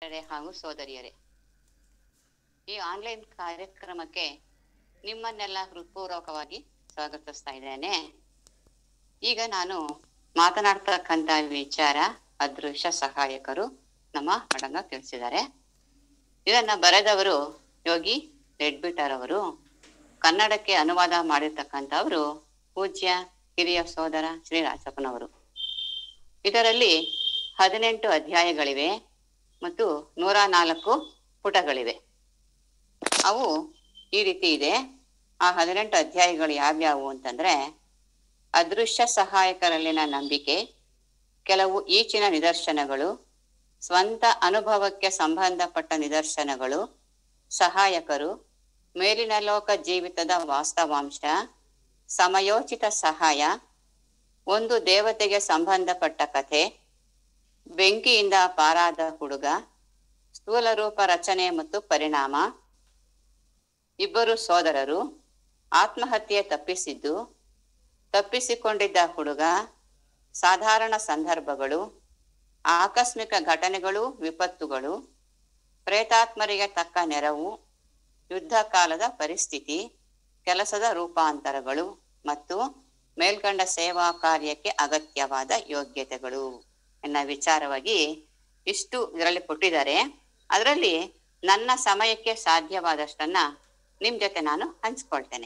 ಸಹೋದರರೇ ಹಾಗೂ ಸೋದರಿಯರೇ ಈ ಆನ್ಲೈನ್ ಕಾರ್ಯಕ್ರಮಕ್ಕೆ ನಿಮ್ಮನ್ನೆಲ್ಲ ಹೃತ್ಪೂರ್ವಕವಾಗಿ ಸ್ವಾಗತಿಸ್ತಾ ಇದ್ದೇನೆ ಈಗ ನಾನು ಮಾತನಾಡ್ತಕ್ಕಂತ ವಿಚಾರ ಅದೃಶ್ಯ ಸಹಾಯಕರು ನಮ್ಮ ಮೇಡಮ್ ತಿಳಿಸಿದ್ದಾರೆ ಇದನ್ನ ಬರೆದವರು ಯೋಗಿ ರೆಡ್ಬಿಟರ್ ಅವರು ಕನ್ನಡಕ್ಕೆ ಅನುವಾದ ಮಾಡಿರ್ತಕ್ಕಂಥವರು ಪೂಜ್ಯ ಹಿರಿಯ ಸೋದರ ಶ್ರೀ ರಾಜಪ್ಪನವರು ಇದರಲ್ಲಿ ಹದಿನೆಂಟು ಅಧ್ಯಾಯಗಳಿವೆ ಮತ್ತು ನೂರ ನಾಲ್ಕು ಪುಟಗಳಿವೆ ಅವು ಈ ರೀತಿ ಇದೆ ಆ ಹದಿನೆಂಟು ಅಧ್ಯಾಯಗಳು ಯಾವ್ಯಾವು ಅಂತಂದ್ರೆ ಅದೃಶ್ಯ ಸಹಾಯಕರಲ್ಲಿನ ನಂಬಿಕೆ ಕೆಲವು ಈಚಿನ ನಿದರ್ಶನಗಳು ಸ್ವಂತ ಅನುಭವಕ್ಕೆ ಸಂಬಂಧಪಟ್ಟ ನಿದರ್ಶನಗಳು ಸಹಾಯಕರು ಮೇಲಿನ ಲೋಕ ಜೀವಿತದ ವಾಸ್ತವಾಂಶ ಸಮಯೋಚಿತ ಸಹಾಯ ಒಂದು ದೇವತೆಗೆ ಸಂಬಂಧಪಟ್ಟ ಕಥೆ ಬೆಂಕಿಯಿಂದ ಪಾರಾದ ಹುಡುಗ ಸ್ಥೂಲ ರೂಪ ರಚನೆ ಮತ್ತು ಪರಿಣಾಮ ಇಬ್ಬರು ಸೋದರರು ಆತ್ಮಹತ್ಯೆ ತಪ್ಪಿಸಿದ್ದು ತಪ್ಪಿಸಿಕೊಂಡಿದ್ದ ಹುಡುಗ ಸಾಧಾರಣ ಸಂದರ್ಭಗಳು ಆಕಸ್ಮಿಕ ಘಟನೆಗಳು ವಿಪತ್ತುಗಳು ಪ್ರೇತಾತ್ಮರಿಗೆ ತಕ್ಕ ನೆರವು ಯುದ್ಧ ಕಾಲದ ಪರಿಸ್ಥಿತಿ ಕೆಲಸದ ರೂಪಾಂತರಗಳು ಮತ್ತು ಮೇಲ್ಕಂಡ ಸೇವಾ ಕಾರ್ಯಕ್ಕೆ ಅಗತ್ಯವಾದ ಯೋಗ್ಯತೆಗಳು ಎನ್ನ ವಿಚಾರವಾಗಿ ಇಷ್ಟು ಇದರಲ್ಲಿ ಕೊಟ್ಟಿದ್ದಾರೆ ಅದರಲ್ಲಿ ನನ್ನ ಸಮಯಕ್ಕೆ ಸಾಧ್ಯವಾದಷ್ಟನ್ನ ನಿಮ್ ಜೊತೆ ನಾನು ಹಂಚ್ಕೊಳ್ತೇನೆ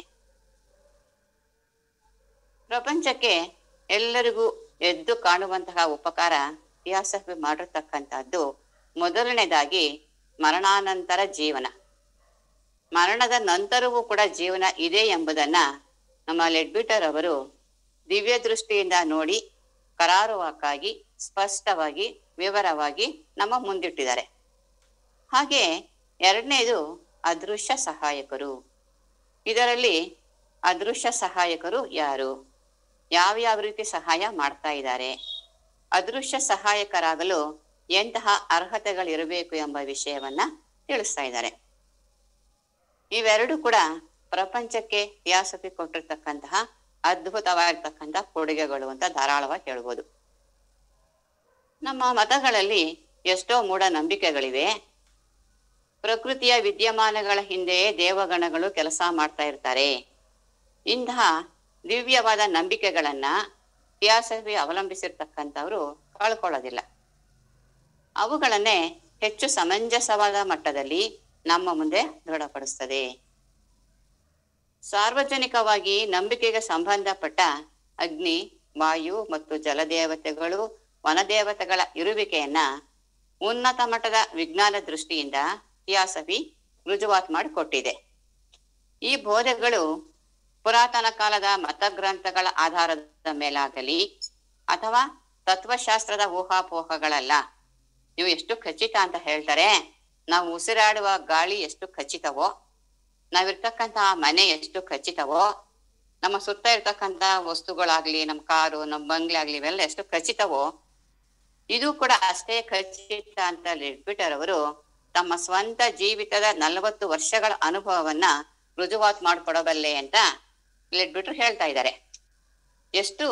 ಪ್ರಪಂಚಕ್ಕೆ ಎಲ್ಲರಿಗೂ ಎದ್ದು ಕಾಣುವಂತಹ ಉಪಕಾರ ಇತಿಹಾಸ ಮಾಡಿರ್ತಕ್ಕಂಥದ್ದು ಮೊದಲನೇದಾಗಿ ಮರಣಾನಂತರ ಜೀವನ ಮರಣದ ನಂತರವೂ ಕೂಡ ಜೀವನ ಇದೆ ಎಂಬುದನ್ನ ನಮ್ಮ ಲೆಡ್ಬಿಟರ್ ಅವರು ದಿವ್ಯ ದೃಷ್ಟಿಯಿಂದ ನೋಡಿ ಕರಾರುವಾಕ್ಕಾಗಿ ಸ್ಪಷ್ಟವಾಗಿ ವಿವರವಾಗಿ ನಮ್ಮ ಮುಂದಿಟ್ಟಿದ್ದಾರೆ ಹಾಗೆ ಎರಡನೇದು ಅದೃಶ್ಯ ಸಹಾಯಕರು ಇದರಲ್ಲಿ ಅದೃಶ್ಯ ಸಹಾಯಕರು ಯಾರು ಯಾವ್ಯಾವ ರೀತಿ ಸಹಾಯ ಮಾಡ್ತಾ ಇದ್ದಾರೆ ಅದೃಶ್ಯ ಸಹಾಯಕರಾಗಲು ಎಂತಹ ಅರ್ಹತೆಗಳಿರಬೇಕು ಎಂಬ ವಿಷಯವನ್ನ ತಿಳಿಸ್ತಾ ಇದ್ದಾರೆ ಇವೆರಡು ಕೂಡ ಪ್ರಪಂಚಕ್ಕೆ ಇತಿಹಾಸಕ್ಕೆ ಕೊಟ್ಟಿರ್ತಕ್ಕಂತಹ ಅದ್ಭುತವಾಗಿರ್ತಕ್ಕಂಥ ಕೊಡುಗೆಗಳು ಅಂತ ಧಾರಾಳವಾಗಿ ಹೇಳ್ಬೋದು ನಮ್ಮ ಮತಗಳಲ್ಲಿ ಎಷ್ಟೋ ಮೂಢ ನಂಬಿಕೆಗಳಿವೆ ಪ್ರಕೃತಿಯ ವಿದ್ಯಮಾನಗಳ ಹಿಂದೆಯೇ ದೇವಗಣಗಳು ಕೆಲಸ ಮಾಡ್ತಾ ಇರ್ತಾರೆ ಇಂತಹ ದಿವ್ಯವಾದ ನಂಬಿಕೆಗಳನ್ನ ಇತಿಹಾಸವೇ ಅವಲಂಬಿಸಿರ್ತಕ್ಕಂಥವ್ರು ಕಳ್ಕೊಳ್ಳೋದಿಲ್ಲ ಅವುಗಳನ್ನೇ ಹೆಚ್ಚು ಸಮಂಜಸವಾದ ಮಟ್ಟದಲ್ಲಿ ನಮ್ಮ ಮುಂದೆ ದೃಢಪಡಿಸ್ತದೆ ಸಾರ್ವಜನಿಕವಾಗಿ ನಂಬಿಕೆಗೆ ಸಂಬಂಧಪಟ್ಟ ಅಗ್ನಿ ವಾಯು ಮತ್ತು ಜಲದೇವತೆಗಳು ವನದೇವತೆಗಳ ಇರುವಿಕೆಯನ್ನ ಉನ್ನತ ಮಟ್ಟದ ವಿಜ್ಞಾನ ದೃಷ್ಟಿಯಿಂದ ಇತಿಹಾಸವಿ ರುಜುವಾತ್ ಮಾಡಿಕೊಟ್ಟಿದೆ ಈ ಬೋಧೆಗಳು ಪುರಾತನ ಕಾಲದ ಮತಗ್ರಂಥಗಳ ಆಧಾರದ ಮೇಲಾಗಲಿ ಅಥವಾ ತತ್ವಶಾಸ್ತ್ರದ ಊಹಾಪೋಹಗಳಲ್ಲ ಇವು ಎಷ್ಟು ಖಚಿತ ಅಂತ ಹೇಳ್ತಾರೆ ನಾವು ಉಸಿರಾಡುವ ಗಾಳಿ ಎಷ್ಟು ಖಚಿತವೋ ನಾವಿರ್ತಕ್ಕಂತಹ ಮನೆ ಎಷ್ಟು ಖಚಿತವೋ ನಮ್ಮ ಸುತ್ತ ಇರ್ತಕ್ಕಂತ ವಸ್ತುಗಳಾಗ್ಲಿ ನಮ್ಮ ಕಾರು ನಮ್ಮ ಬಂಗ್ಲೆ ಆಗ್ಲಿ ಇವೆಲ್ಲ ಎಷ್ಟು ಖಚಿತವೋ ಇದು ಕೂಡ ಅಷ್ಟೇ ಖಚಿತ ಅಂತ ಲಿಟ್ಬಿಟರ್ ಅವರು ತಮ್ಮ ಸ್ವಂತ ಜೀವಿತದ ನಲವತ್ತು ವರ್ಷಗಳ ಅನುಭವವನ್ನ ರುಜುವಾತ್ ಮಾಡ್ಕೊಡಬಲ್ಲೆ ಅಂತ ಲಿಟ್ಬಿಟ್ರು ಹೇಳ್ತಾ ಇದ್ದಾರೆ ಎಷ್ಟು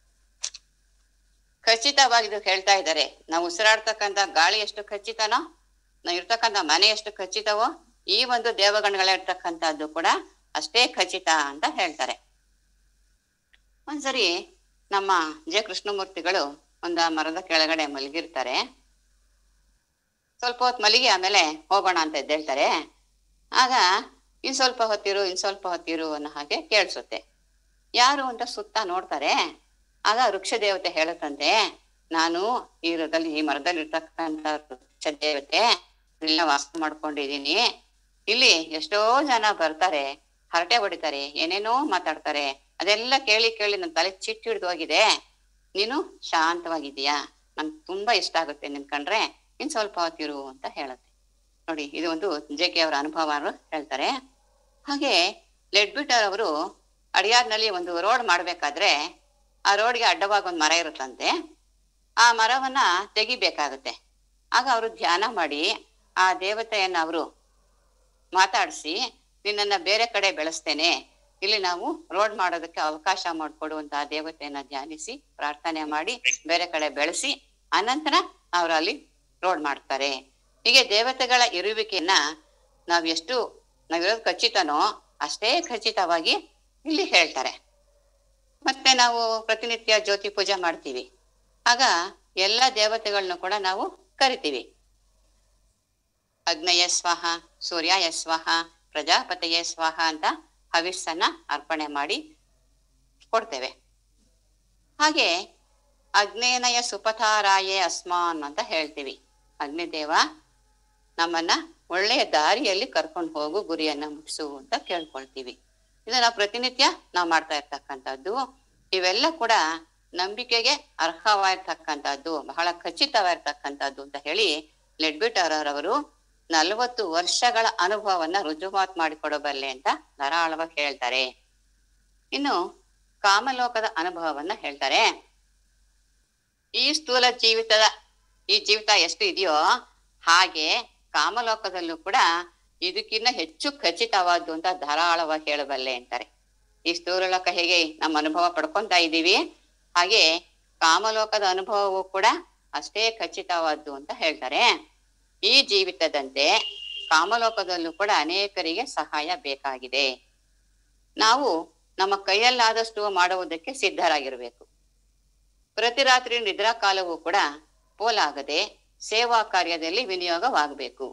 ಖಚಿತವಾಗಿ ಇದು ಹೇಳ್ತಾ ಇದ್ದಾರೆ ನಾವು ಉಸಿರಾಡ್ತಕ್ಕಂಥ ಗಾಳಿ ಎಷ್ಟು ಖಚಿತನೋ ನಾವು ಇರ್ತಕ್ಕಂಥ ಮನೆ ಎಷ್ಟು ಖಚಿತವೋ ಈ ಒಂದು ದೇವಗಣಗಳಿರ್ತಕ್ಕಂಥದ್ದು ಕೂಡ ಅಷ್ಟೇ ಖಚಿತ ಅಂತ ಹೇಳ್ತಾರೆ ಒಂದ್ಸರಿ ನಮ್ಮ ಜೆ ಕೃಷ್ಣಮೂರ್ತಿಗಳು ಒಂದ ಮರದ ಕೆಳಗಡೆ ಮಲಗಿರ್ತಾರೆ ಸ್ವಲ್ಪ ಹೊತ್ತು ಮಲಗಿ ಆಮೇಲೆ ಹೋಗೋಣ ಅಂತ ಎದ್ದೇಳ್ತಾರೆ ಆಗ ಇನ್ ಸ್ವಲ್ಪ ಹೊತ್ತಿರು ಇನ್ ಸ್ವಲ್ಪ ಹೊತ್ತಿರು ಅನ್ನೋ ಹಾಗೆ ಕೇಳಿಸುತ್ತೆ ಯಾರು ಅಂತ ಸುತ್ತ ನೋಡ್ತಾರೆ ಆಗ ವೃಕ್ಷ ದೇವತೆ ಹೇಳುತ್ತಂತೆ ನಾನು ಈ ರದಲ್ಲಿ ಈ ಮರದಲ್ಲಿ ಇರ್ತಕ್ಕಂಥ ವೃಕ್ಷ ದೇವತೆ ಇಲ್ಲ ವಾಸ ಮಾಡ್ಕೊಂಡಿದೀನಿ ಇಲ್ಲಿ ಎಷ್ಟೋ ಜನ ಬರ್ತಾರೆ ಹರಟೆ ಹೊಡಿತಾರೆ ಏನೇನೋ ಮಾತಾಡ್ತಾರೆ ಅದೆಲ್ಲ ಕೇಳಿ ಕೇಳಿ ನನ್ನ ತಲೆ ಚಿಟ್ಟು ಹಿಡ್ದು ಹೋಗಿದೆ ನೀನು ಶಾಂತವಾಗಿದೀಯಾ ನಂಗೆ ತುಂಬಾ ಇಷ್ಟ ಆಗುತ್ತೆ ನಿನ್ ಕಂಡ್ರೆ ಇನ್ ಸ್ವಲ್ಪ ಹೊತ್ತಿರು ಅಂತ ಹೇಳುತ್ತೆ ನೋಡಿ ಇದು ಒಂದು ಜೆ ಕೆ ಅವರ ಅನುಭವ ಹೇಳ್ತಾರೆ ಹಾಗೆ ಲೆಡ್ಬಿಟರ್ ಅವರು ಅಡಿಯಾರ್ನಲ್ಲಿ ಒಂದು ರೋಡ್ ಮಾಡ್ಬೇಕಾದ್ರೆ ಆ ರೋಡ್ಗೆ ಅಡ್ಡವಾಗಿ ಒಂದು ಮರ ಇರುತ್ತಂತೆ ಆ ಮರವನ್ನ ತೆಗಿಬೇಕಾಗುತ್ತೆ ಆಗ ಅವರು ಧ್ಯಾನ ಮಾಡಿ ಆ ದೇವತೆಯನ್ನ ಅವರು ಮಾತಾಡಿಸಿ ನಿನ್ನನ್ನ ಬೇರೆ ಕಡೆ ಬೆಳೆಸ್ತೇನೆ ಇಲ್ಲಿ ನಾವು ರೋಡ್ ಮಾಡೋದಕ್ಕೆ ಅವಕಾಶ ಮಾಡಿಕೊಡುವಂತಹ ದೇವತೆಯನ್ನ ಧ್ಯಾನಿಸಿ ಪ್ರಾರ್ಥನೆ ಮಾಡಿ ಬೇರೆ ಕಡೆ ಬೆಳೆಸಿ ಅನಂತರ ಅವ್ರು ಅಲ್ಲಿ ರೋಡ್ ಮಾಡ್ತಾರೆ ಹೀಗೆ ದೇವತೆಗಳ ಇರುವಿಕೆಯನ್ನ ನಾವ್ ಎಷ್ಟು ನಾವಿರೋದು ಖಚಿತನೋ ಅಷ್ಟೇ ಖಚಿತವಾಗಿ ಇಲ್ಲಿ ಹೇಳ್ತಾರೆ ಮತ್ತೆ ನಾವು ಪ್ರತಿನಿತ್ಯ ಜ್ಯೋತಿ ಪೂಜೆ ಮಾಡ್ತೀವಿ ಆಗ ಎಲ್ಲ ದೇವತೆಗಳನ್ನ ಕೂಡ ನಾವು ಕರಿತೀವಿ ಅಗ್ನಯ ಸ್ವಾಹ ಸೂರ್ಯಾಯ ಸ್ವಾಹ ಪ್ರಜಾಪತಿಯ ಸ್ವಾಹ ಅಂತ ಹವಿಸ್ಸನ್ನ ಅರ್ಪಣೆ ಮಾಡಿ ಕೊಡ್ತೇವೆ ಹಾಗೆ ಅಗ್ನೇನಯ ಸುಪಥಾರಾಯೇ ಅಸ್ಮಾನ್ ಅಂತ ಹೇಳ್ತೀವಿ ಅಗ್ನಿದೇವ ನಮ್ಮನ್ನ ಒಳ್ಳೆಯ ದಾರಿಯಲ್ಲಿ ಕರ್ಕೊಂಡು ಹೋಗು ಗುರಿಯನ್ನ ಮುಗಿಸು ಅಂತ ಕೇಳ್ಕೊಳ್ತೀವಿ ಇದನ್ನ ಪ್ರತಿನಿತ್ಯ ನಾವು ಮಾಡ್ತಾ ಇರ್ತಕ್ಕಂಥದ್ದು ಇವೆಲ್ಲ ಕೂಡ ನಂಬಿಕೆಗೆ ಅರ್ಹವಾಗಿರ್ತಕ್ಕಂಥದ್ದು ಬಹಳ ಖಚಿತವಾಗಿರ್ತಕ್ಕಂಥದ್ದು ಅಂತ ಹೇಳಿ ಲೆಡ್ಬಿಟರವರು ನಲವತ್ತು ವರ್ಷಗಳ ಅನುಭವವನ್ನ ರುಜುವಾತ್ ಮಾಡಿಕೊಡಬಲ್ಲೆ ಅಂತ ಧಾರಾಳವಾಗಿ ಹೇಳ್ತಾರೆ ಇನ್ನು ಕಾಮಲೋಕದ ಅನುಭವವನ್ನ ಹೇಳ್ತಾರೆ ಈ ಸ್ಥೂಲ ಜೀವಿತದ ಈ ಜೀವಿತ ಎಷ್ಟು ಇದೆಯೋ ಹಾಗೆ ಕಾಮಲೋಕದಲ್ಲೂ ಕೂಡ ಇದಕ್ಕಿನ್ನ ಹೆಚ್ಚು ಖಚಿತವಾದ್ದು ಅಂತ ಧಾರಾಳವಾಗಿ ಹೇಳಬಲ್ಲೆ ಅಂತಾರೆ ಈ ಸ್ಥೂಲೋಕ ಹೇಗೆ ನಮ್ಮ ಅನುಭವ ಪಡ್ಕೊಂತಾ ಇದ್ದೀವಿ ಹಾಗೆ ಕಾಮಲೋಕದ ಅನುಭವವೂ ಕೂಡ ಅಷ್ಟೇ ಖಚಿತವಾದ್ದು ಅಂತ ಹೇಳ್ತಾರೆ ಈ ಜೀವಿತದಂತೆ ಕಾಮಲೋಕದಲ್ಲೂ ಕೂಡ ಅನೇಕರಿಗೆ ಸಹಾಯ ಬೇಕಾಗಿದೆ ನಾವು ನಮ್ಮ ಕೈಯಲ್ಲಾದಷ್ಟು ಮಾಡುವುದಕ್ಕೆ ಸಿದ್ಧರಾಗಿರ್ಬೇಕು ಪ್ರತಿ ರಾತ್ರಿ ನಿದ್ರಾ ಕಾಲವೂ ಕೂಡ ಪೋಲಾಗದೆ ಸೇವಾ ಕಾರ್ಯದಲ್ಲಿ ವಿನಿಯೋಗವಾಗಬೇಕು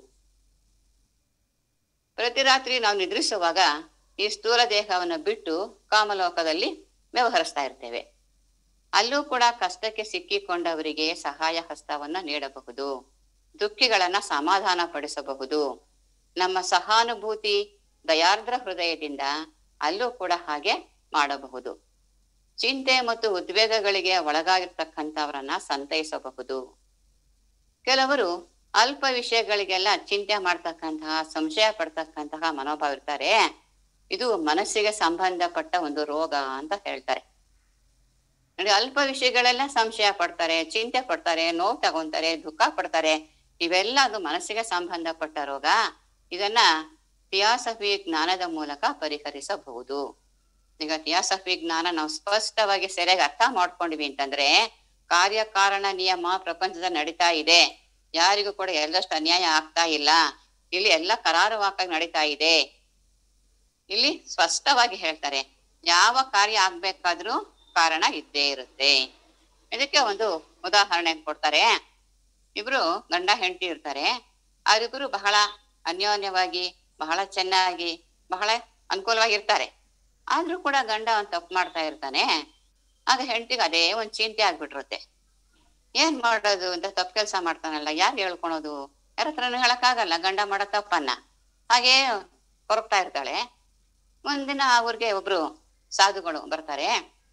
ಪ್ರತಿ ರಾತ್ರಿ ನಾವು ನಿದ್ರಿಸುವಾಗ ಈ ಸ್ಥೂಲ ದೇಹವನ್ನು ಬಿಟ್ಟು ಕಾಮಲೋಕದಲ್ಲಿ ವ್ಯವಹರಿಸ್ತಾ ಇರ್ತೇವೆ ಅಲ್ಲೂ ಕೂಡ ಕಷ್ಟಕ್ಕೆ ಸಿಕ್ಕಿಕೊಂಡವರಿಗೆ ಸಹಾಯ ಹಸ್ತವನ್ನ ನೀಡಬಹುದು ದುಃಖಿಗಳನ್ನ ಸಮಾಧಾನ ಪಡಿಸಬಹುದು ನಮ್ಮ ಸಹಾನುಭೂತಿ ದಯಾರ್ದ್ರ ಹೃದಯದಿಂದ ಅಲ್ಲೂ ಕೂಡ ಹಾಗೆ ಮಾಡಬಹುದು ಚಿಂತೆ ಮತ್ತು ಉದ್ವೇಗಗಳಿಗೆ ಒಳಗಾಗಿರ್ತಕ್ಕಂಥವರನ್ನ ಸಂತೈಸಬಹುದು ಕೆಲವರು ಅಲ್ಪ ವಿಷಯಗಳಿಗೆಲ್ಲ ಚಿಂತೆ ಮಾಡ್ತಕ್ಕಂತಹ ಸಂಶಯ ಪಡ್ತಕ್ಕಂತಹ ಮನೋಭಾವ ಇರ್ತಾರೆ ಇದು ಮನಸ್ಸಿಗೆ ಸಂಬಂಧಪಟ್ಟ ಒಂದು ರೋಗ ಅಂತ ಹೇಳ್ತಾರೆ ನೋಡಿ ಅಲ್ಪ ವಿಷಯಗಳೆಲ್ಲ ಸಂಶಯ ಪಡ್ತಾರೆ ಚಿಂತೆ ಪಡ್ತಾರೆ ನೋವು ತಗೊಂತಾರೆ ದುಃಖ ಪಡ್ತಾರೆ ಇವೆಲ್ಲ ಅದು ಮನಸ್ಸಿಗೆ ಸಂಬಂಧಪಟ್ಟ ರೋಗ ಇದನ್ನ ಥಿಯಾಸಫಿ ಜ್ಞಾನದ ಮೂಲಕ ಪರಿಹರಿಸಬಹುದು ಈಗ ಥಿಯಾಸಫಿ ಜ್ಞಾನ ನಾವು ಸ್ಪಷ್ಟವಾಗಿ ಸರಿಯಾಗಿ ಅರ್ಥ ಮಾಡ್ಕೊಂಡಿವಿ ಅಂತಂದ್ರೆ ಕಾರ್ಯಕಾರಣ ನಿಯಮ ಪ್ರಪಂಚದಲ್ಲಿ ನಡೀತಾ ಇದೆ ಯಾರಿಗೂ ಕೂಡ ಎಲ್ಲಷ್ಟು ಅನ್ಯಾಯ ಆಗ್ತಾ ಇಲ್ಲ ಇಲ್ಲಿ ಎಲ್ಲ ಕರಾರುವಾಕಾಗಿ ನಡೀತಾ ಇದೆ ಇಲ್ಲಿ ಸ್ಪಷ್ಟವಾಗಿ ಹೇಳ್ತಾರೆ ಯಾವ ಕಾರ್ಯ ಆಗ್ಬೇಕಾದ್ರೂ ಕಾರಣ ಇದ್ದೇ ಇರುತ್ತೆ ಇದಕ್ಕೆ ಒಂದು ಉದಾಹರಣೆ ಕೊಡ್ತಾರೆ ಇಬ್ರು ಗಂಡ ಹೆಂಡತಿ ಇರ್ತಾರೆ ಅವರಿಬ್ರು ಬಹಳ ಅನ್ಯೋನ್ಯವಾಗಿ ಬಹಳ ಚೆನ್ನಾಗಿ ಬಹಳ ಅನುಕೂಲವಾಗಿ ಇರ್ತಾರೆ ಆದ್ರೂ ಕೂಡ ಗಂಡ ಒಂದ್ ತಪ್ಪು ಮಾಡ್ತಾ ಇರ್ತಾನೆ ಆಗ ಹೆಂಡತಿಗೆ ಅದೇ ಒಂದ್ ಚಿಂತೆ ಆಗ್ಬಿಟ್ಟಿರುತ್ತೆ ಏನ್ ಮಾಡೋದು ಅಂತ ತಪ್ಪು ಕೆಲಸ ಮಾಡ್ತಾನಲ್ಲ ಯಾರು ಹೇಳ್ಕೊಳೋದು ಯಾರ ಹತ್ರನೂ ಹೇಳಕ್ಕಾಗಲ್ಲ ಗಂಡ ಮಾಡೋ ತಪ್ಪನ್ನ ಹಾಗೆ ಕೊರಗ್ತಾ ಇರ್ತಾಳೆ ಒಂದಿನ ಆ ಊರಿಗೆ ಒಬ್ರು ಸಾಧುಗಳು ಬರ್ತಾರೆ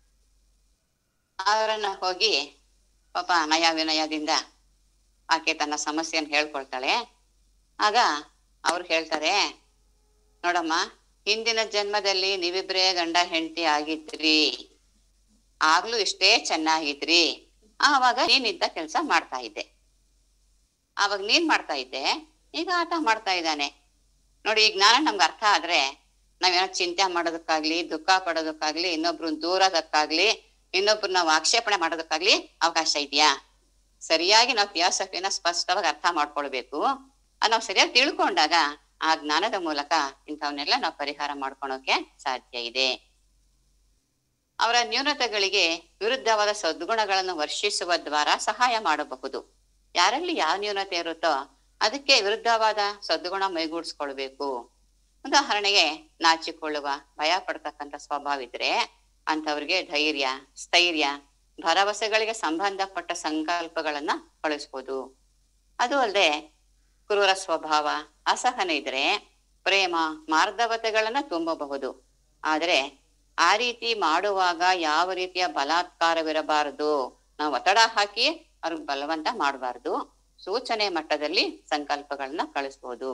ಅವರನ್ನ ಹೋಗಿ ಪಾಪ ನಯ ವಿನಯದಿಂದ ಆಕೆ ತನ್ನ ಸಮಸ್ಯೆಯನ್ನು ಹೇಳ್ಕೊಳ್ತಾಳೆ ಆಗ ಅವ್ರು ಹೇಳ್ತಾರೆ ನೋಡಮ್ಮ ಹಿಂದಿನ ಜನ್ಮದಲ್ಲಿ ನೀವಿಬ್ರೇ ಗಂಡ ಹೆಂಡತಿ ಆಗಿದ್ರಿ ಆಗ್ಲೂ ಇಷ್ಟೇ ಚೆನ್ನಾಗಿದ್ರಿ ಆವಾಗ ನೀನಿದ್ದ ಕೆಲಸ ಮಾಡ್ತಾ ಇದ್ದೆ ಆವಾಗ ನೀನ್ ಮಾಡ್ತಾ ಇದ್ದೆ ಈಗ ಆಟ ಮಾಡ್ತಾ ಇದ್ದಾನೆ ನೋಡಿ ಈ ಜ್ಞಾನ ನಮ್ಗೆ ಅರ್ಥ ಆದ್ರೆ ನಾವೇನೋ ಚಿಂತೆ ಮಾಡೋದಕ್ಕಾಗ್ಲಿ ದುಃಖ ಪಡೋದಕ್ಕಾಗ್ಲಿ ಇನ್ನೊಬ್ರು ದೂರದಕ್ಕಾಗ್ಲಿ ಇನ್ನೊಬ್ರು ನಾವು ಆಕ್ಷೇಪಣೆ ಮಾಡೋದಕ್ಕಾಗ್ಲಿ ಅವಕಾಶ ಇದೆಯಾ ಸರಿಯಾಗಿ ನಾವು ಥಿಯಾಸಫಿನ ಸ್ಪಷ್ಟವಾಗಿ ಅರ್ಥ ಮಾಡ್ಕೊಳ್ಬೇಕು ಅದ್ ನಾವು ಸರಿಯಾಗಿ ತಿಳ್ಕೊಂಡಾಗ ಆ ಜ್ಞಾನದ ಮೂಲಕ ಇಂಥವನ್ನೆಲ್ಲ ನಾವು ಪರಿಹಾರ ಮಾಡ್ಕೊಳೋಕೆ ಸಾಧ್ಯ ಇದೆ ಅವರ ನ್ಯೂನತೆಗಳಿಗೆ ವಿರುದ್ಧವಾದ ಸದ್ಗುಣಗಳನ್ನು ವರ್ಷಿಸುವ ದ್ವಾರ ಸಹಾಯ ಮಾಡಬಹುದು ಯಾರಲ್ಲಿ ಯಾವ ನ್ಯೂನತೆ ಇರುತ್ತೋ ಅದಕ್ಕೆ ವಿರುದ್ಧವಾದ ಸದ್ಗುಣ ಮೈಗೂಡಿಸ್ಕೊಳ್ಬೇಕು ಉದಾಹರಣೆಗೆ ನಾಚಿಕೊಳ್ಳುವ ಭಯ ಪಡ್ತಕ್ಕಂಥ ಸ್ವಭಾವ ಇದ್ರೆ ಅಂಥವ್ರಿಗೆ ಧೈರ್ಯ ಸ್ಥೈರ್ಯ ಭರವಸೆಗಳಿಗೆ ಸಂಬಂಧಪಟ್ಟ ಸಂಕಲ್ಪಗಳನ್ನ ಕಳಿಸ್ಬೋದು ಅದು ಅಲ್ಲದೆ ಕ್ರೂರ ಸ್ವಭಾವ ಅಸಹನೆ ಇದ್ರೆ ಪ್ರೇಮ ಮಾರ್ಧವತೆಗಳನ್ನ ತುಂಬಬಹುದು ಆದರೆ ಆ ರೀತಿ ಮಾಡುವಾಗ ಯಾವ ರೀತಿಯ ಬಲಾತ್ಕಾರವಿರಬಾರದು ನಾವು ಒತ್ತಡ ಹಾಕಿ ಅವ್ರಿಗೆ ಬಲವಂತ ಮಾಡಬಾರ್ದು ಸೂಚನೆ ಮಟ್ಟದಲ್ಲಿ ಸಂಕಲ್ಪಗಳನ್ನ ಕಳಿಸ್ಬೋದು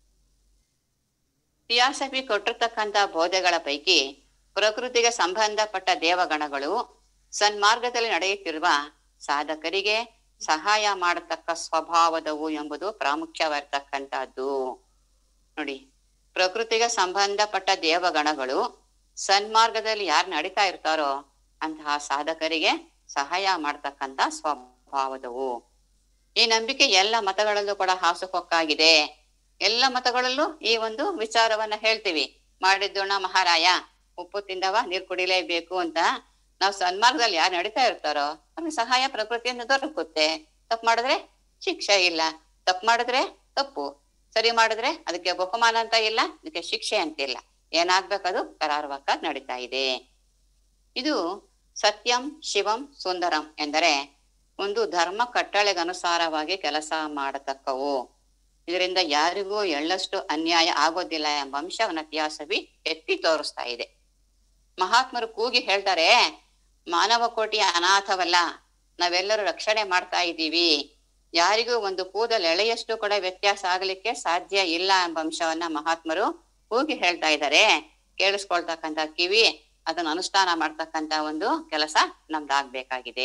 ಥಿಯಾಸಫಿ ಕೊಟ್ಟಿರ್ತಕ್ಕಂಥ ಬೋಧೆಗಳ ಪೈಕಿ ಪ್ರಕೃತಿಗೆ ಸಂಬಂಧಪಟ್ಟ ದೇವಗಣಗಳು ಸನ್ಮಾರ್ಗದಲ್ಲಿ ನಡೆಯುತ್ತಿರುವ ಸಾಧಕರಿಗೆ ಸಹಾಯ ಮಾಡತಕ್ಕ ಸ್ವಭಾವದವು ಎಂಬುದು ಪ್ರಾಮುಖ್ಯವಾಗಿರ್ತಕ್ಕಂಥದ್ದು ನೋಡಿ ಪ್ರಕೃತಿಗೆ ಸಂಬಂಧಪಟ್ಟ ದೇವಗಣಗಳು ಸನ್ಮಾರ್ಗದಲ್ಲಿ ಯಾರು ನಡೀತಾ ಇರ್ತಾರೋ ಅಂತಹ ಸಾಧಕರಿಗೆ ಸಹಾಯ ಮಾಡ್ತಕ್ಕಂಥ ಸ್ವಭಾವದವು ಈ ನಂಬಿಕೆ ಎಲ್ಲ ಮತಗಳಲ್ಲೂ ಕೂಡ ಹಾಸುಹೊಕ್ಕಾಗಿದೆ ಎಲ್ಲ ಮತಗಳಲ್ಲೂ ಈ ಒಂದು ವಿಚಾರವನ್ನ ಹೇಳ್ತೀವಿ ಮಾಡಿದ್ದೋಣ ಮಹಾರಾಯ ಉಪ್ಪು ತಿಂದವ ನೀರ್ ಕುಡಿಲೇಬೇಕು ಅಂತ ನಾವು ಸನ್ಮಾರ್ಗದಲ್ಲಿ ಯಾರು ನಡೀತಾ ಇರ್ತಾರೋ ಅವ್ರಿಗೆ ಸಹಾಯ ಪ್ರಕೃತಿಯಿಂದ ದೊರಕುತ್ತೆ ತಪ್ಪು ಮಾಡಿದ್ರೆ ಶಿಕ್ಷೆ ಇಲ್ಲ ತಪ್ಪು ಮಾಡಿದ್ರೆ ತಪ್ಪು ಸರಿ ಮಾಡಿದ್ರೆ ಅದಕ್ಕೆ ಬಹುಮಾನ ಅಂತ ಇಲ್ಲ ಅದಕ್ಕೆ ಶಿಕ್ಷೆ ಅಂತ ಇಲ್ಲ ಏನಾಗ್ಬೇಕದು ಕರಾರುವಕ್ಕಾಗಿ ನಡೀತಾ ಇದೆ ಇದು ಸತ್ಯಂ ಶಿವಂ ಸುಂದರಂ ಎಂದರೆ ಒಂದು ಧರ್ಮ ಕಟ್ಟಳೆಗನುಸಾರವಾಗಿ ಕೆಲಸ ಮಾಡತಕ್ಕವು ಇದರಿಂದ ಯಾರಿಗೂ ಎಳ್ಳಷ್ಟು ಅನ್ಯಾಯ ಆಗೋದಿಲ್ಲ ಎಂಬ ಅಂಶವನ್ನ ತ್ಯಾಸವಿ ಎತ್ತಿ ತೋರಿಸ್ತಾ ಇದೆ ಮಹಾತ್ಮರು ಕೂಗಿ ಹೇಳ್ತಾರೆ ಮಾನವ ಕೋಟಿಯ ಅನಾಥವಲ್ಲ ನಾವೆಲ್ಲರೂ ರಕ್ಷಣೆ ಮಾಡ್ತಾ ಇದ್ದೀವಿ ಯಾರಿಗೂ ಒಂದು ಕೂದಲು ಎಳೆಯಷ್ಟು ಕೂಡ ವ್ಯತ್ಯಾಸ ಆಗ್ಲಿಕ್ಕೆ ಸಾಧ್ಯ ಇಲ್ಲ ಎಂಬ ಅಂಶವನ್ನ ಮಹಾತ್ಮರು ಕೂಗಿ ಹೇಳ್ತಾ ಇದ್ದಾರೆ ಕೇಳಿಸ್ಕೊಳ್ತಕ್ಕಂತ ಕಿವಿ ಅದನ್ನ ಅನುಷ್ಠಾನ ಮಾಡ್ತಕ್ಕಂತ ಒಂದು ಕೆಲಸ ನಮ್ದಾಗ್ಬೇಕಾಗಿದೆ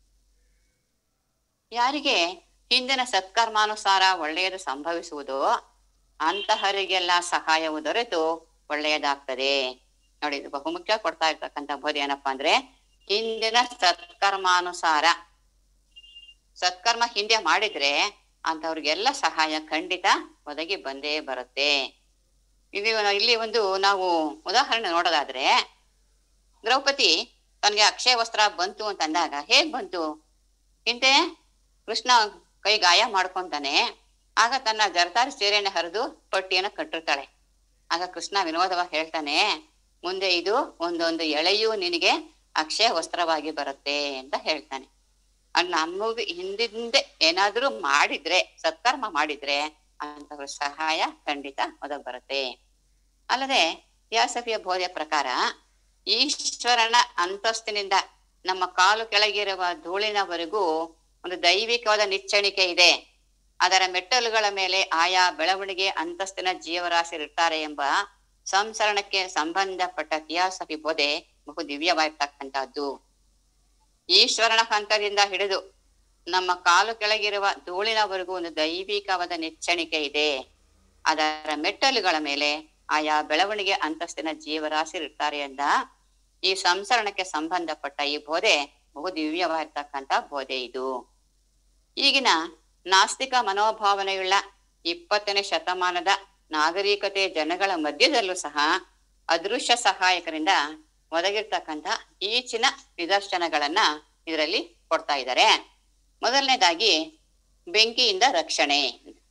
ಯಾರಿಗೆ ಹಿಂದಿನ ಸತ್ಕರ್ಮಾನುಸಾರ ಒಳ್ಳೆಯದು ಸಂಭವಿಸುವುದು ಅಂತಹರಿಗೆಲ್ಲ ಸಹಾಯವು ದೊರೆತು ಒಳ್ಳೆಯದಾಗ್ತದೆ ನೋಡಿ ಇದು ಬಹುಮುಖ್ಯ ಕೊಡ್ತಾ ಇರ್ತಕ್ಕಂಥ ಬೋಧಿ ಏನಪ್ಪಾ ಅಂದ್ರೆ ಹಿಂದಿನ ಸತ್ಕರ್ಮಾನುಸಾರ ಸತ್ಕರ್ಮ ಹಿಂದೆ ಮಾಡಿದ್ರೆ ಅಂತವ್ರಿಗೆಲ್ಲ ಸಹಾಯ ಖಂಡಿತ ಒದಗಿ ಬಂದೇ ಬರುತ್ತೆ ಇದು ಇಲ್ಲಿ ಒಂದು ನಾವು ಉದಾಹರಣೆ ನೋಡೋದಾದ್ರೆ ದ್ರೌಪದಿ ತನ್ಗೆ ಅಕ್ಷಯ ವಸ್ತ್ರ ಬಂತು ಅಂತ ಅಂದಾಗ ಹೇಗ್ ಬಂತು ಹಿಂದೆ ಕೃಷ್ಣ ಕೈ ಗಾಯ ಮಾಡ್ಕೊಂತಾನೆ ಆಗ ತನ್ನ ಜರತಾರಿ ಸೀರೆಯನ್ನು ಹರಿದು ಪಟ್ಟಿಯನ್ನ ಕಟ್ಟಿರ್ತಾಳೆ ಆಗ ಕೃಷ್ಣ ವಿನೋದವಾಗಿ ಹೇಳ್ತಾನೆ ಮುಂದೆ ಇದು ಒಂದೊಂದು ಎಳೆಯೂ ನಿನಗೆ ಅಕ್ಷಯ ವಸ್ತ್ರವಾಗಿ ಬರುತ್ತೆ ಅಂತ ಹೇಳ್ತಾನೆ ಅಲ್ಲಿ ನಮಗೆ ಹಿಂದಿಂದೆ ಏನಾದ್ರೂ ಮಾಡಿದ್ರೆ ಸತ್ಕರ್ಮ ಮಾಡಿದ್ರೆ ಅಂತವ್ರ ಸಹಾಯ ಖಂಡಿತ ಒದಗ್ ಬರುತ್ತೆ ಅಲ್ಲದೆ ವ್ಯಾಸಫಿಯ ಬೋಧೆಯ ಪ್ರಕಾರ ಈಶ್ವರನ ಅಂತಸ್ತಿನಿಂದ ನಮ್ಮ ಕಾಲು ಕೆಳಗಿರುವ ಧೂಳಿನವರೆಗೂ ಒಂದು ದೈವಿಕವಾದ ನಿಚ್ಚಣಿಕೆ ಇದೆ ಅದರ ಮೆಟ್ಟಲುಗಳ ಮೇಲೆ ಆಯಾ ಬೆಳವಣಿಗೆ ಅಂತಸ್ತಿನ ಜೀವರಾಶಿರಿರ್ತಾರೆ ಎಂಬ ಸಂಸರಣಕ್ಕೆ ಸಂಬಂಧಪಟ್ಟ ಥಿಯಾಸಫಿ ಬೋಧೆ ಬಹು ದಿವ್ಯವಾಗಿರ್ತಕ್ಕಂಥದ್ದು ಈಶ್ವರನ ಹಂತದಿಂದ ಹಿಡಿದು ನಮ್ಮ ಕಾಲು ಕೆಳಗಿರುವ ಧೂಳಿನವರೆಗೂ ಒಂದು ದೈವಿಕವಾದ ನೆಚ್ಚಣಿಕೆ ಇದೆ ಅದರ ಮೆಟ್ಟಲುಗಳ ಮೇಲೆ ಆಯಾ ಬೆಳವಣಿಗೆ ಅಂತಸ್ತಿನ ಜೀವರಾಶಿರಿರ್ತಾರೆ ಎಂದ ಈ ಸಂಸರಣಕ್ಕೆ ಸಂಬಂಧಪಟ್ಟ ಈ ಬೋಧೆ ಬಹು ದಿವ್ಯವಾಗಿರ್ತಕ್ಕಂಥ ಬೋಧೆ ಇದು ಈಗಿನ ನಾಸ್ತಿಕ ಮನೋಭಾವನೆಯುಳ್ಳ ಇಪ್ಪತ್ತನೇ ಶತಮಾನದ ನಾಗರಿಕತೆ ಜನಗಳ ಮಧ್ಯದಲ್ಲೂ ಸಹ ಅದೃಶ್ಯ ಸಹಾಯಕರಿಂದ ಒದಗಿರ್ತಕ್ಕಂಥ ಈಚಿನ ನಿದರ್ಶನಗಳನ್ನ ಇದರಲ್ಲಿ ಕೊಡ್ತಾ ಇದ್ದಾರೆ ಮೊದಲನೇದಾಗಿ ಬೆಂಕಿಯಿಂದ ರಕ್ಷಣೆ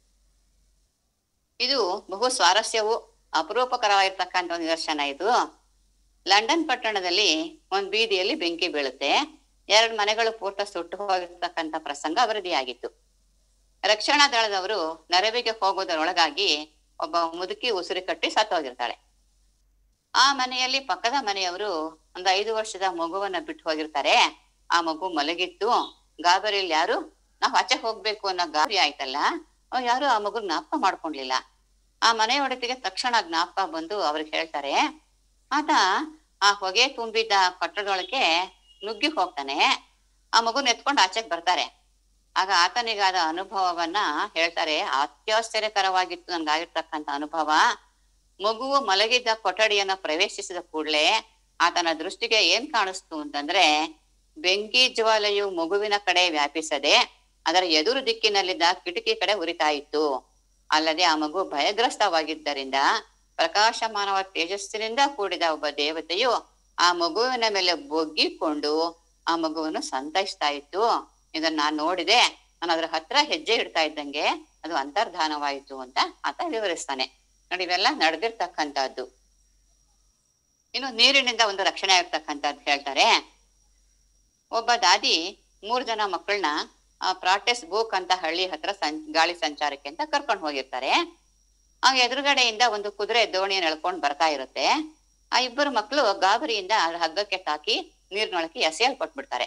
ಇದು ಬಹು ಸ್ವಾರಸ್ಯವು ಅಪರೂಪಕರವಾಗಿರ್ತಕ್ಕಂಥ ಒಂದು ನಿದರ್ಶನ ಇದು ಲಂಡನ್ ಪಟ್ಟಣದಲ್ಲಿ ಒಂದ್ ಬೀದಿಯಲ್ಲಿ ಬೆಂಕಿ ಬೀಳುತ್ತೆ ಎರಡು ಮನೆಗಳು ಪೂರ್ತ ಸುಟ್ಟು ಹೋಗಿರ್ತಕ್ಕಂಥ ಪ್ರಸಂಗ ವರದಿಯಾಗಿತ್ತು ರಕ್ಷಣಾ ದಳದವರು ನೆರವಿಗೆ ಹೋಗೋದರೊಳಗಾಗಿ ಒಬ್ಬ ಮುದುಕಿ ಉಸಿರು ಕಟ್ಟಿ ಸತ್ತೋಗಿರ್ತಾಳೆ ಆ ಮನೆಯಲ್ಲಿ ಪಕ್ಕದ ಮನೆಯವರು ಒಂದು ಐದು ವರ್ಷದ ಮಗುವನ್ನ ಬಿಟ್ಟು ಹೋಗಿರ್ತಾರೆ ಆ ಮಗು ಮಲಗಿತ್ತು ಗಾಬರಿಯಲ್ಲಿ ಯಾರು ನಾವು ಆಚೆ ಹೋಗ್ಬೇಕು ಅನ್ನೋ ಗಾಬರಿ ಆಯ್ತಲ್ಲ ಅವ್ರು ಯಾರು ಆ ಮಗು ಜ್ಞಾಪಕ ಮಾಡ್ಕೊಂಡ್ಲಿಲ್ಲ ಆ ಮನೆ ಒಡತಿಗೆ ತಕ್ಷಣ ಜ್ಞಾಪಕ ಬಂದು ಅವ್ರಿಗೆ ಹೇಳ್ತಾರೆ ಆತ ಆ ಹೊಗೆ ತುಂಬಿದ್ದ ಕಟ್ಟಡದೊಳಗೆ ನುಗ್ಗಿ ಹೋಗ್ತಾನೆ ಆ ಮಗುನ ಎತ್ಕೊಂಡು ಆಚೆಗೆ ಬರ್ತಾರೆ ಆಗ ಆತನಿಗಾದ ಅನುಭವವನ್ನ ಹೇಳ್ತಾರೆ ಅತ್ಯಾಶ್ಚರ್ಯಕರವಾಗಿತ್ತು ನನ್ಗಾಗಿರ್ತಕ್ಕಂಥ ಅನುಭವ ಮಗುವು ಮಲಗಿದ್ದ ಕೊಠಡಿಯನ್ನ ಪ್ರವೇಶಿಸಿದ ಕೂಡಲೇ ಆತನ ದೃಷ್ಟಿಗೆ ಏನ್ ಕಾಣಿಸ್ತು ಅಂತಂದ್ರೆ ಬೆಂಕಿ ಜ್ವಾಲೆಯು ಮಗುವಿನ ಕಡೆ ವ್ಯಾಪಿಸದೆ ಅದರ ಎದುರು ದಿಕ್ಕಿನಲ್ಲಿದ್ದ ಕಿಟಕಿ ಕಡೆ ಉರಿತಾ ಇತ್ತು ಅಲ್ಲದೆ ಆ ಮಗು ಭಯಗ್ರಸ್ತವಾಗಿದ್ದರಿಂದ ಪ್ರಕಾಶಮಾನವ ತೇಜಸ್ಸಿನಿಂದ ಕೂಡಿದ ಒಬ್ಬ ದೇವತೆಯು ಆ ಮಗುವಿನ ಮೇಲೆ ಬೊಗ್ಗಿಕೊಂಡು ಆ ಮಗುವನ್ನು ಸಂತೈಸ್ತಾ ಇತ್ತು ಇದನ್ನ ನಾನ್ ನೋಡಿದೆ ನಾನು ಅದ್ರ ಹತ್ರ ಹೆಜ್ಜೆ ಇಡ್ತಾ ಇದ್ದಂಗೆ ಅದು ಅಂತರ್ಧಾನವಾಯಿತು ಅಂತ ಆತ ವಿವರಿಸ್ತಾನೆ ನೋಡಿ ಇವೆಲ್ಲ ನಡೆದಿರ್ತಕ್ಕಂಥದ್ದು ಇನ್ನು ನೀರಿನಿಂದ ಒಂದು ರಕ್ಷಣೆ ಆಗಿರ್ತಕ್ಕಂಥದ್ದು ಹೇಳ್ತಾರೆ ಒಬ್ಬ ದಾದಿ ಮೂರ್ ಜನ ಮಕ್ಕಳನ್ನ ಪ್ರಾಕ್ಟಿಸ್ ಬೂಕ್ ಅಂತ ಹಳ್ಳಿ ಹತ್ರ ಸಂ ಗಾಳಿ ಸಂಚಾರಕ್ಕೆ ಅಂತ ಕರ್ಕೊಂಡು ಹೋಗಿರ್ತಾರೆ ಆ ಎದುರುಗಡೆಯಿಂದ ಒಂದು ಕುದುರೆ ದೋಣಿಯನ್ನು ಎಳ್ಕೊಂಡ್ ಬರ್ತಾ ಇರುತ್ತೆ ಆ ಇಬ್ಬರು ಮಕ್ಕಳು ಗಾಬರಿಯಿಂದ ಅದ್ರ ಹಗ್ಗಕ್ಕೆ ತಾಕಿ ನೀರಿನೊಳಗೆ ಎಸೆಯಲ್ಪಟ್ಬಿಡ್ತಾರೆ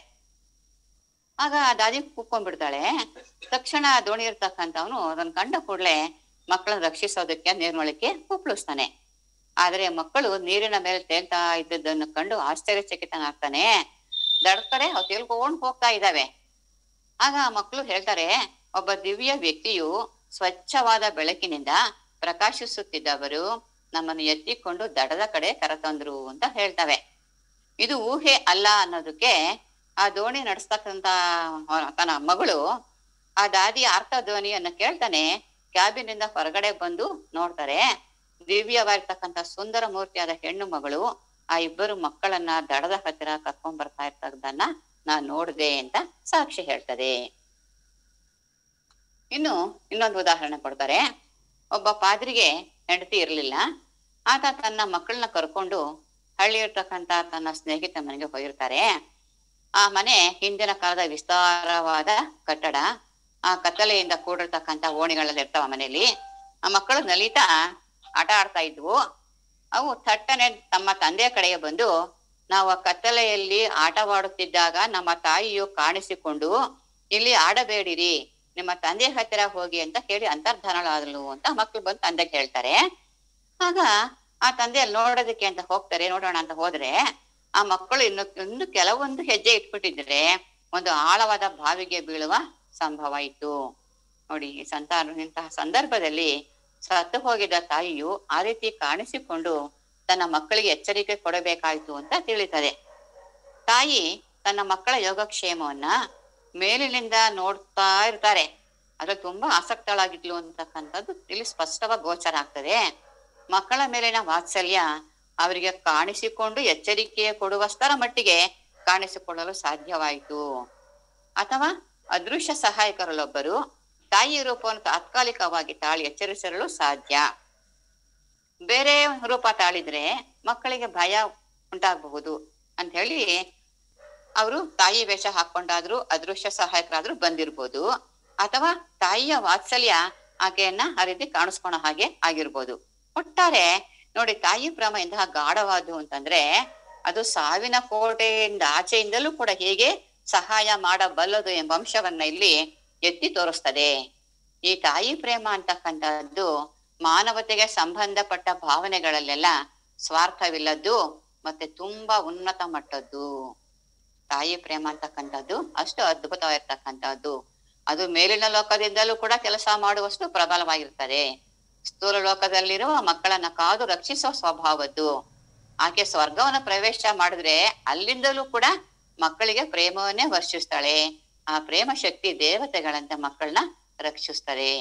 ಆಗ ಆ ದಾದಿ ಕೂತ್ಕೊಂಡ್ಬಿಡ್ತಾಳೆ ತಕ್ಷಣ ಆ ದೋಣಿ ಇರ್ತಕ್ಕಂಥವನು ಅದನ್ನ ಕಂಡ ಕೂಡ್ಲೆ ಮಕ್ಕಳನ್ನ ರಕ್ಷಿಸೋದಕ್ಕೆ ನೀರಿನೊಳಕ್ಕೆ ಕುಪ್ಪಳಿಸ್ತಾನೆ ಆದ್ರೆ ಮಕ್ಕಳು ನೀರಿನ ಮೇಲೆ ತೇಲ್ತಾ ಇದ್ದದ್ದನ್ನು ಕಂಡು ಆಶ್ಚರ್ಯಚಕಿತನಾಗ್ತಾನೆ ದಡ ಕಡೆ ಅವು ತೇಲ್ಕೊಂಡು ಹೋಗ್ತಾ ಇದ್ದಾವೆ ಆಗ ಆ ಮಕ್ಕಳು ಹೇಳ್ತಾರೆ ಒಬ್ಬ ದಿವ್ಯ ವ್ಯಕ್ತಿಯು ಸ್ವಚ್ಛವಾದ ಬೆಳಕಿನಿಂದ ಪ್ರಕಾಶಿಸುತ್ತಿದ್ದವರು ನಮ್ಮನ್ನು ಎತ್ತಿಕೊಂಡು ದಡದ ಕಡೆ ಕರೆತಂದ್ರು ಅಂತ ಹೇಳ್ತವೆ ಇದು ಊಹೆ ಅಲ್ಲ ಅನ್ನೋದಕ್ಕೆ ಆ ದೋಣಿ ನಡೆಸ್ತಕ್ಕಂತ ತನ್ನ ಮಗಳು ಆ ದಾದಿ ಆರ್ತ ಧ್ವನಿಯನ್ನ ಕೇಳ್ತಾನೆ ಕ್ಯಾಬಿನಿಂದ ಹೊರಗಡೆ ಬಂದು ನೋಡ್ತಾರೆ ದಿವ್ಯವಾಗಿರ್ತಕ್ಕಂಥ ಸುಂದರ ಮೂರ್ತಿಯಾದ ಹೆಣ್ಣು ಮಗಳು ಆ ಇಬ್ಬರು ಮಕ್ಕಳನ್ನ ದಡದ ಹತ್ತಿರ ಕರ್ಕೊಂಡ್ ಬರ್ತಾ ಇರ್ತಕ್ಕದನ್ನ ನಾನ್ ನೋಡ್ದೆ ಅಂತ ಸಾಕ್ಷಿ ಹೇಳ್ತದೆ ಇನ್ನು ಇನ್ನೊಂದು ಉದಾಹರಣೆ ಕೊಡ್ತಾರೆ ಒಬ್ಬ ಪಾದ್ರಿಗೆ ಹೆಂಡತಿ ಇರ್ಲಿಲ್ಲ ಆತ ತನ್ನ ಮಕ್ಕಳನ್ನ ಕರ್ಕೊಂಡು ಹಳ್ಳಿ ಇರ್ತಕ್ಕಂತ ತನ್ನ ಸ್ನೇಹಿತ ಮನೆಗೆ ಹೋಗಿರ್ತಾರೆ ಆ ಮನೆ ಹಿಂದಿನ ಕಾಲದ ವಿಸ್ತಾರವಾದ ಕಟ್ಟಡ ಆ ಕತ್ತಲೆಯಿಂದ ಕೂಡಿರ್ತಕ್ಕಂತ ಓಣಿಗಳೆಲ್ಲ ಇರ್ತಾವ ಮನೆಯಲ್ಲಿ ಆ ಮಕ್ಕಳು ನಲಿತಾ ಆಟ ಆಡ್ತಾ ಇದ್ವು ಅವು ಥಟ್ಟನೆ ತಮ್ಮ ತಂದೆಯ ಕಡೆಗೆ ಬಂದು ನಾವು ಆ ಕತ್ತಲೆಯಲ್ಲಿ ಆಟವಾಡುತ್ತಿದ್ದಾಗ ನಮ್ಮ ತಾಯಿಯು ಕಾಣಿಸಿಕೊಂಡು ಇಲ್ಲಿ ಆಡಬೇಡಿರಿ ನಿಮ್ಮ ತಂದೆ ಹತ್ತಿರ ಹೋಗಿ ಅಂತ ಹೇಳಿ ಅಂತರ್ಧಾನಳಾದಳು ಅಂತ ಮಕ್ಳು ಬಂದು ತಂದೆಗೆ ಹೇಳ್ತಾರೆ ಆಗ ಆ ತಂದೆ ಅಲ್ಲಿ ನೋಡೋದಕ್ಕೆ ಅಂತ ಹೋಗ್ತಾರೆ ನೋಡೋಣ ಅಂತ ಹೋದ್ರೆ ಆ ಮಕ್ಕಳು ಇನ್ನು ಇನ್ನು ಕೆಲವೊಂದು ಹೆಜ್ಜೆ ಇಟ್ಬಿಟ್ಟಿದ್ರೆ ಒಂದು ಆಳವಾದ ಬಾವಿಗೆ ಬೀಳುವ ಸಂಭವ ಇತ್ತು ನೋಡಿ ಈ ಸಂತಾನ ಇಂತಹ ಸಂದರ್ಭದಲ್ಲಿ ಸತ್ತು ಹೋಗಿದ್ದ ತಾಯಿಯು ಆ ರೀತಿ ಕಾಣಿಸಿಕೊಂಡು ತನ್ನ ಮಕ್ಕಳಿಗೆ ಎಚ್ಚರಿಕೆ ಕೊಡಬೇಕಾಯ್ತು ಅಂತ ತಿಳಿತದೆ ತಾಯಿ ತನ್ನ ಮಕ್ಕಳ ಯೋಗಕ್ಷೇಮವನ್ನ ಮೇಲಿನಿಂದ ನೋಡ್ತಾ ಇರ್ತಾರೆ ಅದ್ರಲ್ಲಿ ತುಂಬಾ ಆಸಕ್ತಳಾಗಿದ್ಲು ಅಂತಕ್ಕಂಥದ್ದು ಇಲ್ಲಿ ಸ್ಪಷ್ಟವಾಗಿ ಗೋಚರ ಆಗ್ತದೆ ಮಕ್ಕಳ ಮೇಲಿನ ವಾತ್ಸಲ್ಯ ಅವರಿಗೆ ಕಾಣಿಸಿಕೊಂಡು ಎಚ್ಚರಿಕೆ ಕೊಡುವಷ್ಟರ ಮಟ್ಟಿಗೆ ಕಾಣಿಸಿಕೊಳ್ಳಲು ಸಾಧ್ಯವಾಯಿತು ಅಥವಾ ಅದೃಶ್ಯ ಸಹಾಯಕರಲ್ಲೊಬ್ಬರು ತಾಯಿ ರೂಪವನ್ನು ತಾತ್ಕಾಲಿಕವಾಗಿ ತಾಳಿ ಎಚ್ಚರಿಸಲು ಸಾಧ್ಯ ಬೇರೆ ರೂಪ ತಾಳಿದ್ರೆ ಮಕ್ಕಳಿಗೆ ಭಯ ಉಂಟಾಗಬಹುದು ಅಂತ ಹೇಳಿ ಅವರು ತಾಯಿ ವೇಷ ಹಾಕೊಂಡಾದ್ರು ಅದೃಶ್ಯ ಸಹಾಯಕರಾದ್ರೂ ಬಂದಿರ್ಬೋದು ಅಥವಾ ತಾಯಿಯ ವಾತ್ಸಲ್ಯ ಆಕೆಯನ್ನ ಆ ರೀತಿ ಕಾಣಿಸ್ಕೊಳೋ ಹಾಗೆ ಆಗಿರ್ಬೋದು ಒಟ್ಟಾರೆ ನೋಡಿ ತಾಯಿ ಪ್ರೇಮ ಇಂತಹ ಗಾಢವಾದ್ದು ಅಂತಂದ್ರೆ ಅದು ಸಾವಿನ ಕೋಟೆಯಿಂದ ಆಚೆಯಿಂದಲೂ ಕೂಡ ಹೇಗೆ ಸಹಾಯ ಮಾಡಬಲ್ಲದು ಎಂಬ ಅಂಶವನ್ನ ಇಲ್ಲಿ ಎತ್ತಿ ತೋರಿಸ್ತದೆ ಈ ತಾಯಿ ಪ್ರೇಮ ಅಂತಕ್ಕಂಥದ್ದು ಮಾನವತೆಗೆ ಸಂಬಂಧಪಟ್ಟ ಭಾವನೆಗಳಲ್ಲೆಲ್ಲ ಸ್ವಾರ್ಥವಿಲ್ಲದ್ದು ಮತ್ತೆ ತುಂಬಾ ಉನ್ನತ ಮಟ್ಟದ್ದು ತಾಯಿ ಪ್ರೇಮ ಅಂತಕ್ಕಂಥದ್ದು ಅಷ್ಟು ಅದ್ಭುತವಾಗಿರ್ತಕ್ಕಂಥದ್ದು ಅದು ಮೇಲಿನ ಲೋಕದಿಂದಲೂ ಕೂಡ ಕೆಲಸ ಮಾಡುವಷ್ಟು ಪ್ರಬಲವಾಗಿರ್ತದೆ ಸ್ಥೂಲ ಲೋಕದಲ್ಲಿರುವ ಮಕ್ಕಳನ್ನ ಕಾದು ರಕ್ಷಿಸುವ ಸ್ವಭಾವದ್ದು ಆಕೆ ಸ್ವರ್ಗವನ್ನ ಪ್ರವೇಶ ಮಾಡಿದ್ರೆ ಅಲ್ಲಿಂದಲೂ ಕೂಡ ಮಕ್ಕಳಿಗೆ ಪ್ರೇಮವನ್ನೇ ವರ್ಷಿಸ್ತಾಳೆ ಆ ಪ್ರೇಮ ಶಕ್ತಿ ದೇವತೆಗಳಂತ ಮಕ್ಕಳನ್ನ ರಕ್ಷಿಸ್ತಾರೆ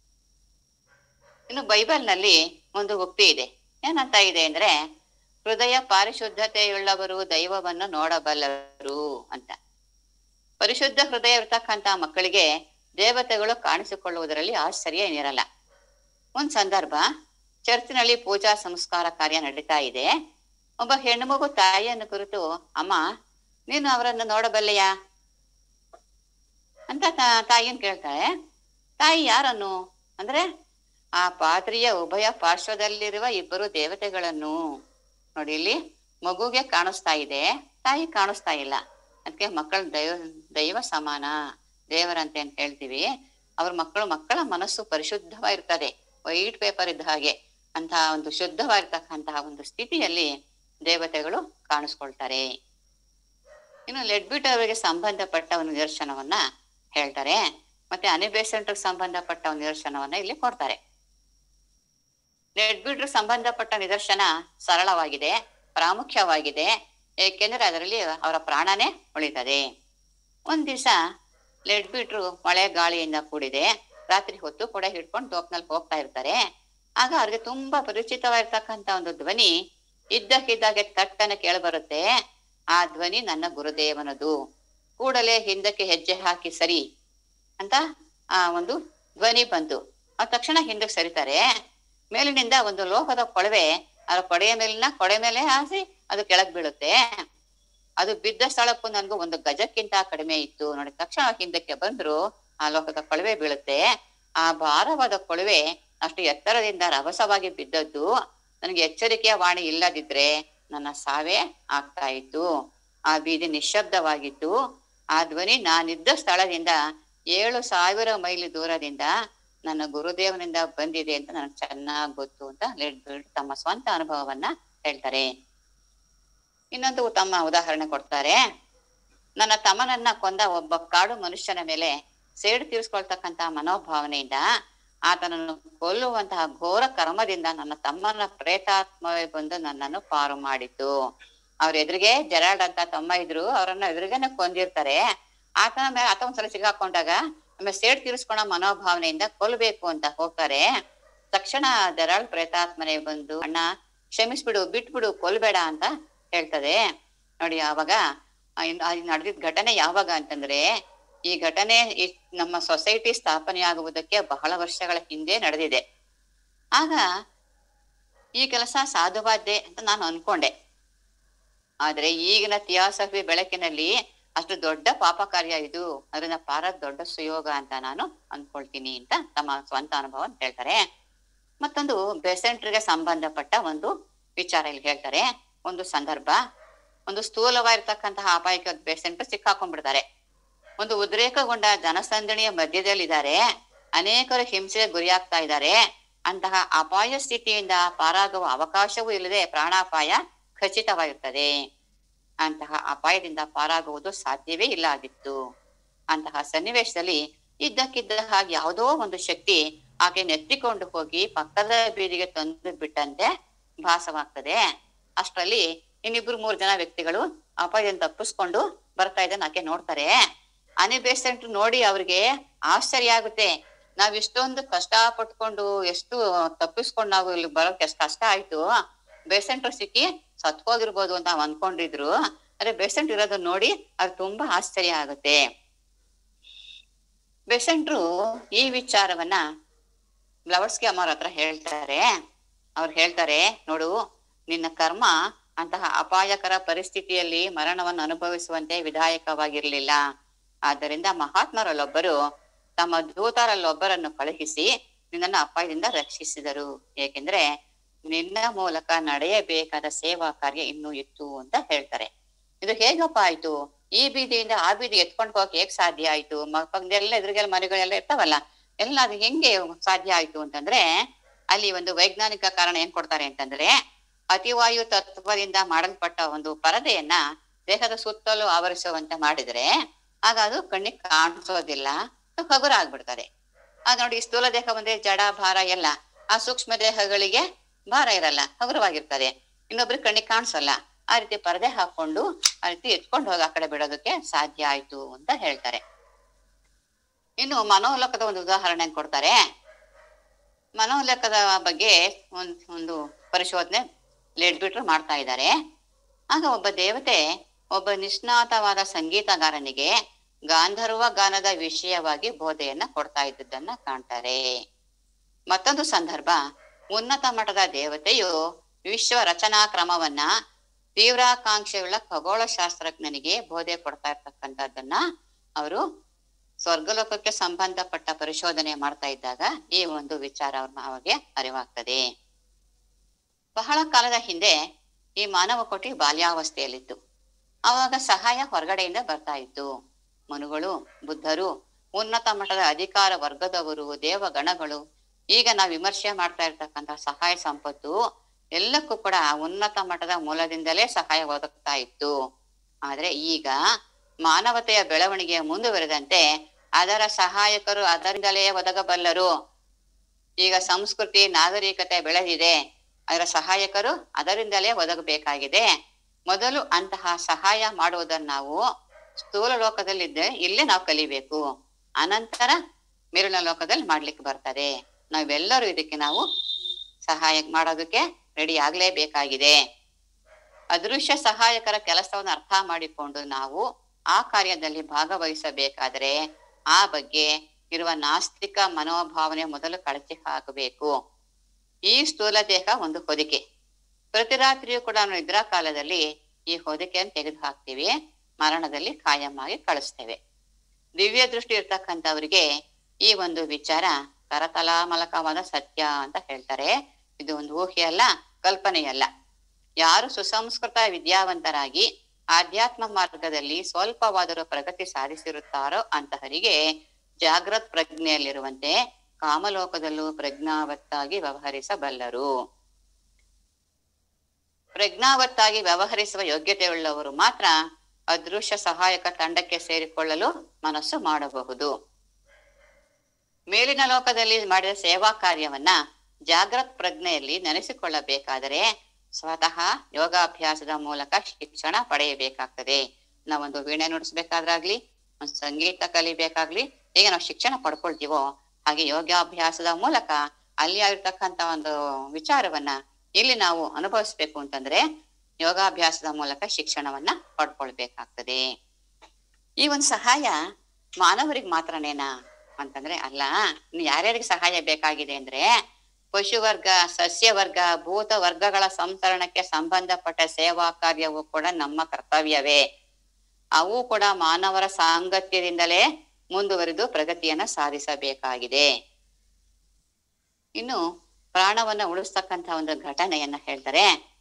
ಇನ್ನು ಬೈಬಲ್ ನಲ್ಲಿ ಒಂದು ಉಕ್ತಿ ಇದೆ ಏನಂತ ಇದೆ ಅಂದ್ರೆ ಹೃದಯ ಪಾರಿಶುದ್ಧತೆಯುಳ್ಳವರು ದೈವವನ್ನು ನೋಡಬಲ್ಲರು ಅಂತ ಪರಿಶುದ್ಧ ಹೃದಯ ಇರ್ತಕ್ಕಂತ ಮಕ್ಕಳಿಗೆ ದೇವತೆಗಳು ಕಾಣಿಸಿಕೊಳ್ಳುವುದರಲ್ಲಿ ಆಶ್ಚರ್ಯ ಏನಿರಲ್ಲ ಒಂದ್ ಸಂದರ್ಭ ಚರ್ಚಿನಲ್ಲಿ ಪೂಜಾ ಸಂಸ್ಕಾರ ಕಾರ್ಯ ನಡೀತಾ ಇದೆ ಒಬ್ಬ ಹೆಣ್ಣು ಮಗು ತಾಯಿಯನ್ನು ಕುರಿತು ಅಮ್ಮ ನೀನು ಅವರನ್ನು ನೋಡಬಲ್ಲೆಯಾ ಅಂತ ತಾ- ತಾಯಿಯನ್ನು ಕೇಳ್ತಾಳೆ ತಾಯಿ ಯಾರನ್ನು ಅಂದ್ರೆ ಆ ಪಾತ್ರಿಯ ಉಭಯ ಪಾರ್ಶ್ವದಲ್ಲಿರುವ ಇಬ್ಬರು ದೇವತೆಗಳನ್ನು ನೋಡಿ ಇಲ್ಲಿ ಮಗುಗೆ ಕಾಣಿಸ್ತಾ ಇದೆ ತಾಯಿ ಕಾಣಿಸ್ತಾ ಇಲ್ಲ ಅದಕ್ಕೆ ಮಕ್ಕಳು ದೈವ ದೈವ ಸಮಾನ ದೇವರಂತೆ ಅಂತ ಹೇಳ್ತೀವಿ ಅವ್ರ ಮಕ್ಕಳು ಮಕ್ಕಳ ಮನಸ್ಸು ಪರಿಶುದ್ಧವಾಗಿರ್ತದೆ ವೈಟ್ ಪೇಪರ್ ಇದ್ದ ಹಾಗೆ ಅಂತಹ ಒಂದು ಶುದ್ಧವಾಗಿರ್ತಕ್ಕಂತಹ ಒಂದು ಸ್ಥಿತಿಯಲ್ಲಿ ದೇವತೆಗಳು ಕಾಣಿಸ್ಕೊಳ್ತಾರೆ ಇನ್ನು ಲೆಡ್ಬಿಟ್ ಅವರಿಗೆ ಸಂಬಂಧಪಟ್ಟ ಒಂದು ನಿದರ್ಶನವನ್ನ ಹೇಳ್ತಾರೆ ಮತ್ತೆ ಅನಿಬೇಸೆಂಟ್ರಿಗೆ ಸಂಬಂಧಪಟ್ಟ ಒಂದು ನಿದರ್ಶನವನ್ನ ಇಲ್ಲಿ ಕೊಡ್ತಾರೆ ಲೆಡ್ಬಿಟ್ರಿಗೆ ಸಂಬಂಧಪಟ್ಟ ನಿದರ್ಶನ ಸರಳವಾಗಿದೆ ಪ್ರಾಮುಖ್ಯವಾಗಿದೆ ಏಕೆಂದ್ರೆ ಅದರಲ್ಲಿ ಅವರ ಪ್ರಾಣನೇ ಉಳಿತದೆ ಒಂದ್ ದಿವಸ ಲೆಡ್ಬಿಟ್ರು ಮಳೆ ಗಾಳಿಯಿಂದ ಕೂಡಿದೆ ರಾತ್ರಿ ಹೊತ್ತು ಕೂಡ ಹಿಡ್ಕೊಂಡು ತೋಪ್ನಲ್ಲಿ ಹೋಗ್ತಾ ಇರ್ತಾರೆ ಆಗ ಅವ್ರಿಗೆ ತುಂಬಾ ಪರಿಚಿತವಾಗಿರ್ತಕ್ಕಂತ ಒಂದು ಧ್ವನಿ ಇದ್ದಕ್ಕಿದ್ದಾಗೆ ತಟ್ಟನೆ ಕೇಳಬರುತ್ತೆ ಆ ಧ್ವನಿ ನನ್ನ ಗುರುದೇವನದು ಕೂಡಲೇ ಹಿಂದಕ್ಕೆ ಹೆಜ್ಜೆ ಹಾಕಿ ಸರಿ ಅಂತ ಆ ಒಂದು ಧ್ವನಿ ಬಂತು ಆ ತಕ್ಷಣ ಹಿಂದಕ್ಕೆ ಸರಿತಾರೆ ಮೇಲಿನಿಂದ ಒಂದು ಲೋಹದ ಕೊಳವೆ ಆ ಕೊಡೆಯ ಮೇಲಿನ ಕೊಡೆ ಮೇಲೆ ಹಾಸಿ ಅದು ಕೆಳಗ್ ಬೀಳುತ್ತೆ ಅದು ಬಿದ್ದ ಸ್ಥಳಕ್ಕೂ ನನ್ಗೂ ಒಂದು ಗಜಕ್ಕಿಂತ ಕಡಿಮೆ ಇತ್ತು ನೋಡಿ ತಕ್ಷಣ ಹಿಂದಕ್ಕೆ ಬಂದ್ರು ಆ ಲೋಹದ ಕೊಳವೆ ಬೀಳುತ್ತೆ ಆ ಭಾರವಾದ ಕೊಳವೆ ಅಷ್ಟು ಎತ್ತರದಿಂದ ರಭಸವಾಗಿ ಬಿದ್ದದ್ದು ನನಗೆ ಎಚ್ಚರಿಕೆಯ ವಾಣಿ ಇಲ್ಲದಿದ್ರೆ ನನ್ನ ಸಾವೇ ಆಗ್ತಾ ಇತ್ತು ಆ ಬೀದಿ ನಿಶ್ಶಬ್ದವಾಗಿತ್ತು ಆ ಧ್ವನಿ ನಾನಿದ್ದ ಸ್ಥಳದಿಂದ ಏಳು ಸಾವಿರ ಮೈಲಿ ದೂರದಿಂದ ನನ್ನ ಗುರುದೇವನಿಂದ ಬಂದಿದೆ ಅಂತ ನನಗೆ ಚೆನ್ನಾಗ್ ಗೊತ್ತು ಅಂತ ಲೆಡ್ ತಮ್ಮ ಸ್ವಂತ ಅನುಭವವನ್ನ ಹೇಳ್ತಾರೆ ಇನ್ನೊಂದು ತಮ್ಮ ಉದಾಹರಣೆ ಕೊಡ್ತಾರೆ ನನ್ನ ತಮ್ಮನನ್ನ ಕೊಂದ ಒಬ್ಬ ಕಾಡು ಮನುಷ್ಯನ ಮೇಲೆ ಸೇಡು ತೀರಿಸ್ಕೊಳ್ತಕ್ಕಂತ ಮನೋಭಾವನೆಯಿಂದ ಆತನನ್ನು ಕೊಲ್ಲುವಂತಹ ಘೋರ ಕರ್ಮದಿಂದ ನನ್ನ ತಮ್ಮನ ಪ್ರೇತಾತ್ಮವೇ ಬಂದು ನನ್ನನ್ನು ಪಾರು ಮಾಡಿತು ಅವ್ರ ಎದುರಿಗೆ ಜರಾಡ್ ಅಂತ ತಮ್ಮ ಇದ್ರು ಅವರನ್ನ ಎದುರಿಗೇನೆ ಕೊಂದಿರ್ತಾರೆ ಆತನ ಮೇಲೆ ಆತ ಒಂದ್ಸಲ ಸಿಗಾಕೊಂಡಾಗ ಆಮೇಲೆ ಸೇಡ್ ತೀರಿಸ್ಕೊಳೋ ಮನೋಭಾವನೆಯಿಂದ ಕೊಲ್ಬೇಕು ಅಂತ ಹೋಗ್ತಾರೆ ತಕ್ಷಣ ದರಾಳ್ ಪ್ರೇತಾತ್ಮನೆ ಬಂದು ಅಣ್ಣ ಕ್ಷಮಿಸ್ಬಿಡು ಬಿಟ್ಬಿಡು ಕೊಲ್ಬೇಡ ಅಂತ ಹೇಳ್ತದೆ ನೋಡಿ ಆವಾಗ ನಡೆದಿದ್ದ ಘಟನೆ ಯಾವಾಗ ಅಂತಂದ್ರೆ ಈ ಘಟನೆ ಈ ನಮ್ಮ ಸೊಸೈಟಿ ಸ್ಥಾಪನೆ ಆಗುವುದಕ್ಕೆ ಬಹಳ ವರ್ಷಗಳ ಹಿಂದೆ ನಡೆದಿದೆ ಆಗ ಈ ಕೆಲಸ ಸಾಧುವಾದ್ದೆ ಅಂತ ನಾನು ಅನ್ಕೊಂಡೆ ಆದ್ರೆ ಈಗಿನ ಥಿಯಾಸಫಿ ಬೆಳಕಿನಲ್ಲಿ ಅಷ್ಟು ದೊಡ್ಡ ಪಾಪ ಕಾರ್ಯ ಇದು ಅದನ್ನ ಪಾರ ದೊಡ್ಡ ಸುಯೋಗ ಅಂತ ನಾನು ಅನ್ಕೊಳ್ತೀನಿ ಅಂತ ತಮ್ಮ ಸ್ವಂತ ಅನುಭವ ಅಂತ ಹೇಳ್ತಾರೆ ಮತ್ತೊಂದು ಬೆಸೆಂಟ್ರಿಗೆ ಸಂಬಂಧಪಟ್ಟ ಒಂದು ವಿಚಾರ ಇಲ್ಲಿ ಹೇಳ್ತಾರೆ ಒಂದು ಸಂದರ್ಭ ಒಂದು ಸ್ಥೂಲವಾಗಿರ್ತಕ್ಕಂತಹ ಅಪಾಯಕ್ಕೆ ಬೆಸೆಂಟ್ ಸಿಕ್ಕಾಕೊಂಡ್ಬಿಡ್ತಾರೆ ಒಂದು ಉದ್ರೇಕಗೊಂಡ ಜನಸಂದಣಿಯ ಮಧ್ಯದಲ್ಲಿದ್ದಾರೆ ಅನೇಕರು ಹಿಂಸೆಗೆ ಗುರಿಯಾಗ್ತಾ ಇದ್ದಾರೆ ಅಂತಹ ಅಪಾಯ ಸ್ಥಿತಿಯಿಂದ ಪಾರಾಗುವ ಅವಕಾಶವೂ ಇಲ್ಲದೆ ಪ್ರಾಣಾಪಾಯ ಖಚಿತವಾಗಿರ್ತದೆ ಅಂತಹ ಅಪಾಯದಿಂದ ಪಾರಾಗುವುದು ಸಾಧ್ಯವೇ ಇಲ್ಲ ಆಗಿತ್ತು ಅಂತಹ ಸನ್ನಿವೇಶದಲ್ಲಿ ಇದ್ದಕ್ಕಿದ್ದ ಹಾಗೆ ಯಾವುದೋ ಒಂದು ಶಕ್ತಿ ಆಕೆ ನೆತ್ತಿಕೊಂಡು ಹೋಗಿ ಪಕ್ಕದ ಬೀದಿಗೆ ತಂದು ಬಿಟ್ಟಂತೆ ಭಾಸವಾಗ್ತದೆ ಅಷ್ಟರಲ್ಲಿ ಇನ್ನಿಬ್ರು ಮೂರು ಜನ ವ್ಯಕ್ತಿಗಳು ಅಪಾಯದಿಂದ ತಪ್ಪಿಸ್ಕೊಂಡು ಬರ್ತಾ ಇದ್ದಾನೆ ಆಕೆ ನೋಡ್ತಾರೆ ಅನಿಬೇಸೆಂಟ್ ನೋಡಿ ಅವ್ರಿಗೆ ಆಶ್ಚರ್ಯ ಆಗುತ್ತೆ ನಾವ್ ಇಷ್ಟೊಂದು ಕಷ್ಟ ಪಟ್ಕೊಂಡು ಎಷ್ಟು ತಪ್ಪಿಸ್ಕೊಂಡು ನಾವು ಇಲ್ಲಿ ಬರೋಕೆ ಎಷ್ಟು ಕಷ್ಟ ಆಯ್ತು ಬೇಸೆಂಟ್ರು ಸಿಕ್ಕಿ ಸತ್ ಹೋಗಿರ್ಬೋದು ಅಂತ ನಾವ್ ಅನ್ಕೊಂಡಿದ್ರು ಆದ್ರೆ ಬೇಸೆಂಟ್ ಇರೋದನ್ನ ನೋಡಿ ಅದು ತುಂಬಾ ಆಶ್ಚರ್ಯ ಆಗುತ್ತೆ ಬೇಸೆಂಟ್ರು ಈ ವಿಚಾರವನ್ನ ಬ್ಲವರ್ಸ್ಗೆ ಅಮ್ಮವ್ರ ಹತ್ರ ಹೇಳ್ತಾರೆ ಅವ್ರು ಹೇಳ್ತಾರೆ ನೋಡು ನಿನ್ನ ಕರ್ಮ ಅಂತಹ ಅಪಾಯಕರ ಪರಿಸ್ಥಿತಿಯಲ್ಲಿ ಮರಣವನ್ನು ಅನುಭವಿಸುವಂತೆ ವಿಧಾಯಕವಾಗಿರ್ಲಿಲ್ಲ ಆದ್ದರಿಂದ ಮಹಾತ್ಮರಲ್ಲೊಬ್ಬರು ತಮ್ಮ ದೂತರಲ್ಲೊಬ್ಬರನ್ನು ಕಳುಹಿಸಿ ನಿನ್ನನ್ನು ಅಪಾಯದಿಂದ ರಕ್ಷಿಸಿದರು ಏಕೆಂದ್ರೆ ನಿನ್ನ ಮೂಲಕ ನಡೆಯಬೇಕಾದ ಸೇವಾ ಕಾರ್ಯ ಇನ್ನೂ ಇತ್ತು ಅಂತ ಹೇಳ್ತಾರೆ ಇದು ಹೇಗಪ್ಪ ಆಯ್ತು ಈ ಬೀದಿಯಿಂದ ಆ ಬೀದಿ ಎತ್ಕೊಂಡು ಹೋಗಕ್ ಹೇಗ್ ಸಾಧ್ಯ ಆಯ್ತು ಪಕ್ಕದೆಲ್ಲ ಎದುರಿಗೆಲ್ಲ ಮನೆಗಳೆಲ್ಲ ಇರ್ತಾವಲ್ಲ ಎಲ್ಲ ಅದು ಹೆಂಗೆ ಸಾಧ್ಯ ಆಯ್ತು ಅಂತಂದ್ರೆ ಅಲ್ಲಿ ಒಂದು ವೈಜ್ಞಾನಿಕ ಕಾರಣ ಏನ್ ಕೊಡ್ತಾರೆ ಅಂತಂದ್ರೆ ಅತಿವಾಯು ತತ್ವದಿಂದ ಮಾಡಲ್ಪಟ್ಟ ಒಂದು ಪರದೆಯನ್ನ ದೇಹದ ಸುತ್ತಲೂ ಆವರಿಸುವಂತೆ ಮಾಡಿದ್ರೆ ಆಗ ಅದು ಕಣ್ಣಿಗೆ ಕಾಣಿಸೋದಿಲ್ಲ ಹಗುರ ಆಗ್ಬಿಡ್ತದೆ ಅದ್ ನೋಡಿ ಸ್ಥೂಲ ದೇಹ ಒಂದೇ ಜಡ ಭಾರ ಎಲ್ಲ ಆ ಸೂಕ್ಷ್ಮ ದೇಹಗಳಿಗೆ ಭಾರ ಇರಲ್ಲ ಹಗುರವಾಗಿರ್ತದೆ ಇನ್ನೊಬ್ರಿಗೆ ಕಣ್ಣಿಗೆ ಕಾಣಿಸಲ್ಲ ಆ ರೀತಿ ಪರದೆ ಹಾಕೊಂಡು ಆ ರೀತಿ ಎತ್ಕೊಂಡು ಹೋಗಿ ಆ ಕಡೆ ಬಿಡೋದಕ್ಕೆ ಸಾಧ್ಯ ಆಯ್ತು ಅಂತ ಹೇಳ್ತಾರೆ ಇನ್ನು ಮನೋಲೋಕದ ಒಂದು ಉದಾಹರಣೆ ಕೊಡ್ತಾರೆ ಮನೋಲೋಕದ ಬಗ್ಗೆ ಒಂದ್ ಒಂದು ಪರಿಶೋಧನೆ ಲೇಡ್ಬಿಟ್ರು ಮಾಡ್ತಾ ಇದ್ದಾರೆ ಆಗ ಒಬ್ಬ ದೇವತೆ ಒಬ್ಬ ನಿಷ್ಣಾತವಾದ ಸಂಗೀತಗಾರನಿಗೆ ಗಾಂಧರ್ವ ಗಾನದ ವಿಷಯವಾಗಿ ಬೋಧೆಯನ್ನ ಕೊಡ್ತಾ ಇದ್ದದ್ದನ್ನ ಕಾಣ್ತಾರೆ ಮತ್ತೊಂದು ಸಂದರ್ಭ ಉನ್ನತ ಮಟ್ಟದ ದೇವತೆಯು ವಿಶ್ವ ರಚನಾ ಕ್ರಮವನ್ನ ತೀವ್ರಾಕಾಂಕ್ಷೆಯುಳ್ಳ ಖಗೋಳ ಶಾಸ್ತ್ರಜ್ಞನಿಗೆ ಬೋಧೆ ಕೊಡ್ತಾ ಇರ್ತಕ್ಕಂಥದ್ದನ್ನ ಅವರು ಸ್ವರ್ಗಲೋಕಕ್ಕೆ ಸಂಬಂಧಪಟ್ಟ ಪರಿಶೋಧನೆ ಮಾಡ್ತಾ ಇದ್ದಾಗ ಈ ಒಂದು ವಿಚಾರ ಅವ್ರ ಅವಾಗೆ ಅರಿವಾಗ್ತದೆ ಬಹಳ ಕಾಲದ ಹಿಂದೆ ಈ ಮಾನವ ಕೋಟಿ ಬಾಲ್ಯಾವಸ್ಥೆಯಲ್ಲಿತ್ತು ಆವಾಗ ಸಹಾಯ ಹೊರಗಡೆಯಿಂದ ಬರ್ತಾ ಇತ್ತು ಮನುಗಳು ಬುದ್ಧರು ಉನ್ನತ ಮಟ್ಟದ ಅಧಿಕಾರ ವರ್ಗದವರು ದೇವಗಣಗಳು ಈಗ ನಾವು ವಿಮರ್ಶೆ ಮಾಡ್ತಾ ಇರ್ತಕ್ಕಂಥ ಸಹಾಯ ಸಂಪತ್ತು ಎಲ್ಲಕ್ಕೂ ಕೂಡ ಉನ್ನತ ಮಟ್ಟದ ಮೂಲದಿಂದಲೇ ಸಹಾಯ ಒದಗ್ತಾ ಇತ್ತು ಆದ್ರೆ ಈಗ ಮಾನವತೆಯ ಬೆಳವಣಿಗೆ ಮುಂದುವರೆದಂತೆ ಅದರ ಸಹಾಯಕರು ಅದರಿಂದಲೇ ಒದಗಬಲ್ಲರು ಈಗ ಸಂಸ್ಕೃತಿ ನಾಗರಿಕತೆ ಬೆಳೆದಿದೆ ಅದರ ಸಹಾಯಕರು ಅದರಿಂದಲೇ ಒದಗಬೇಕಾಗಿದೆ ಮೊದಲು ಅಂತಹ ಸಹಾಯ ಮಾಡುವುದನ್ನು ನಾವು ಸ್ಥೂಲ ಲೋಕದಲ್ಲಿದ್ದೆ ಇಲ್ಲೇ ನಾವು ಕಲಿಬೇಕು ಅನಂತರ ಮೇಲಿನ ಲೋಕದಲ್ಲಿ ಮಾಡ್ಲಿಕ್ಕೆ ಬರ್ತದೆ ನಾವೆಲ್ಲರೂ ಇದಕ್ಕೆ ನಾವು ಸಹಾಯ ಮಾಡೋದಕ್ಕೆ ರೆಡಿ ಆಗ್ಲೇಬೇಕಾಗಿದೆ ಅದೃಶ್ಯ ಸಹಾಯಕರ ಕೆಲಸವನ್ನು ಅರ್ಥ ಮಾಡಿಕೊಂಡು ನಾವು ಆ ಕಾರ್ಯದಲ್ಲಿ ಭಾಗವಹಿಸಬೇಕಾದರೆ ಆ ಬಗ್ಗೆ ಇರುವ ನಾಸ್ತಿಕ ಮನೋಭಾವನೆ ಮೊದಲು ಕಳಚಿ ಹಾಕಬೇಕು ಈ ಸ್ಥೂಲ ದೇಹ ಒಂದು ಹೊದಿಕೆ ಪ್ರತಿ ರಾತ್ರಿಯೂ ಕೂಡ ನಾವು ನಿದ್ರಾ ಕಾಲದಲ್ಲಿ ಈ ಹೊದಿಕೆಯನ್ನು ತೆಗೆದು ಹಾಕ್ತೀವಿ ಮರಣದಲ್ಲಿ ಕಾಯಂ ಆಗಿ ಕಳಿಸ್ತೇವೆ ದಿವ್ಯ ದೃಷ್ಟಿ ಇರ್ತಕ್ಕಂಥವ್ರಿಗೆ ಈ ಒಂದು ವಿಚಾರ ಕರತಲಾಮಲಕವಾದ ಸತ್ಯ ಅಂತ ಹೇಳ್ತಾರೆ ಇದು ಒಂದು ಊಹೆ ಅಲ್ಲ ಕಲ್ಪನೆಯಲ್ಲ ಯಾರು ಸುಸಂಸ್ಕೃತ ವಿದ್ಯಾವಂತರಾಗಿ ಆಧ್ಯಾತ್ಮ ಮಾರ್ಗದಲ್ಲಿ ಸ್ವಲ್ಪವಾದರೂ ಪ್ರಗತಿ ಸಾಧಿಸಿರುತ್ತಾರೋ ಅಂತಹರಿಗೆ ಜಾಗೃತ್ ಪ್ರಜ್ಞೆಯಲ್ಲಿರುವಂತೆ ಕಾಮಲೋಕದಲ್ಲೂ ಪ್ರಜ್ಞಾವತ್ತಾಗಿ ವ್ಯವಹರಿಸಬಲ್ಲರು ಪ್ರಜ್ಞಾವತ್ತಾಗಿ ವ್ಯವಹರಿಸುವ ಯೋಗ್ಯತೆಯುಳ್ಳವರು ಮಾತ್ರ ಅದೃಶ್ಯ ಸಹಾಯಕ ತಂಡಕ್ಕೆ ಸೇರಿಕೊಳ್ಳಲು ಮನಸ್ಸು ಮಾಡಬಹುದು ಮೇಲಿನ ಲೋಕದಲ್ಲಿ ಮಾಡಿದ ಸೇವಾ ಕಾರ್ಯವನ್ನ ಜಾಗೃತ್ ಪ್ರಜ್ಞೆಯಲ್ಲಿ ನೆನೆಸಿಕೊಳ್ಳಬೇಕಾದರೆ ಸ್ವತಃ ಯೋಗಾಭ್ಯಾಸದ ಮೂಲಕ ಶಿಕ್ಷಣ ಪಡೆಯಬೇಕಾಗ್ತದೆ ನಾವೊಂದು ವೀಣೆ ನುಡಿಸ್ಬೇಕಾದ್ರಾಗ್ಲಿ ಒಂದು ಸಂಗೀತ ಕಲಿಬೇಕಾಗ್ಲಿ ಹೇಗೆ ನಾವು ಶಿಕ್ಷಣ ಪಡ್ಕೊಳ್ತೀವೋ ಹಾಗೆ ಯೋಗಾಭ್ಯಾಸದ ಮೂಲಕ ಅಲ್ಲಿ ಆಗಿರ್ತಕ್ಕಂಥ ಒಂದು ವಿಚಾರವನ್ನ ಇಲ್ಲಿ ನಾವು ಅನುಭವಿಸ್ಬೇಕು ಅಂತಂದ್ರೆ ಯೋಗಾಭ್ಯಾಸದ ಮೂಲಕ ಶಿಕ್ಷಣವನ್ನ ಪಡ್ಕೊಳ್ಬೇಕಾಗ್ತದೆ ಈ ಒಂದು ಸಹಾಯ ಮಾನವರಿಗೆ ಮಾತ್ರನೇನಾ ಅಂತಂದ್ರೆ ಅಲ್ಲ ಇನ್ನು ಯಾರ್ಯಾರಿಗೆ ಸಹಾಯ ಬೇಕಾಗಿದೆ ಅಂದ್ರೆ ಪಶು ವರ್ಗ ಸಸ್ಯ ವರ್ಗ ಭೂತ ವರ್ಗಗಳ ಸಂತರಣಕ್ಕೆ ಸಂಬಂಧಪಟ್ಟ ಸೇವಾ ಕಾರ್ಯವು ಕೂಡ ನಮ್ಮ ಕರ್ತವ್ಯವೇ ಅವು ಕೂಡ ಮಾನವರ ಸಾಂಗತ್ಯದಿಂದಲೇ ಮುಂದುವರಿದು ಪ್ರಗತಿಯನ್ನ ಸಾಧಿಸಬೇಕಾಗಿದೆ ಇನ್ನು ಪ್ರಾಣವನ್ನ ಉಳಿಸ್ತಕ್ಕಂತ ಒಂದು ಘಟನೆಯನ್ನ ಹೇಳ್ತಾರೆ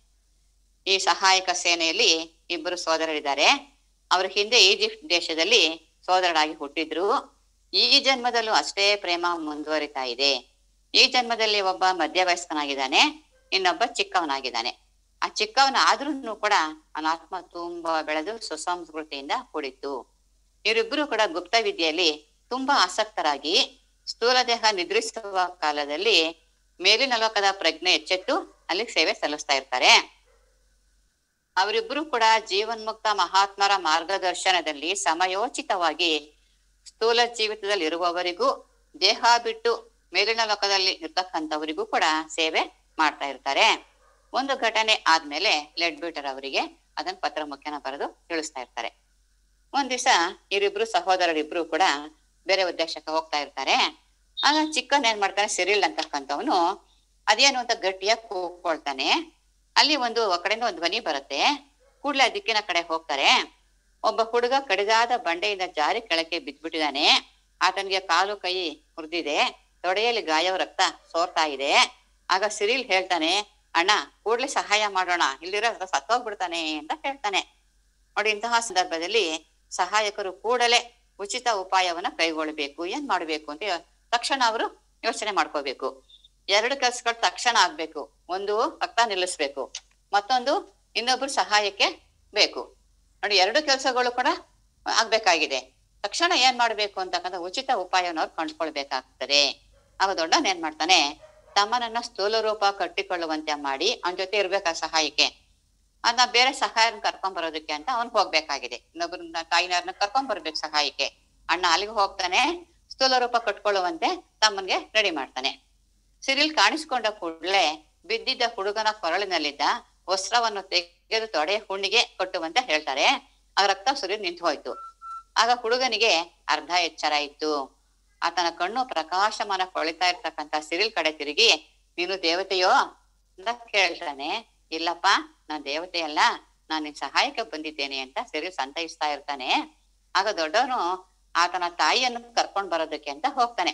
ಈ ಸಹಾಯಕ ಸೇನೆಯಲ್ಲಿ ಇಬ್ಬರು ಸೋದರರಿದ್ದಾರೆ ಅವ್ರ ಹಿಂದೆ ಈಜಿಪ್ಟ್ ದೇಶದಲ್ಲಿ ಸೋದರರಾಗಿ ಹುಟ್ಟಿದ್ರು ಈ ಜನ್ಮದಲ್ಲೂ ಅಷ್ಟೇ ಪ್ರೇಮ ಮುಂದುವರಿತಾ ಇದೆ ಈ ಜನ್ಮದಲ್ಲಿ ಒಬ್ಬ ಮಧ್ಯವಯಸ್ಕನಾಗಿದ್ದಾನೆ ಇನ್ನೊಬ್ಬ ಚಿಕ್ಕವನಾಗಿದ್ದಾನೆ ಆ ಚಿಕ್ಕವನ ಆದ್ರೂ ಕೂಡ ಅವನ ಆತ್ಮ ತುಂಬಾ ಬೆಳೆದು ಸುಸಂಸ್ಕೃತಿಯಿಂದ ಕೂಡಿತ್ತು ಇವರಿಬ್ಬರು ಕೂಡ ಗುಪ್ತ ವಿದ್ಯೆಯಲ್ಲಿ ತುಂಬಾ ಆಸಕ್ತರಾಗಿ ಸ್ಥೂಲ ದೇಹ ನಿದ್ರಿಸುವ ಕಾಲದಲ್ಲಿ ಮೇಲಿನ ಲೋಕದ ಪ್ರಜ್ಞೆ ಎಚ್ಚೆತ್ತು ಅಲ್ಲಿ ಸೇವೆ ಸಲ್ಲಿಸ್ತಾ ಇರ್ತಾರೆ ಅವರಿಬ್ಬರು ಕೂಡ ಜೀವನ್ಮುಕ್ತ ಮಹಾತ್ಮರ ಮಾರ್ಗದರ್ಶನದಲ್ಲಿ ಸಮಯೋಚಿತವಾಗಿ ಸ್ಥೂಲ ಜೀವಿತದಲ್ಲಿ ಇರುವವರಿಗೂ ದೇಹ ಬಿಟ್ಟು ಮೇಲಿನ ಲೋಕದಲ್ಲಿ ಇರ್ತಕ್ಕಂಥವರಿಗೂ ಕೂಡ ಸೇವೆ ಮಾಡ್ತಾ ಇರ್ತಾರೆ ಒಂದು ಘಟನೆ ಆದ್ಮೇಲೆ ಲೆಡ್ ಬೀಟರ್ ಅವರಿಗೆ ಅದನ್ನ ಪತ್ರ ಮುಖ್ಯನ ಬರೆದು ತಿಳಿಸ್ತಾ ಇರ್ತಾರೆ ಒಂದ್ ದಿವಸ ಇವರಿಬ್ರು ಸಹೋದರರಿಬ್ರು ಕೂಡ ಬೇರೆ ಉದ್ದೇಶಕ್ಕೆ ಹೋಗ್ತಾ ಇರ್ತಾರೆ ಆಗ ಚಿಕ್ಕನ್ ಏನ್ ಮಾಡ್ತಾನೆ ಸಿರಿಲ್ ಅಂತಕ್ಕಂಥವನು ಅದೇನು ಅಂತ ಗಟ್ಟಿಯಾಗಿ ಕೂಗ್ಕೊಳ್ತಾನೆ ಅಲ್ಲಿ ಒಂದು ಆ ಕಡೆಯಿಂದ ಒಂದು ಧ್ವನಿ ಬರುತ್ತೆ ಕೂಡ್ಲೆ ಆ ದಿಕ್ಕಿನ ಕಡೆ ಹೋಗ್ತಾರೆ ಒಬ್ಬ ಹುಡುಗ ಕಡಿದಾದ ಬಂಡೆಯಿಂದ ಜಾರಿ ಕೆಳಕ್ಕೆ ಬಿದ್ದ್ಬಿಟ್ಟಿದ್ದಾನೆ ಆತನಿಗೆ ಕಾಲು ಕೈ ಹುರಿದಿದೆ ತೊಡೆಯಲ್ಲಿ ಗಾಯವ ರಕ್ತ ಸೋರ್ತಾ ಇದೆ ಆಗ ಸಿರಿಲ್ ಹೇಳ್ತಾನೆ ಅಣ್ಣ ಕೂಡ್ಲೆ ಸಹಾಯ ಮಾಡೋಣ ಇಲ್ಲಿರೋ ಸತ್ತೋಗ್ಬಿಡ್ತಾನೆ ಅಂತ ಹೇಳ್ತಾನೆ ನೋಡಿ ಇಂತಹ ಸಂದರ್ಭದಲ್ಲಿ ಸಹಾಯಕರು ಕೂಡಲೇ ಉಚಿತ ಉಪಾಯವನ್ನ ಕೈಗೊಳ್ಳಬೇಕು ಏನ್ ಮಾಡ್ಬೇಕು ಅಂತ ತಕ್ಷಣ ಅವರು ಯೋಚನೆ ಮಾಡ್ಕೋಬೇಕು ಎರಡು ಕೆಲ್ಸಗಳು ತಕ್ಷಣ ಆಗ್ಬೇಕು ಒಂದು ರಕ್ತ ನಿಲ್ಲಿಸ್ಬೇಕು ಮತ್ತೊಂದು ಇನ್ನೊಬ್ರು ಸಹಾಯಕ್ಕೆ ಬೇಕು ನೋಡಿ ಎರಡು ಕೆಲಸಗಳು ಕೂಡ ಆಗ್ಬೇಕಾಗಿದೆ ತಕ್ಷಣ ಏನ್ ಮಾಡ್ಬೇಕು ಅಂತಕ್ಕಂಥ ಉಚಿತ ಉಪಾಯವನ್ನು ಅವ್ರು ಕಂಡುಕೊಳ್ಬೇಕಾಗ್ತದೆ ಆಗ ದೊಡ್ಡವನ್ ಏನ್ ಮಾಡ್ತಾನೆ ತಮ್ಮನನ್ನ ಸ್ಥೂಲ ರೂಪ ಕಟ್ಟಿಕೊಳ್ಳುವಂತೆ ಮಾಡಿ ಅವನ ಜೊತೆ ಇರ್ಬೇಕಾ ಸಹಾಯಕ್ಕೆ ಅದನ್ನ ಬೇರೆ ಸಹಾಯನ ಕರ್ಕೊಂಡ್ ಬರೋದಕ್ಕೆ ಅಂತ ಅವ್ನ್ ಹೋಗ್ಬೇಕಾಗಿದೆ ಇನ್ನೊಬ್ರನ್ನ ತಾಯಿನಾರನ್ನ ಕರ್ಕೊಂಡ್ ಬರ್ಬೇಕು ಸಹಾಯಕ್ಕೆ ಅಣ್ಣ ಅಲ್ಲಿಗೆ ಹೋಗ್ತಾನೆ ಸ್ಥೂಲ ರೂಪ ಕಟ್ಕೊಳ್ಳುವಂತೆ ತಮ್ಮನ್ಗೆ ರೆಡಿ ಮಾಡ್ತಾನೆ ಸಿರಿಲ್ ಕಾಣಿಸ್ಕೊಂಡ ಕೂಡಲೇ ಬಿದ್ದಿದ್ದ ಹುಡುಗನ ಕೊರಳಿನಲ್ಲಿದ್ದ ವಸ್ತ್ರವನ್ನು ತೆಗೆದು ತೊಡೆ ಹುಣ್ಣಿಗೆ ಕಟ್ಟುವಂತೆ ಹೇಳ್ತಾರೆ ಆಗ ರಕ್ತ ಸುರಿದು ನಿಂತು ಹೋಯ್ತು ಆಗ ಹುಡುಗನಿಗೆ ಅರ್ಧ ಎಚ್ಚರ ಇತ್ತು ಆತನ ಕಣ್ಣು ಪ್ರಕಾಶಮಾನ ಕೊಳಿತಾ ಇರ್ತಕ್ಕಂತ ಸಿರಿಲ್ ಕಡೆ ತಿರುಗಿ ನೀನು ದೇವತೆಯೋ ಅಂತ ಕೇಳ್ತಾನೆ ಇಲ್ಲಪ್ಪ ನಾನ್ ದೇವತೆ ಅಲ್ಲ ನಾನ್ ನಿನ್ ಸಹಾಯಕ್ಕೆ ಬಂದಿದ್ದೇನೆ ಅಂತ ಸಿರಿಲ್ ಸಂತೈಸ್ತಾ ಇರ್ತಾನೆ ಆಗ ದೊಡ್ಡವನು ಆತನ ತಾಯಿಯನ್ನು ಕರ್ಕೊಂಡ್ ಬರೋದಕ್ಕೆ ಅಂತ ಹೋಗ್ತಾನೆ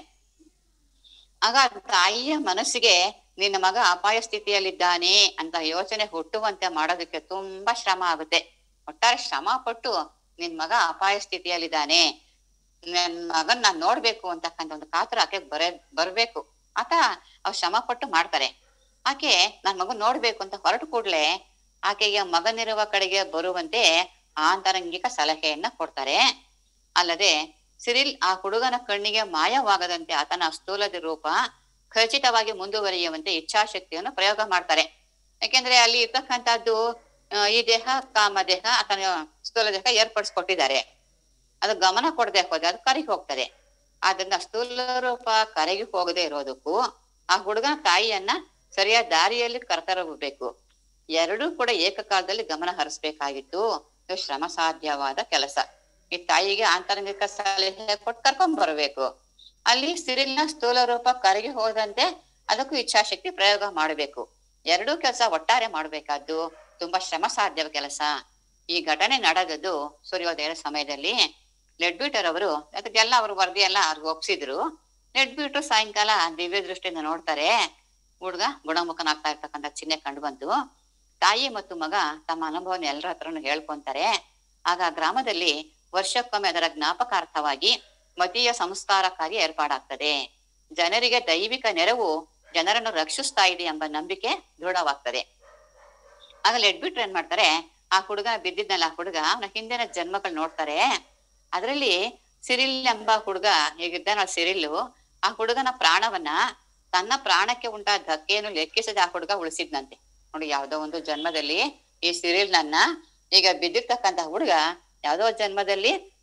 ಆಗ ತಾಯಿಯ ಮನಸ್ಸಿಗೆ ನಿನ್ನ ಮಗ ಅಪಾಯ ಸ್ಥಿತಿಯಲ್ಲಿದ್ದಾನೆ ಅಂತ ಯೋಚನೆ ಹುಟ್ಟುವಂತೆ ಮಾಡೋದಕ್ಕೆ ತುಂಬಾ ಶ್ರಮ ಆಗುತ್ತೆ ಒಟ್ಟಾರೆ ಶ್ರಮ ಪಟ್ಟು ನಿನ್ ಮಗ ಅಪಾಯ ಸ್ಥಿತಿಯಲ್ಲಿದ್ದಾನೆ ನನ್ ಮಗನ್ ನಾನ್ ನೋಡ್ಬೇಕು ಅಂತಕ್ಕಂಥ ಒಂದು ಕಾತರ ಆಕೆ ಬರ ಬರ್ಬೇಕು ಆತ ಅವ್ರು ಶ್ರಮ ಪಟ್ಟು ಮಾಡ್ತಾರೆ ಆಕೆ ನನ್ ಮಗನ್ ನೋಡ್ಬೇಕು ಅಂತ ಹೊರಟು ಕೂಡ್ಲೆ ಆಕೆಗೆ ಮಗನಿರುವ ಕಡೆಗೆ ಬರುವಂತೆ ಆಂತರಂಗಿಕ ಸಲಹೆಯನ್ನ ಕೊಡ್ತಾರೆ ಅಲ್ಲದೆ ಸಿರಿಲ್ ಆ ಹುಡುಗನ ಕಣ್ಣಿಗೆ ಮಾಯವಾಗದಂತೆ ಆತನ ಸ್ಥೂಲದ ರೂಪ ಖಚಿತವಾಗಿ ಮುಂದುವರಿಯುವಂತೆ ಇಚ್ಛಾಶಕ್ತಿಯನ್ನು ಪ್ರಯೋಗ ಮಾಡ್ತಾರೆ ಯಾಕೆಂದ್ರೆ ಅಲ್ಲಿ ಇರ್ತಕ್ಕಂಥದ್ದು ಆ, ಈ ದೇಹ ಕಾಮ ದೇಹ ಆತನ ಸ್ಥೂಲ ದೇಹ ಏರ್ಪಡಿಸ್ಕೊಟ್ಟಿದ್ದಾರೆ ಅದು ಗಮನ ಕೊಡದೆ ಹೋದ್ರೆ ಅದು ಕರಗಿ ಹೋಗ್ತದೆ ಆದ್ರಿಂದ ಸ್ಥೂಲ ರೂಪ ಕರಗಿ ಹೋಗದೆ ಇರೋದಕ್ಕೂ ಆ ಹುಡುಗನ ತಾಯಿಯನ್ನ ಸರಿಯಾದ ದಾರಿಯಲ್ಲಿ ಕರ್ತರಬೇಕು ಎರಡೂ ಕೂಡ ಏಕಕಾಲದಲ್ಲಿ ಗಮನ ಹರಿಸ್ಬೇಕಾಗಿತ್ತು ಇದು ಶ್ರಮ ಸಾಧ್ಯವಾದ ಕೆಲಸ ಈ ತಾಯಿಗೆ ಆಂತರಂಗಿಕ ಸಲಹೆ ಕೊಟ್ಟು ಕರ್ಕೊಂಡ್ ಬರಬೇಕು ಅಲ್ಲಿ ಸಿರಿಲ್ನ ಸ್ಥೂಲ ರೂಪ ಕರಗಿ ಹೋದಂತೆ ಅದಕ್ಕೂ ಇಚ್ಛಾಶಕ್ತಿ ಪ್ರಯೋಗ ಮಾಡಬೇಕು ಎರಡೂ ಕೆಲಸ ಒಟ್ಟಾರೆ ಮಾಡಬೇಕಾದ್ದು ತುಂಬಾ ಶ್ರಮ ಸಾಧ್ಯವ ಕೆಲಸ ಈ ಘಟನೆ ನಡೆದದ್ದು ಸೂರ್ಯೋದಯದ ಸಮಯದಲ್ಲಿ ಲೆಡ್ಬೀಟರ್ ಅವರು ಅದಕ್ಕೆಲ್ಲ ಅವರು ವರದಿ ಎಲ್ಲ ಅವ್ರಿಗೆ ಒಪ್ಸಿದ್ರು ಲೆಡ್ಬೀಟರ್ ಸಾಯಂಕಾಲ ದಿವ್ಯ ದೃಷ್ಟಿಯಿಂದ ನೋಡ್ತಾರೆ ಹುಡುಗ ಗುಣಮುಖನಾಗ್ತಾ ಇರ್ತಕ್ಕಂಥ ಚಿಹ್ನೆ ಕಂಡು ಬಂತು ತಾಯಿ ಮತ್ತು ಮಗ ತಮ್ಮ ಅನುಭವನ ಎಲ್ಲರ ಹತ್ರನು ಹೇಳ್ಕೊಂತಾರೆ ಆಗ ಆ ಗ್ರಾಮದಲ್ಲಿ ವರ್ಷಕ್ಕೊಮ್ಮೆ ಅದರ ಜ್ಞಾಪಕಾರ್ಥವಾಗಿ ಮತೀಯ ಸಂಸ್ಕಾರ ಕಾರ್ಯ ಏರ್ಪಾಡಾಗ್ತದೆ ಜನರಿಗೆ ದೈವಿಕ ನೆರವು ಜನರನ್ನು ರಕ್ಷಿಸ್ತಾ ಇದೆ ಎಂಬ ನಂಬಿಕೆ ದೃಢವಾಗ್ತದೆ ಆಗ ಲೆಡ್ಬಿಟ್ರು ಏನ್ ಮಾಡ್ತಾರೆ ಆ ಹುಡುಗ ಬಿದ್ದಿದ್ನಲ್ಲ ಆ ಹುಡುಗ ಅವನ ಹಿಂದಿನ ಜನ್ಮಗಳು ನೋಡ್ತಾರೆ ಅದರಲ್ಲಿ ಸಿರಿಲ್ ಎಂಬ ಹುಡುಗ ಹೇಗಿದ್ದಾನ ಸಿರಿಲ್ಲು ಆ ಹುಡುಗನ ಪ್ರಾಣವನ್ನ ತನ್ನ ಪ್ರಾಣಕ್ಕೆ ಉಂಟಾದ ಧಕ್ಕೆಯನ್ನು ಲೆಕ್ಕಿಸದೆ ಆ ಹುಡುಗ ಉಳಿಸಿದ್ನಂತೆ ನೋಡಿ ಯಾವ್ದೋ ಒಂದು ಜನ್ಮದಲ್ಲಿ ಈ ಸಿರಿಲ್ ನನ್ನ ಈಗ ಬಿದ್ದಿರ್ತಕ್ಕಂತ ಹುಡುಗ ಯಾವ್ದೋ ಜನ್ಮದಲ್ಲಿ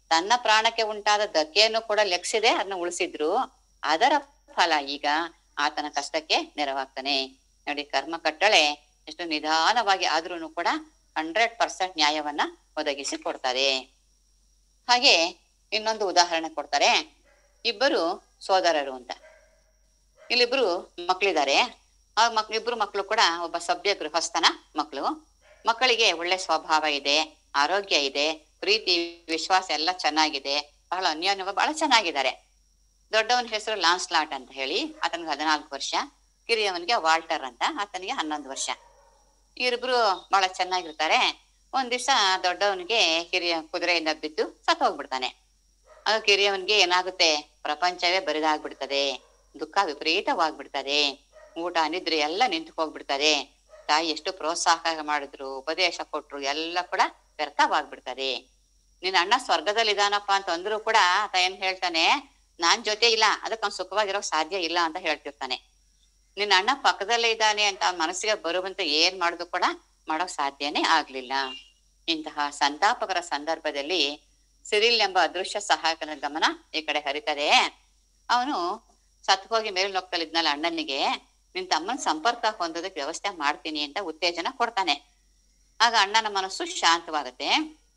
ತನ್ನ ಪ್ರಾಣಕ್ಕೆ ಉಂಟಾದ ಧಕ್ಕೆಯನ್ನು ಕೂಡ ಲೆಕ್ಸಿದೆ ಅದನ್ನ ಉಳಿಸಿದ್ರು ಅದರ ಫಲ ಈಗ ಆತನ ಕಷ್ಟಕ್ಕೆ ನೆರವಾಗ್ತಾನೆ ನೋಡಿ ಕರ್ಮ ಕಟ್ಟಳೆ ಎಷ್ಟು ನಿಧಾನವಾಗಿ ಆದ್ರೂ ಕೂಡ ಹಂಡ್ರೆಡ್ ಪರ್ಸೆಂಟ್ ನ್ಯಾಯವನ್ನ ಒದಗಿಸಿ ಕೊಡ್ತಾರೆ ಹಾಗೆ ಇನ್ನೊಂದು ಉದಾಹರಣೆ ಕೊಡ್ತಾರೆ ಇಬ್ಬರು ಸೋದರರು ಅಂತ ಇಲ್ಲಿಬ್ರು ಮಕ್ಳಿದ್ದಾರೆ ಆ ಮಕ್ ಇಬ್ರು ಮಕ್ಕಳು ಕೂಡ ಒಬ್ಬ ಸಭ್ಯ ಗೃಹಸ್ಥನ ಮಕ್ಕಳು ಮಕ್ಕಳಿಗೆ ಒಳ್ಳೆ ಸ್ವಭಾವ ಇದೆ ಆರೋಗ್ಯ ಇದೆ ಪ್ರೀತಿ ವಿಶ್ವಾಸ ಎಲ್ಲ ಚೆನ್ನಾಗಿದೆ ಬಹಳ ಅನ್ಯೋನ್ಯ ಬಹಳ ಚೆನ್ನಾಗಿದ್ದಾರೆ ದೊಡ್ಡವನ ಹೆಸರು ಲಾನ್ಸ್ಲಾಟ್ ಅಂತ ಹೇಳಿ ಆತನಿಗೆ ಹದಿನಾಲ್ಕು ವರ್ಷ ಕಿರಿಯವನಿಗೆ ವಾಲ್ಟರ್ ಅಂತ ಆತನಿಗೆ ಹನ್ನೊಂದು ವರ್ಷ ಇವರಿಬ್ರು ಬಹಳ ಚೆನ್ನಾಗಿರ್ತಾರೆ ಒಂದ್ ದಿವಸ ದೊಡ್ಡವನಿಗೆ ಹಿರಿಯ ಕುದುರೆಯಿಂದ ಬಿದ್ದು ಸತ್ತು ಹೋಗ್ಬಿಡ್ತಾನೆ ಆಗ ಕಿರಿಯವನಿಗೆ ಏನಾಗುತ್ತೆ ಪ್ರಪಂಚವೇ ಬರಿದಾಗ್ಬಿಡ್ತದೆ ದುಃಖ ವಿಪರೀತವಾಗ್ಬಿಡ್ತದೆ ಊಟ ನಿದ್ರೆ ಎಲ್ಲ ನಿಂತು ಹೋಗ್ಬಿಡ್ತದೆ ತಾಯಿ ಎಷ್ಟು ಪ್ರೋತ್ಸಾಹ ಮಾಡಿದ್ರು ಉಪದೇಶ ಕೊಟ್ರು ಎಲ್ಲ ಕೂಡ ವ್ಯರ್ಥವಾಗ್ಬಿಡ್ತದೆ ನಿನ್ನ ಅಣ್ಣ ಸ್ವರ್ಗದಲ್ಲಿ ಇದಾನಪ್ಪ ಅಂತ ಅಂದ್ರು ಕೂಡ ಆತ ಏನ್ ಹೇಳ್ತಾನೆ ನಾನ್ ಜೊತೆ ಇಲ್ಲ ಅದಕ್ಕೆ ಅವ್ನು ಸುಖವಾಗಿರೋಕ್ ಸಾಧ್ಯ ಇಲ್ಲ ಅಂತ ಹೇಳ್ತಿರ್ತಾನೆ ನಿನ್ನ ಅಣ್ಣ ಪಕ್ಕದಲ್ಲೇ ಇದ್ದಾನೆ ಅಂತ ಅವ್ನ್ ಮನಸ್ಸಿಗೆ ಬರುವಂತ ಏನ್ ಮಾಡುದು ಕೂಡ ಮಾಡೋಕ್ ಸಾಧ್ಯನೇ ಆಗ್ಲಿಲ್ಲ ಇಂತಹ ಸಂತಾಪಕರ ಸಂದರ್ಭದಲ್ಲಿ ಸಿರಿಲ್ ಎಂಬ ಅದೃಶ್ಯ ಸಹಾಯಕನ ಗಮನ ಈ ಕಡೆ ಹರಿತದೆ ಅವನು ಸತ್ ಹೋಗಿ ಮೇಲೆ ಹೋಗ್ತಲಿದ್ನಲ್ಲ ಅಣ್ಣನಿಗೆ ನಿನ್ ತಮ್ಮನ ಸಂಪರ್ಕ ಹೊಂದೋದಕ್ಕೆ ವ್ಯವಸ್ಥೆ ಮಾಡ್ತೀನಿ ಅಂತ ಉತ್ತೇಜನ ಕೊಡ್ತಾನೆ ಆಗ ಅಣ್ಣನ ಮನಸ್ಸು ಶಾಂತವಾಗುತ್ತೆ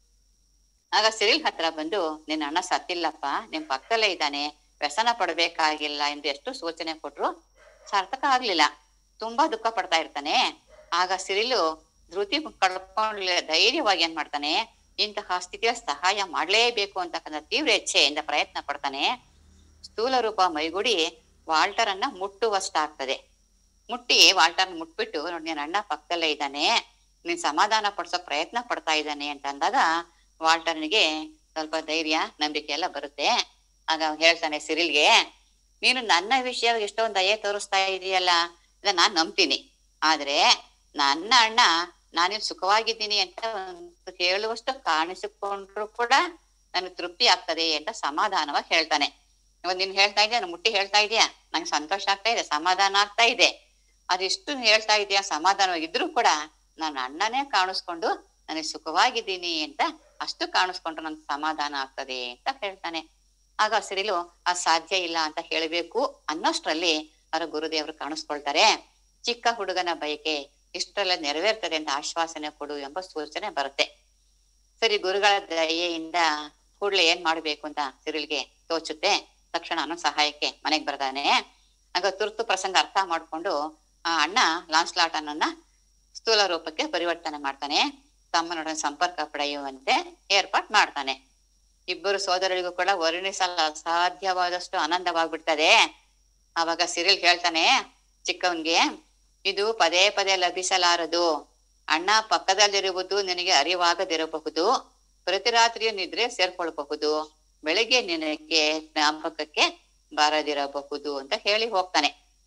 ಆಗ ಸಿರಿಲ್ ಹತ್ರ ಬಂದು ನಿನ್ನ ಅಣ್ಣ ಸತ್ತಿಲ್ಲಪ್ಪ ನಿಮ್ ಪಕ್ಕದಲ್ಲೇ ಇದ್ದಾನೆ ವ್ಯಸನ ಪಡ್ಬೇಕಾಗಿಲ್ಲ ಎಂದು ಎಷ್ಟು ಸೂಚನೆ ಕೊಟ್ರು ಸಾರ್ಥಕ ಆಗ್ಲಿಲ್ಲ ತುಂಬಾ ದುಃಖ ಪಡ್ತಾ ಇರ್ತಾನೆ ಆಗ ಸಿರಿಲು ಧೃತಿ ಕಳ್ಕೊಂಡ್ಲೆ ಧೈರ್ಯವಾಗಿ ಏನ್ ಮಾಡ್ತಾನೆ ಇಂತಹ ಸ್ಥಿತಿಯ ಸಹಾಯ ಮಾಡ್ಲೇಬೇಕು ಅಂತಕ್ಕಂಥ ತೀವ್ರ ಇಚ್ಛೆಯಿಂದ ಪ್ರಯತ್ನ ಪಡ್ತಾನೆ ಸ್ಥೂಲ ರೂಪ ಮೈಗೂಡಿ ವಾಲ್ಟರ್ ಅನ್ನ ಮುಟ್ಟುವಷ್ಟಾಗ್ತದೆ ಮುಟ್ಟಿ ವಾಲ್ಟರ್ ಮುಟ್ಬಿಟ್ಟು ನೋಡಿ ನಿನ್ನ ಅಣ್ಣ ಪಕ್ಕದಲ್ಲೇ ಇದ್ದಾನೆ ನೀನ್ ಸಮಾಧಾನ ಪಡಿಸೋಕ್ ಪ್ರಯತ್ನ ಪಡ್ತಾ ಇದ್ದಾನೆ ಅಂತ ಅಂದಾಗ ವಾಲ್ಟರ್ನಿಗೆ ಸ್ವಲ್ಪ ಧೈರ್ಯ ನಂಬಿಕೆ ಎಲ್ಲ ಬರುತ್ತೆ ಆಗ ಅವ್ನ್ ಹೇಳ್ತಾನೆ ಸಿರಿಲ್ಗೆ ನೀನು ನನ್ನ ವಿಷಯ ಎಷ್ಟೊಂದು ದಯೆ ತೋರಿಸ್ತಾ ಇದೆಯಲ್ಲ ಇದನ್ನ ನಾನ್ ನಂಬ್ತೀನಿ ಆದ್ರೆ ನನ್ನ ಅಣ್ಣ ನಾನಿನ್ ಸುಖವಾಗಿದ್ದೀನಿ ಅಂತ ಒಂದು ಹೇಳುವಷ್ಟು ಕಾಣಿಸಿಕೊಂಡ್ರು ಕೂಡ ನನಗೆ ತೃಪ್ತಿ ಆಗ್ತದೆ ಅಂತ ಸಮಾಧಾನವಾಗಿ ಹೇಳ್ತಾನೆ ಇವಾಗ ನೀನ್ ಹೇಳ್ತಾ ಇದೆಯಾ ಮುಟ್ಟಿ ಹೇಳ್ತಾ ಇದೆಯಾ ನಂಗೆ ಸಂತೋಷ ಆಗ್ತಾ ಇದೆ ಸಮಾಧಾನ ಆಗ್ತಾ ಇದೆ ಅದಿಷ್ಟು ಹೇಳ್ತಾ ಇದೆಯಾ ಸಮಾಧಾನವಾಗಿದ್ರು ಕೂಡ ನನ್ನ ಅಣ್ಣನೇ ಕಾಣಿಸ್ಕೊಂಡು ನನಗೆ ಸುಖವಾಗಿದ್ದೀನಿ ಅಂತ ಅಷ್ಟು ಕಾಣಿಸ್ಕೊಂಡ್ರೆ ನನ್ಗೆ ಸಮಾಧಾನ ಆಗ್ತದೆ ಅಂತ ಹೇಳ್ತಾನೆ ಆಗ ಸಿರಿಲು ಆ ಸಾಧ್ಯ ಇಲ್ಲ ಅಂತ ಹೇಳಬೇಕು ಅನ್ನೋಷ್ಟ್ರಲ್ಲಿ ಅವರ ಗುರುದೇವರು ಕಾಣಿಸ್ಕೊಳ್ತಾರೆ ಚಿಕ್ಕ ಹುಡುಗನ ಬಯಕೆ ಇಷ್ಟೆಲ್ಲ ನೆರವೇರ್ತದೆ ಅಂತ ಆಶ್ವಾಸನೆ ಕೊಡು ಎಂಬ ಸೂಚನೆ ಬರುತ್ತೆ ಸರಿ ಗುರುಗಳ ದಯೆಯಿಂದ ಕೂಡ್ಲೆ ಏನ್ ಮಾಡ್ಬೇಕು ಅಂತ ಸಿರಿಲ್ಗೆ ತೋಚುತ್ತೆ ತಕ್ಷಣ ಅವನು ಸಹಾಯಕ್ಕೆ ಮನೆಗ್ ಬರ್ತಾನೆ ಆಗ ತುರ್ತು ಪ್ರಸಂಗ ಅರ್ಥ ಮಾಡ್ಕೊಂಡು ಆ ಅಣ್ಣ ಲಾನ್ಸ್ಲಾಟ್ ಅನ್ನನ್ನ ಸ್ಥೂಲ ರೂಪಕ್ಕೆ ಪರಿವರ್ತನೆ ಮಾಡ್ತಾನೆ ತಮ್ಮನೊಡನೆ ಸಂಪರ್ಕ ಪಡೆಯುವಂತೆ ಏರ್ಪಾಟ್ ಮಾಡ್ತಾನೆ ಇಬ್ಬರು ಸೋದರರಿಗೂ ಕೂಡ ವರ್ಣಿಸಲು ಅಸಾಧ್ಯವಾದಷ್ಟು ಆನಂದವಾಗ್ಬಿಡ್ತದೆ ಅವಾಗ ಸಿರಿಲ್ ಹೇಳ್ತಾನೆ ಚಿಕ್ಕವನ್ಗೆ ಇದು ಪದೇ ಪದೇ ಲಭಿಸಲಾರದು ಅಣ್ಣ ಪಕ್ಕದಲ್ಲಿರುವುದು ನಿನಗೆ ಅರಿವಾಗದಿರಬಹುದು ಪ್ರತಿ ರಾತ್ರಿಯೂ ನಿದ್ರೆ ಸೇರ್ಕೊಳ್ಬಹುದು ಬೆಳಿಗ್ಗೆ ನಿನಗೆ ಜ್ಞಾಪಕಕ್ಕೆ ಬಾರದಿರಬಹುದು ಅಂತ ಹೇಳಿ ಹೋಗ್ತಾನೆ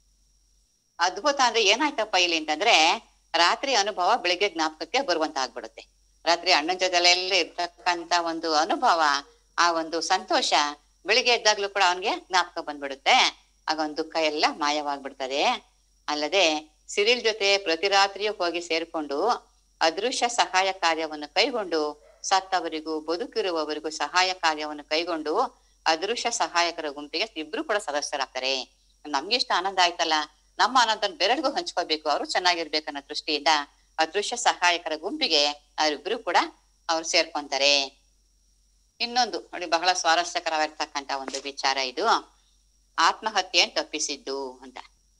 ಅದ್ಭುತ ಅಂದ್ರೆ ಏನಾಯ್ತಪ್ಪ ಇಲ್ಲಿ ಅಂತಂದ್ರೆ ರಾತ್ರಿ ಅನುಭವ ಬೆಳಿಗ್ಗೆ ಜ್ಞಾಪಕಕ್ಕೆ ಬರುವಂತ ಆಗ್ಬಿಡುತ್ತೆ ರಾತ್ರಿ ಅಣ್ಣನ ಜೊತೆಲೆಲ್ಲ ಇರ್ತಕ್ಕಂತ ಒಂದು ಅನುಭವ ಆ ಒಂದು ಸಂತೋಷ ಬೆಳಿಗ್ಗೆ ಎದ್ದಾಗ್ಲೂ ಕೂಡ ಅವನ್ಗೆ ಜ್ಞಾಪಕ ಬಂದ್ಬಿಡುತ್ತೆ ಆಗ ಒಂದು ದುಃಖ ಎಲ್ಲ ಮಾಯವಾಗ್ಬಿಡ್ತದೆ ಅಲ್ಲದೆ ಸಿರಿಲ್ ಜೊತೆ ಪ್ರತಿ ರಾತ್ರಿಯೂ ಹೋಗಿ ಸೇರ್ಕೊಂಡು ಅದೃಶ್ಯ ಸಹಾಯ ಕಾರ್ಯವನ್ನು ಕೈಗೊಂಡು ಸತ್ತವರಿಗೂ ಬದುಕಿರುವವರಿಗೂ ಸಹಾಯ ಕಾರ್ಯವನ್ನು ಕೈಗೊಂಡು ಅದೃಶ್ಯ ಸಹಾಯಕರ ಗುಂಪಿಗೆ ಇಬ್ರು ಕೂಡ ಸದಸ್ಯರಾಗ್ತಾರೆ ನಮ್ಗೆ ಇಷ್ಟ ಆನಂದ ಆಯ್ತಲ್ಲ ನಮ್ಮ ಆನಂದ ಬೇರೆಗೂ ಹಂಚ್ಕೋಬೇಕು ಅವರು ಚೆನ್ನಾಗಿರ್ಬೇಕು ಅನ್ನೋ ದೃಷ್ಟಿಯಿಂದ ಅದೃಶ್ಯ ಸಹಾಯಕರ ಗುಂಪಿಗೆ ಅವರಿಬ್ರು ಕೂಡ ಅವ್ರು ಸೇರ್ಕೊಂತಾರೆ ಇನ್ನೊಂದು ನೋಡಿ ಬಹಳ ಸ್ವಾರಸ್ಯಕರವಾಗಿರ್ತಕ್ಕಂತ ಒಂದು ವಿಚಾರ ಇದು ಆತ್ಮಹತ್ಯೆಯನ್ನು ತಪ್ಪಿಸಿದ್ದು ಅಂತ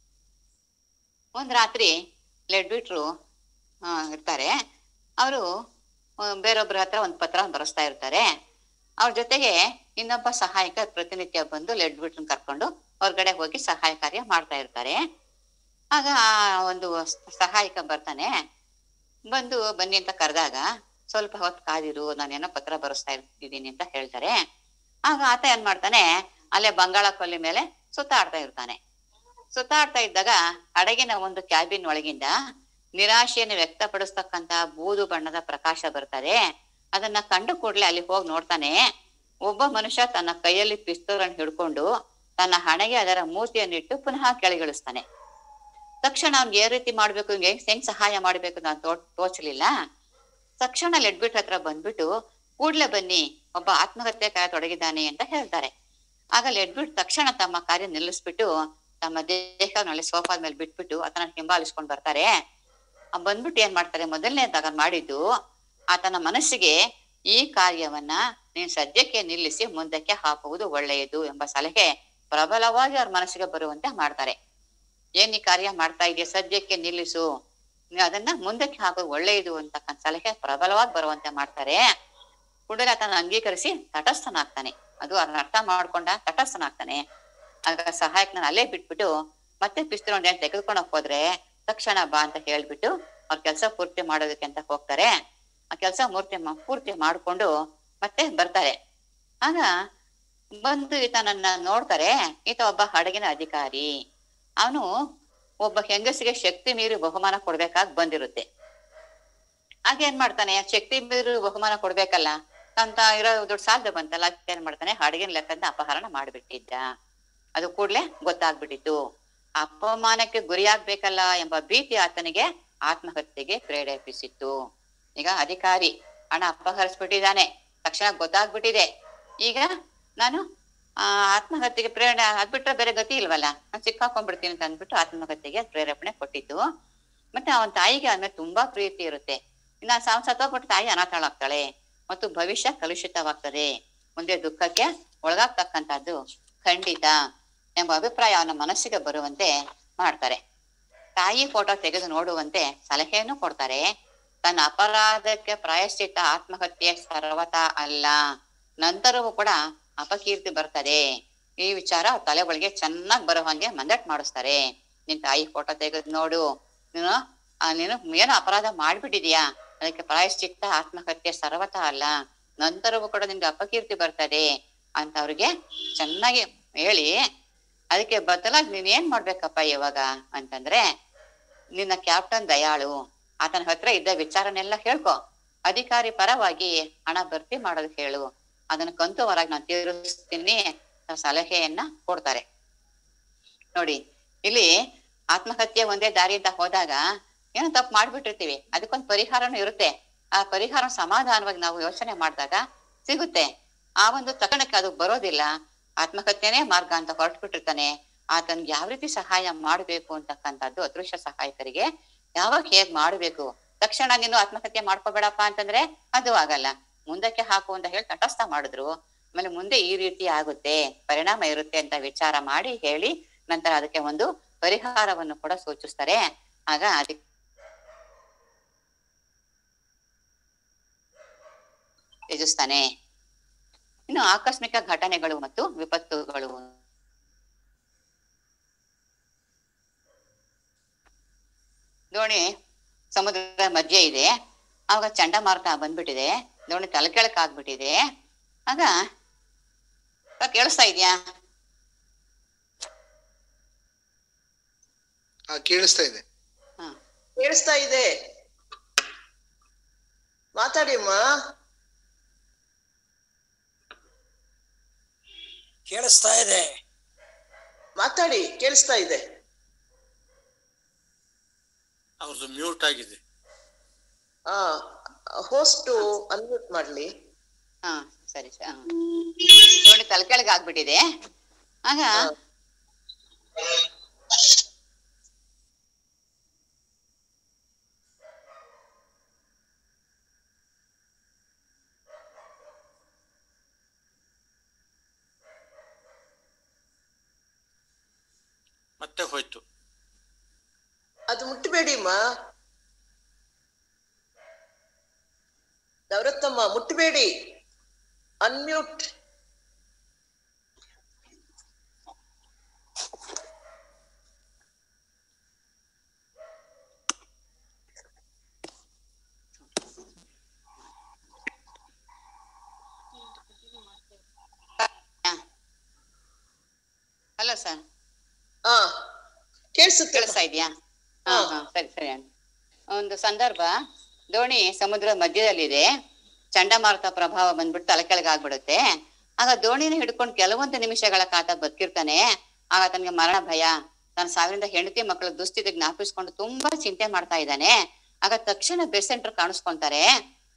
ಒಂದ್ ರಾತ್ರಿ ಲೆಡ್ಬಿಟ್ರು ಆ ಇರ್ತಾರೆ ಅವರು ಬೇರೊಬ್ಬರ ಹತ್ರ ಒಂದ್ ಪತ್ರ ಬರೆಸ್ತಾ ಇರ್ತಾರೆ ಅವ್ರ ಜೊತೆಗೆ ಇನ್ನೊಬ್ಬ ಸಹಾಯಕ ಪ್ರತಿನಿತ್ಯ ಬಂದು ಲೆಡ್ಬಿಟ್ರನ್ನ ಕರ್ಕೊಂಡು ಹೊರಗಡೆ ಹೋಗಿ ಸಹಾಯ ಕಾರ್ಯ ಮಾಡ್ತಾ ಇರ್ತಾರೆ ಆಗ ಆ ಒಂದು ಸಹಾಯಕ ಬರ್ತಾನೆ ಬಂದು ಬನ್ನಿ ಅಂತ ಕರೆದಾಗ ಸ್ವಲ್ಪ ಹೊತ್ತು ಕಾದಿರು ನಾನೇನೋ ಪತ್ರ ಬರೆಸ್ತಾ ಇರ್ತಿದ್ದೀನಿ ಅಂತ ಹೇಳ್ತಾರೆ ಆಗ ಆತ ಏನ್ ಮಾಡ್ತಾನೆ ಅಲ್ಲೇ ಬಂಗಾಳ ಕೊಲ್ಲಿ ಮೇಲೆ ಸುತ್ತಾಡ್ತಾ ಇರ್ತಾನೆ ಸುತ್ತಾಡ್ತಾ ಇದ್ದಾಗ ಹಡಗಿನ ಒಂದು ಕ್ಯಾಬಿನ್ ಒಳಗಿಂದ ನಿರಾಶೆಯನ್ನು ವ್ಯಕ್ತಪಡಿಸ್ತಕ್ಕಂತ ಬೂದು ಬಣ್ಣದ ಪ್ರಕಾಶ ಬರ್ತದೆ ಅದನ್ನ ಕಂಡು ಕೂಡ್ಲೆ ಅಲ್ಲಿ ಹೋಗಿ ನೋಡ್ತಾನೆ ಒಬ್ಬ ಮನುಷ್ಯ ತನ್ನ ಕೈಯಲ್ಲಿ ಪಿಸ್ತೂಲ್ ಅನ್ನು ಹಿಡ್ಕೊಂಡು ತನ್ನ ಹಣೆಗೆ ಅದರ ಮೂತಿಯನ್ನಿಟ್ಟು ಪುನಃ ಕೆಳಗಿಳಿಸ್ತಾನೆ ತಕ್ಷಣ ಅವ್ನಿಗೆ ಯಾವ ರೀತಿ ಮಾಡ್ಬೇಕು ಹಿಂಗೆ ಹೆಂಗ್ ಸಹಾಯ ಮಾಡ್ಬೇಕು ನಾನು ತೋ ತೋಚಲಿಲ್ಲ ತಕ್ಷಣ ಲೆಡ್ಬಿಟ್ ಹತ್ರ ಬಂದ್ಬಿಟ್ಟು ಕೂಡ್ಲೆ ಬನ್ನಿ ಒಬ್ಬ ಆತ್ಮಹತ್ಯೆ ಕಾಯ ತೊಡಗಿದ್ದಾನೆ ಅಂತ ಹೇಳ್ತಾರೆ ಆಗ ಲೆಡ್ಬಿಟ್ ತಕ್ಷಣ ತಮ್ಮ ಕಾರ್ಯ ನಿಲ್ಲಿಸ್ಬಿಟ್ಟು ತಮ್ಮ ದೇಹನಲ್ಲಿ ಸೋಫಾದ ಮೇಲೆ ಬಿಟ್ಬಿಟ್ಟು ಆತನ ಹಿಂಬಾಲಿಸ್ಕೊಂಡ್ ಬರ್ತಾರೆ ಆ ಬಂದ್ಬಿಟ್ಟು ಏನ್ ಮಾಡ್ತಾರೆ ಮೊದಲನೇದಾಗ ಮಾಡಿದ್ದು ಆತನ ಮನಸ್ಸಿಗೆ ಈ ಕಾರ್ಯವನ್ನ ನೀನ್ ಸದ್ಯಕ್ಕೆ ನಿಲ್ಲಿಸಿ ಮುಂದಕ್ಕೆ ಹಾಕುವುದು ಒಳ್ಳೆಯದು ಎಂಬ ಸಲಹೆ ಪ್ರಬಲವಾಗಿ ಅವ್ರ ಮನಸ್ಸಿಗೆ ಬರುವಂತೆ ಮಾಡ್ತಾರೆ ಏನ್ ಈ ಕಾರ್ಯ ಮಾಡ್ತಾ ಇದೆಯಾ ಸದ್ಯಕ್ಕೆ ನಿಲ್ಲಿಸು ನೀನ್ ಅದನ್ನ ಮುಂದಕ್ಕೆ ಹಾಕೋದು ಒಳ್ಳೆಯದು ಅಂತಕ್ಕಂಥ ಸಲಹೆ ಪ್ರಬಲವಾಗಿ ಬರುವಂತೆ ಮಾಡ್ತಾರೆ ಕೂಡಲೇ ಆತನ ಅಂಗೀಕರಿಸಿ ತಟಸ್ಥನಾಗ್ತಾನೆ ಅದು ಅದನ್ನ ಅರ್ಥ ಮಾಡ್ಕೊಂಡ ತಟಸ್ಥನಾಗ್ತಾನೆ ಆಗ ಸಹಾಯಕನ ಅಲ್ಲೇ ಬಿಟ್ಬಿಟ್ಟು ಮತ್ತೆ ಪಿಸ್ತೂಲ್ ಒಂದು ತೆಗೆದುಕೊಂಡೋಗ್ ಹೋದ್ರೆ ತಕ್ಷಣ ಬಾ ಅಂತ ಹೇಳ್ಬಿಟ್ಟು ಅವ್ರ ಕೆಲಸ ಪೂರ್ತಿ ಮಾಡೋದಕ್ಕೆ ಅಂತ ಹೋಗ್ತಾರೆ ಆ ಕೆಲಸ ಮೂರ್ತಿ ಮಾ- ಪೂರ್ತಿ ಮಾಡ್ಕೊಂಡು ಮತ್ತೆ ಬರ್ತಾರೆ ಆಗ ಬಂದು ಈತನನ್ನ ನೋಡ್ತಾರೆ ಈತ ಒಬ್ಬ ಹಡಗಿನ ಅಧಿಕಾರಿ ಅವನು ಒಬ್ಬ ಹೆಂಗಸಿಗೆ ಶಕ್ತಿ ಮೀರಿ ಬಹುಮಾನ ಕೊಡ್ಬೇಕಾಗಿ ಬಂದಿರುತ್ತೆ ಆಗ ಏನ್ ಮಾಡ್ತಾನೆ ಶಕ್ತಿ ಮೀರಿ ಬಹುಮಾನ ಕೊಡ್ಬೇಕಲ್ಲ ಅಂತ ಇರೋ ದುಡ್ಡು ಸಾಲದ ಬಂತಲ್ಲ ಅದಕ್ಕೆ ಏನ್ ಮಾಡ್ತಾನೆ ಹಡಗಿನ ಲೆಕ್ಕದ ಅಪಹರಣ ಮಾಡ್ಬಿಟ್ಟಿದ್ದ ಅದು ಕೂಡ್ಲೆ ಗೊತ್ತಾಗ್ಬಿಟ್ಟಿತ್ತು ಅಪಮಾನಕ್ಕೆ ಗುರಿಯಾಗ್ಬೇಕಲ್ಲ ಎಂಬ ಭೀತಿ ಆತನಿಗೆ ಆತ್ಮಹತ್ಯೆಗೆ ಪ್ರೇರೇಪಿಸಿತ್ತು ಈಗ ಅಧಿಕಾರಿ ಹಣ ಅಪಹರಿಸ್ಬಿಟ್ಟಿದ್ದಾನೆ ತಕ್ಷಣ ಗೊತ್ತಾಗ್ಬಿಟ್ಟಿದೆ ಈಗ ನಾನು ಆ ಆತ್ಮಹತ್ಯೆಗೆ ಪ್ರೇರಣೆ ಅದ್ಬಿಟ್ರೆ ಬೇರೆ ಗತಿ ಇಲ್ವಲ್ಲ ನಾನು ಸಿಕ್ಕಾಕೊಂಡ್ಬಿಡ್ತೀನಿ ಅಂತ ಅಂದ್ಬಿಟ್ಟು ಆತ್ಮಹತ್ಯೆಗೆ ಪ್ರೇರೇಪಣೆ ಕೊಟ್ಟಿದ್ದು ಮತ್ತೆ ಅವನ ತಾಯಿಗೆ ಆಮೇಲೆ ತುಂಬಾ ಪ್ರೀತಿ ಇರುತ್ತೆ ಇನ್ನ ಸಾವ್ ಸತ್ತೋಗ್ಬಿಟ್ಟು ತಾಯಿ ಅನಾಥಳಾಗ್ತಾಳೆ ಮತ್ತು ಭವಿಷ್ಯ ಕಲುಷಿತವಾಗ್ತದೆ ಮುಂದೆ ದುಃಖಕ್ಕೆ ಒಳಗಾಗ್ತಕ್ಕಂಥದ್ದು ಖಂಡಿತ ಎಂಬ ಅಭಿಪ್ರಾಯ ಅವನ ಮನಸ್ಸಿಗೆ ಬರುವಂತೆ ಮಾಡ್ತಾರೆ ತಾಯಿ ಫೋಟೋ ತೆಗೆದು ನೋಡುವಂತೆ ಸಲಹೆಯನ್ನು ಕೊಡ್ತಾರೆ ತನ್ನ ಅಪರಾಧಕ್ಕೆ ಪ್ರಾಯಶ್ಚಿತ್ತ ಆತ್ಮಹತ್ಯೆ ಸರ್ವತ ಅಲ್ಲ ನಂತರವೂ ಕೂಡ ಅಪಕೀರ್ತಿ ಬರ್ತದೆ ಈ ವಿಚಾರ ಅವ್ರ ತಲೆ ಒಳಗೆ ಚೆನ್ನಾಗ್ ಬರೋ ಹಾಗೆ ಮಂದಟ್ ಮಾಡಿಸ್ತಾರೆ ನಿನ್ ತಾಯಿ ಫೋಟೋ ತೆಗೆದು ನೋಡು ನೀನು ಆ, ನೀನು ಏನೋ ಅಪರಾಧ ಮಾಡ್ಬಿಟ್ಟಿದ್ಯಾ ಅದಕ್ಕೆ ಪ್ರಾಯಶ್ಚಿತ್ತ ಆತ್ಮಹತ್ಯೆ ಸರ್ವತ ಅಲ್ಲ ನಂತರವೂ ಕೂಡ ನಿನ್ಗೆ ಅಪಕೀರ್ತಿ ಬರ್ತದೆ ಅಂತ ಅವ್ರಿಗೆ ಚೆನ್ನಾಗಿ ಹೇಳಿ ಅದಕ್ಕೆ ಬದಲಾಗಿ ನೀನ್ ಏನ್ ಮಾಡ್ಬೇಕಪ್ಪ ಇವಾಗ ಅಂತಂದ್ರೆ ನಿನ್ನ ಕ್ಯಾಪ್ಟನ್ ದಯಾಳು ಆತನ ಹತ್ರ ಇದ್ದ ವಿಚಾರನೆಲ್ಲ ಹೇಳ್ಕೊ ಅಧಿಕಾರಿ ಪರವಾಗಿ ಹಣ ಭರ್ತಿ ಮಾಡೋದು ಹೇಳು ಅದನ್ನ ಕಂತುವರಾಗಿ ನಾನು ತೀರಿಸ್ತೀನಿ ಅಂತ ಸಲಹೆಯನ್ನ ಕೊಡ್ತಾರೆ ನೋಡಿ ಇಲ್ಲಿ ಆತ್ಮಹತ್ಯೆ ಒಂದೇ ದಾರಿ ಅಂತ ಹೋದಾಗ ಏನೋ ತಪ್ಪು ಮಾಡ್ಬಿಟ್ಟಿರ್ತೀವಿ ಅದಕ್ಕೊಂದು ಪರಿಹಾರನೂ ಇರುತ್ತೆ ಆ ಪರಿಹಾರ ಸಮಾಧಾನವಾಗಿ ನಾವು ಯೋಚನೆ ಮಾಡಿದಾಗ ಸಿಗುತ್ತೆ ಆ ಒಂದು ತಕ್ಷಣಕ್ಕೆ ಅದು ಬರೋದಿಲ್ಲ ಆತ್ಮಹತ್ಯೆನೇ ಮಾರ್ಗ ಅಂತ ಹೊರಟ್ಬಿಟ್ಟಿರ್ತಾನೆ ಆತನ್ಗೆ ಯಾವ ರೀತಿ ಸಹಾಯ ಮಾಡ್ಬೇಕು ಅಂತಕ್ಕಂಥದ್ದು ಅದೃಶ್ಯ ಸಹಾಯಕರಿಗೆ ಯಾವಾಗ ಹೇಗ್ ಮಾಡ್ಬೇಕು ತಕ್ಷಣ ನೀನು ಆತ್ಮಹತ್ಯೆ ಮಾಡ್ಕೋಬೇಡಪ್ಪ ಅಂತಂದ್ರೆ ಅದು ಆಗಲ್ಲ ಮುಂದಕ್ಕೆ ಹಾಕು ಅಂತ ಹೇಳಿ ತಟಸ್ಥ ಮಾಡಿದ್ರು ಆಮೇಲೆ ಮುಂದೆ ಈ ರೀತಿ ಆಗುತ್ತೆ ಪರಿಣಾಮ ಇರುತ್ತೆ ಅಂತ ವಿಚಾರ ಮಾಡಿ ಹೇಳಿ ನಂತರ ಅದಕ್ಕೆ ಒಂದು ಪರಿಹಾರವನ್ನು ಕೂಡ ಸೂಚಿಸ್ತಾರೆ ಆಗ ಅದಕ್ಕೆ ತ್ಯಜಿಸ್ತಾನೆ ಇನ್ನು ಆಕಸ್ಮಿಕ ಘಟನೆಗಳು ಮತ್ತು ವಿಪತ್ತುಗಳು ದೋಣಿ ಸಮುದ್ರದ ಮಧ್ಯೆ ಇದೆ ಆವಾಗ ಚಂಡಮಾರುತ ಬಂದ್ಬಿಟ್ಟಿದೆ ದೋಣಿ ತಲೆ ಕೆಳಕ್ ಆಗ್ಬಿಟ್ಟಿದೆ ಆಗ ಇವಾಗ ಕೇಳಿಸ್ತಾ ಇದೆಯಾ ಹಾ ಕೇಳಿಸ್ತಾ ಇದೆ ಹ ಕೇಳಿಸ್ತಾ ಇದೆ ಮಾತಾಡಿ ಅಮ್ಮ ಕೇಳಿಸ್ತಾ ಇದೆ ಮಾತಾಡಿ ಕೇಳಿಸ್ತಾ ಇದೆ ಅವ್ರದ್ದು ಮ್ಯೂಟ್ ಆಗಿದೆ ಆ ಹೋಸ್ಟ್ ಅನ್ಮ್ಯೂಟ್ ಮಾಡ್ಲಿ ಹಾ ಸರಿ ಸರಿ ಹಾ. ದೋಣಿ ತಲೆ ಕೆಳಗ್ ಆಗ್ಬಿಟ್ಟಿದೆ ಆಗ ಮತ್ತೆ ಹೋಯ್ತು ಅದು ಮುಟ್ಟಬೇಡಿ ಅಮ್ಮ ನವರತ್ತಮ್ಮ ಮುಟ್ಟಬೇಡಿ ಅನ್ಮ್ಯೂಟ್ ಹಲೋ ಸರ್ ಹಾ ಕೇಳಿಸುತ್ತೆ ಕೇಳಿಸ್ತಾ ಇದೆಯಾ ಹಾ ಹಾ ಸರಿ ಸರಿ ಒಂದು ಸಂದರ್ಭ ದೋಣಿ ಸಮುದ್ರ ಮಧ್ಯದಲ್ಲಿದೆ ಚಂಡಮಾರುತ ಪ್ರಭಾವ ಬಂದ್ಬಿಟ್ಟು ತಲೆ ಕೆಳಗೆ ಆಗ್ಬಿಡುತ್ತೆ ಆಗ ದೋಣಿನ ಹಿಡ್ಕೊಂಡು ಕೆಲವೊಂದು ನಿಮಿಷಗಳ ಕಾತ ಬದುಕಿರ್ತಾನೆ ಆಗ ತನಗೆ ಮರಣ ಭಯ ತನ್ನ ಸಾವಿರದ ಹೆಂಡತಿ ಮಕ್ಕಳ ದುಸ್ಥಿತಿ ಜ್ಞಾಪಿಸ್ಕೊಂಡು ತುಂಬಾ ಚಿಂತೆ ಮಾಡ್ತಾ ಇದ್ದಾನೆ ಆಗ ತಕ್ಷಣ ಬೆಸೆಂಟ್ರ್ ಕಾಣಿಸ್ಕೊಂತಾರೆ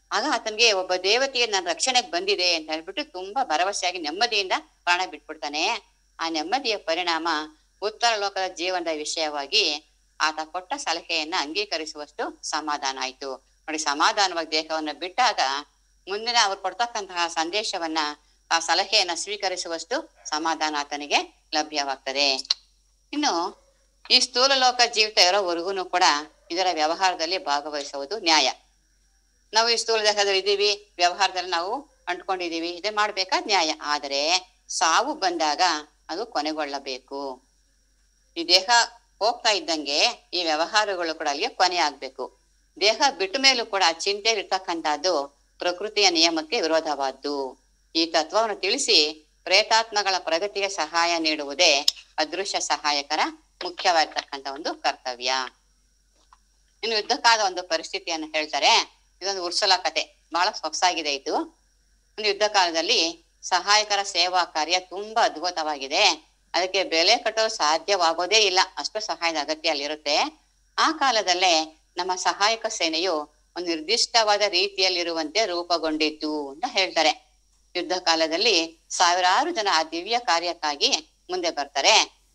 ಆಗ ಆತನಿಗೆ ಒಬ್ಬ ದೇವತೆಯ ನನ್ನ ರಕ್ಷಣೆಗೆ ಬಂದಿದೆ ಅಂತ ಹೇಳ್ಬಿಟ್ಟು ತುಂಬಾ ಭರವಸೆಯಾಗಿ ನೆಮ್ಮದಿಯಿಂದ ಪ್ರಾಣ ಬಿಟ್ಬಿಡ್ತಾನೆ ಆ ನೆಮ್ಮದಿಯ ಪರಿಣಾಮ ಉತ್ತರ ಲೋಕದ ಜೀವನದ ವಿಷಯವಾಗಿ ಆತ ಕೊಟ್ಟ ಸಲಹೆಯನ್ನ ಅಂಗೀಕರಿಸುವಷ್ಟು ಸಮಾಧಾನ ಆಯ್ತು ನೋಡಿ ಸಮಾಧಾನವಾಗಿ ದೇಹವನ್ನ ಬಿಟ್ಟಾಗ ಮುಂದಿನ ಅವ್ರು ಕೊಡ್ತಕ್ಕಂತಹ ಸಂದೇಶವನ್ನ ಆ ಸಲಹೆಯನ್ನ ಸ್ವೀಕರಿಸುವಷ್ಟು ಸಮಾಧಾನ ಆತನಿಗೆ ಲಭ್ಯವಾಗ್ತದೆ ಇನ್ನು ಈ ಸ್ಥೂಲ ಲೋಕ ಜೀವಿತ ಇರೋವರೆಗೂ ಕೂಡ ಇದರ ವ್ಯವಹಾರದಲ್ಲಿ ಭಾಗವಹಿಸುವುದು ನ್ಯಾಯ ನಾವು ಈ ಸ್ಥೂಲ ದೇಹದಲ್ಲಿ ಇದ್ದೀವಿ ವ್ಯವಹಾರದಲ್ಲಿ ನಾವು ಅಂಟ್ಕೊಂಡಿದೀವಿ ಇದೇ ಮಾಡ್ಬೇಕಾದ ನ್ಯಾಯ ಆದರೆ ಸಾವು ಬಂದಾಗ ಅದು ಕೊನೆಗೊಳ್ಳಬೇಕು ಈ ದೇಹ ಹೋಗ್ತಾ ಇದ್ದಂಗೆ ಈ ವ್ಯವಹಾರಗಳು ಕೂಡ ಅಲ್ಲಿಗೆ ಕೊನೆ ಆಗ್ಬೇಕು ದೇಹ ಬಿಟ್ಟ ಮೇಲೂ ಕೂಡ ಚಿಂತೆ ಇರ್ತಕ್ಕಂಥದ್ದು ಪ್ರಕೃತಿಯ ನಿಯಮಕ್ಕೆ ವಿರೋಧವಾದ್ದು ಈ ತತ್ವವನ್ನು ತಿಳಿಸಿ ಪ್ರೇತಾತ್ಮಗಳ ಪ್ರಗತಿಗೆ ಸಹಾಯ ನೀಡುವುದೇ ಅದೃಶ್ಯ ಸಹಾಯಕರ ಮುಖ್ಯವಾಗಿರ್ತಕ್ಕಂಥ ಒಂದು ಕರ್ತವ್ಯ ಇನ್ನು ಯುದ್ಧಕಾಲದ ಒಂದು ಪರಿಸ್ಥಿತಿಯನ್ನು ಹೇಳ್ತಾರೆ ಇದೊಂದು ಉರ್ಸಲ ಕತೆ ಬಹಳ ಸೊಗಸಾಗಿದೆ ಇದು ಒಂದು ಯುದ್ಧ ಕಾಲದಲ್ಲಿ ಸಹಾಯಕರ ಸೇವಾ ಕಾರ್ಯ ತುಂಬಾ ಅದ್ಭುತವಾಗಿದೆ ಅದಕ್ಕೆ ಬೆಲೆ ಕಟ್ಟಲು ಸಾಧ್ಯವಾಗೋದೇ ಇಲ್ಲ ಅಷ್ಟು ಸಹಾಯದ ಅಗತ್ಯ ಅಲ್ಲಿರುತ್ತೆ ಆ ಕಾಲದಲ್ಲೇ ನಮ್ಮ ಸಹಾಯಕ ಸೇನೆಯು ಒಂದು ನಿರ್ದಿಷ್ಟವಾದ ರೀತಿಯಲ್ಲಿರುವಂತೆ ರೂಪುಗೊಂಡಿತ್ತು ಅಂತ ಹೇಳ್ತಾರೆ ಯುದ್ಧ ಕಾಲದಲ್ಲಿ ಸಾವಿರಾರು ಜನ ಆ ದಿವ್ಯ ಕಾರ್ಯಕ್ಕಾಗಿ ಮುಂದೆ ಬರ್ತಾರೆ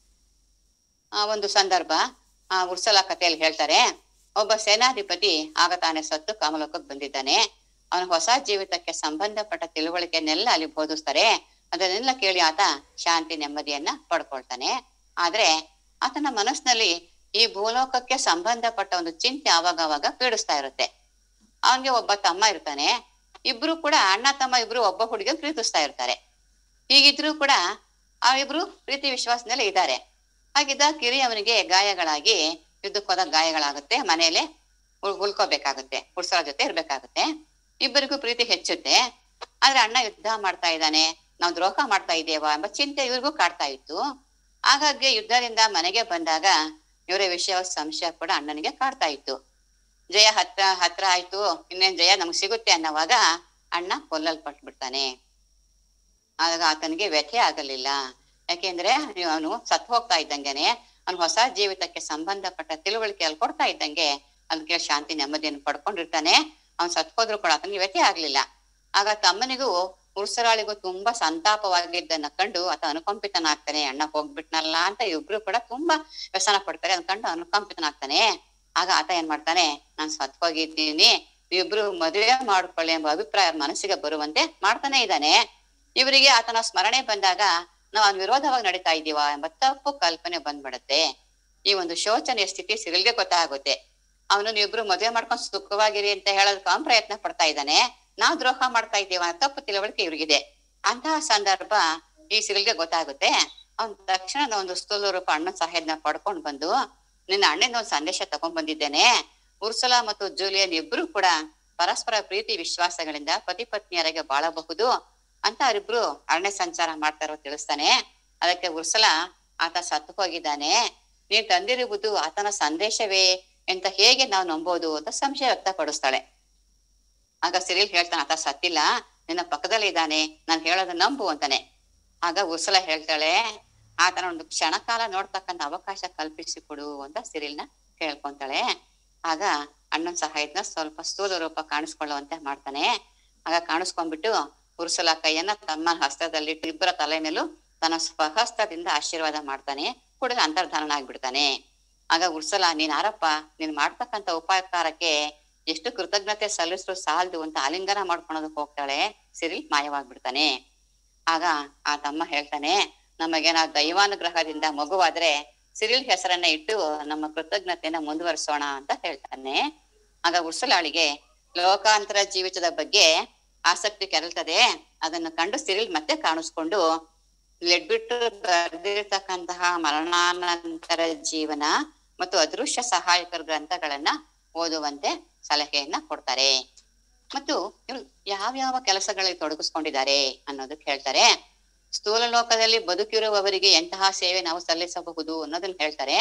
ಆ ಒಂದು ಸಂದರ್ಭ ಆ ಉರ್ಸಲ ಕಥೆಯಲ್ಲಿ ಹೇಳ್ತಾರೆ ಒಬ್ಬ ಸೇನಾಧಿಪತಿ ಆಗ ತಾನೇ ಸತ್ತು ಕಾಮಲೋಕಕ್ಕೆ ಬಂದಿದ್ದಾನೆ ಅವನ ಹೊಸ ಜೀವಿತಕ್ಕೆ ಸಂಬಂಧಪಟ್ಟ ತಿಳುವಳಿಕೆನೆಲ್ಲ ಅಲ್ಲಿ ಬೋಧಿಸ್ತಾರೆ ಅದನ್ನೆಲ್ಲ ಕೇಳಿ ಆತ ಶಾಂತಿ ನೆಮ್ಮದಿಯನ್ನ ಪಡ್ಕೊಳ್ತಾನೆ ಆದ್ರೆ ಆತನ ಮನಸ್ಸಿನಲ್ಲಿ ಈ ಭೂಲೋಕಕ್ಕೆ ಸಂಬಂಧಪಟ್ಟ ಒಂದು ಚಿಂತೆ ಆವಾಗ ಅವಾಗ ಪೀಡಿಸ್ತಾ ಇರುತ್ತೆ ಅವನ್ಗೆ ಒಬ್ಬ ತಮ್ಮ ಇರ್ತಾನೆ ಇಬ್ರು ಕೂಡ ಅಣ್ಣ ತಮ್ಮ ಇಬ್ರು ಒಬ್ಬ ಹುಡುಗ ಪ್ರೀತಿಸ್ತಾ ಇರ್ತಾರೆ ಹೀಗಿದ್ರು ಕೂಡ ಆ ಇಬ್ರು ಪ್ರೀತಿ ವಿಶ್ವಾಸದಲ್ಲಿ ಇದ್ದಾರೆ ಹಾಗಿದ್ದ ಕಿರಿಯವನಿಗೆ ಗಾಯಗಳಾಗಿ ಯುದ್ಧಕ್ಕೆ ಹೋದಾಗ ಗಾಯಗಳಾಗುತ್ತೆ ಮನೆಯಲ್ಲೇ ಉಳ್ ಉಳ್ಕೋಬೇಕಾಗುತ್ತೆ ಉಡ್ಸೋರ ಜೊತೆ ಇರ್ಬೇಕಾಗುತ್ತೆ ಇಬ್ಬರಿಗೂ ಪ್ರೀತಿ ಹೆಚ್ಚುತ್ತೆ ಆದ್ರೆ ಅಣ್ಣ ಯುದ್ಧ ಮಾಡ್ತಾ ಇದ್ದಾನೆ ನಾವು ದ್ರೋಹ ಮಾಡ್ತಾ ಇದ್ದೇವಾ ಎಂಬ ಚಿಂತೆ ಇವ್ರಿಗೂ ಕಾಡ್ತಾ ಇತ್ತು ಹಾಗಾಗಿ ಯುದ್ಧದಿಂದ ಮನೆಗೆ ಬಂದಾಗ ಇವರ ವಿಷಯ ಸಂಶಯ ಕೂಡ ಅಣ್ಣನಿಗೆ ಕಾಡ್ತಾ ಇತ್ತು ಜಯ ಹತ್ರ ಹತ್ರ ಆಯ್ತು ಇನ್ನೇನ್ ಜಯ ನಮ್ಗೆ ಸಿಗುತ್ತೆ ಅನ್ನೋವಾಗ ಅಣ್ಣ ಕೊಲ್ಲಲ್ಪಟ್ಟು ಬಿಡ್ತಾನೆ ಆಗ ಆತನಿಗೆ ವ್ಯಥೆ ಆಗಲಿಲ್ಲ ಯಾಕೆಂದ್ರೆ ಅವನು ಸತ್ ಹೋಗ್ತಾ ಇದ್ದಂಗೆನೆ ಅವ್ನು ಹೊಸ ಜೀವಿತಕ್ಕೆ ಸಂಬಂಧಪಟ್ಟ ತಿಳುವಳಿಕೆ ಅಲ್ಲಿ ಕೊಡ್ತಾ ಇದ್ದಂಗೆ ಅದಕ್ಕೆ ಶಾಂತಿ ನೆಮ್ಮದಿಯನ್ನು ಪಡ್ಕೊಂಡಿರ್ತಾನೆ ಅವ್ನು ಸತ್ ಹೋದ್ರು ಕೂಡ ಆತನಿಗೆ ವ್ಯಥೆ ಆಗ್ಲಿಲ್ಲ ಆಗ ತಮ್ಮನಿಗೂ ಉರ್ಸರಾಳಿಗೂ ತುಂಬಾ ಸಂತಾಪವಾಗಿದ್ದನ್ನ ಕಂಡು ಆತ ಅನುಕಂಪಿತನಾಗ್ತಾನೆ ಅಣ್ಣ ಹೋಗ್ಬಿಟ್ನಲ್ಲ ಅಂತ ಇಬ್ರು ಕೂಡ ತುಂಬಾ ವ್ಯಸನ ಪಡ್ತಾರೆ ಅದನ್ನ ಕಂಡು ಅನುಕಂಪಿತನಾಗ್ತಾನೆ ಆಗ ಆತ ಏನ್ ಮಾಡ್ತಾನೆ ನಾನ್ ಸತ್ ಹೋಗಿದ್ದೀನಿ ಇಬ್ರು ಮದುವೆ ಮಾಡ್ಕೊಳ್ಳಿ ಎಂಬ ಅಭಿಪ್ರಾಯ ಅವ್ರ ಮನಸ್ಸಿಗೆ ಬರುವಂತೆ ಮಾಡ್ತಾನೆ ಇದ್ದಾನೆ ಇವರಿಗೆ ಆತನ ಸ್ಮರಣೆ ಬಂದಾಗ ನಾವು ಅವ್ನ ವಿರೋಧವಾಗಿ ನಡೀತಾ ಇದ್ದೀವ ಎಂಬ ತಪ್ಪು ಕಲ್ಪನೆ ಬಂದ್ಬಿಡತ್ತೆ ಈ ಒಂದು ಶೋಚನೆಯ ಸ್ಥಿತಿ ಸಿರಿಲ್ಗೆ ಗೊತ್ತಾಗುತ್ತೆ ಅವನು ನೀವಿಬ್ರು ಮದುವೆ ಮಾಡ್ಕೊಂಡು ಸುಖವಾಗಿರಿ ಅಂತ ಹೇಳೋದಕ್ಕೆ ಅವನ್ ಪ್ರಯತ್ನ ಪಡ್ತಾ ಇದ್ದಾನೆ ನಾವ್ ದ್ರೋಹ ಮಾಡ್ತಾ ಇದ್ದೀವ ಅನ್ನೋ ತಪ್ಪು ತಿಳುವಳಿಕೆ ಇವ್ರಿಗಿದೆ ಅಂತಹ ಸಂದರ್ಭ ಈ ಸಿರಿಲ್ಗೆ ಗೊತ್ತಾಗುತ್ತೆ ಅವ್ನ್ ತಕ್ಷಣ ಒಂದು ಸ್ಥೂಲ ರೂಪ ಅಣ್ಣನ ಸಹಾಯನ ಪಡ್ಕೊಂಡ್ ಬಂದು ನಿನ್ನ ಅಣ್ಣನ ಒಂದು ಸಂದೇಶ ತಗೊಂಡ್ ಬಂದಿದ್ದೇನೆ ಉರ್ಸುಲಾ ಮತ್ತು ಜೂಲಿಯನ್ ಇಬ್ರು ಕೂಡ ಪರಸ್ಪರ ಪ್ರೀತಿ ವಿಶ್ವಾಸಗಳಿಂದ ಪತಿ ಪತ್ನಿಯರಿಗೆ ಬಾಳಬಹುದು ಅಂತ ಅವರಿಬ್ರು ಅರಣ್ಯ ಸಂಚಾರ ಮಾಡ್ತಾರೋ ತಿಳಿಸ್ತಾನೆ ಅದಕ್ಕೆ ಉರ್ಸಲಾ ಆತ ಸತ್ತು ಹೋಗಿದ್ದಾನೆ ನೀನ್ ತಂದಿರುವುದು ಆತನ ಸಂದೇಶವೇ ಅಂತ ಹೇಗೆ ನಾವು ನಂಬೋದು ಅಂತ ಸಂಶಯ ವ್ಯಕ್ತಪಡಿಸ್ತಾಳೆ ಆಗ ಸಿರಿಲ್ ಹೇಳ್ತಾನೆ ಆತ ಸತ್ತಿಲ್ಲ ನಿನ್ನ ಪಕ್ಕದಲ್ಲಿ ಇದ್ದಾನೆ ನಾನ್ ಹೇಳೋದು ನಂಬು ಅಂತಾನೆ ಆಗ ಉರ್ಸಲ ಹೇಳ್ತಾಳೆ ಆತನ ಒಂದು ಕ್ಷಣ ಕಾಲ ನೋಡ್ತಕ್ಕಂತ ಅವಕಾಶ ಕಲ್ಪಿಸಿ ಕೊಡು ಅಂತ ಸಿರಿಲ್ನ ಕೇಳ್ಕೊಂತಾಳೆ ಆಗ ಅಣ್ಣನ್ ಸಹಾಯದಿಂದ ಸ್ವಲ್ಪ ಸ್ಥೂಲ ರೂಪ ಕಾಣಿಸ್ಕೊಳ್ಳುವಂತೆ ಮಾಡ್ತಾನೆ ಆಗ ಕಾಣಿಸ್ಕೊಂಡ್ಬಿಟ್ಟು ಉರ್ಸಲ ಕೈಯನ್ನ ತಮ್ಮ ಹಸ್ತದಲ್ಲಿ ಇಬ್ಬರ ತಲೆ ಮೇಲೂ ತನ್ನ ಸ್ವಹಸ್ತದಿಂದ ಆಶೀರ್ವಾದ ಮಾಡ್ತಾನೆ ಕೂಡಲೇ ಅಂತರ್ಧಾನನಾಗ್ಬಿಡ್ತಾನೆ ಆಗ ಉರ್ಸಲ ನೀನ್ ಯಾರಪ್ಪ ನೀನ್ ಮಾಡ್ತಕ್ಕಂತ ಉಪಕಾರಕ್ಕೆ ಎಷ್ಟು ಕೃತಜ್ಞತೆ ಸಲ್ಲಿಸಲು ಸಾಲದು ಅಂತ ಆಲಿಂಗನ ಮಾಡ್ಕೊಳೋದಕ್ ಹೋಗ್ತಾಳೆ ಸಿರಿಲ್ ಮಾಯವಾಗ್ಬಿಡ್ತಾನೆ ಆಗ ಆ ತಮ್ಮ ಹೇಳ್ತಾನೆ ನಮಗೆ ನಾವು ದೈವಾನುಗ್ರಹದಿಂದ ಮಗುವಾದ್ರೆ ಸಿರಿಲ್ ಹೆಸರನ್ನ ಇಟ್ಟು ನಮ್ಮ ಕೃತಜ್ಞತೆಯನ್ನ ಮುಂದುವರಿಸೋಣ ಅಂತ ಹೇಳ್ತಾನೆ ಆಗ ಉರ್ಸಲಾಳಿಗೆ ಲೋಕಾಂತರ ಜೀವಿತದ ಬಗ್ಗೆ ಆಸಕ್ತಿ ಕೆರಳ್ತದೆ ಅದನ್ನು ಕಂಡು ಸಿರಿಲ್ ಮತ್ತೆ ಕಾಣಿಸ್ಕೊಂಡು ಲೆಡ್ಬಿಟ್ಟು ಬರೆದಿರ್ತಕ್ಕಂತಹ ಮರಣಾನಂತರ ಜೀವನ ಮತ್ತು ಅದೃಶ್ಯ ಸಹಾಯಕರ ಗ್ರಂಥಗಳನ್ನ ಓದುವಂತೆ ಸಲಹೆಯನ್ನ ಕೊಡ್ತಾರೆ ಮತ್ತು ಇವ್ರು ಯಾವ್ಯಾವ ಕೆಲಸಗಳಲ್ಲಿ ತೊಡಗಿಸ್ಕೊಂಡಿದ್ದಾರೆ ಅನ್ನೋದಕ್ಕೆ ಹೇಳ್ತಾರೆ ಸ್ಥೂಲ ಲೋಕದಲ್ಲಿ ಬದುಕಿರುವವರಿಗೆ ಎಂತಹ ಸೇವೆ ನಾವು ಸಲ್ಲಿಸಬಹುದು ಅನ್ನೋದನ್ನ ಹೇಳ್ತಾರೆ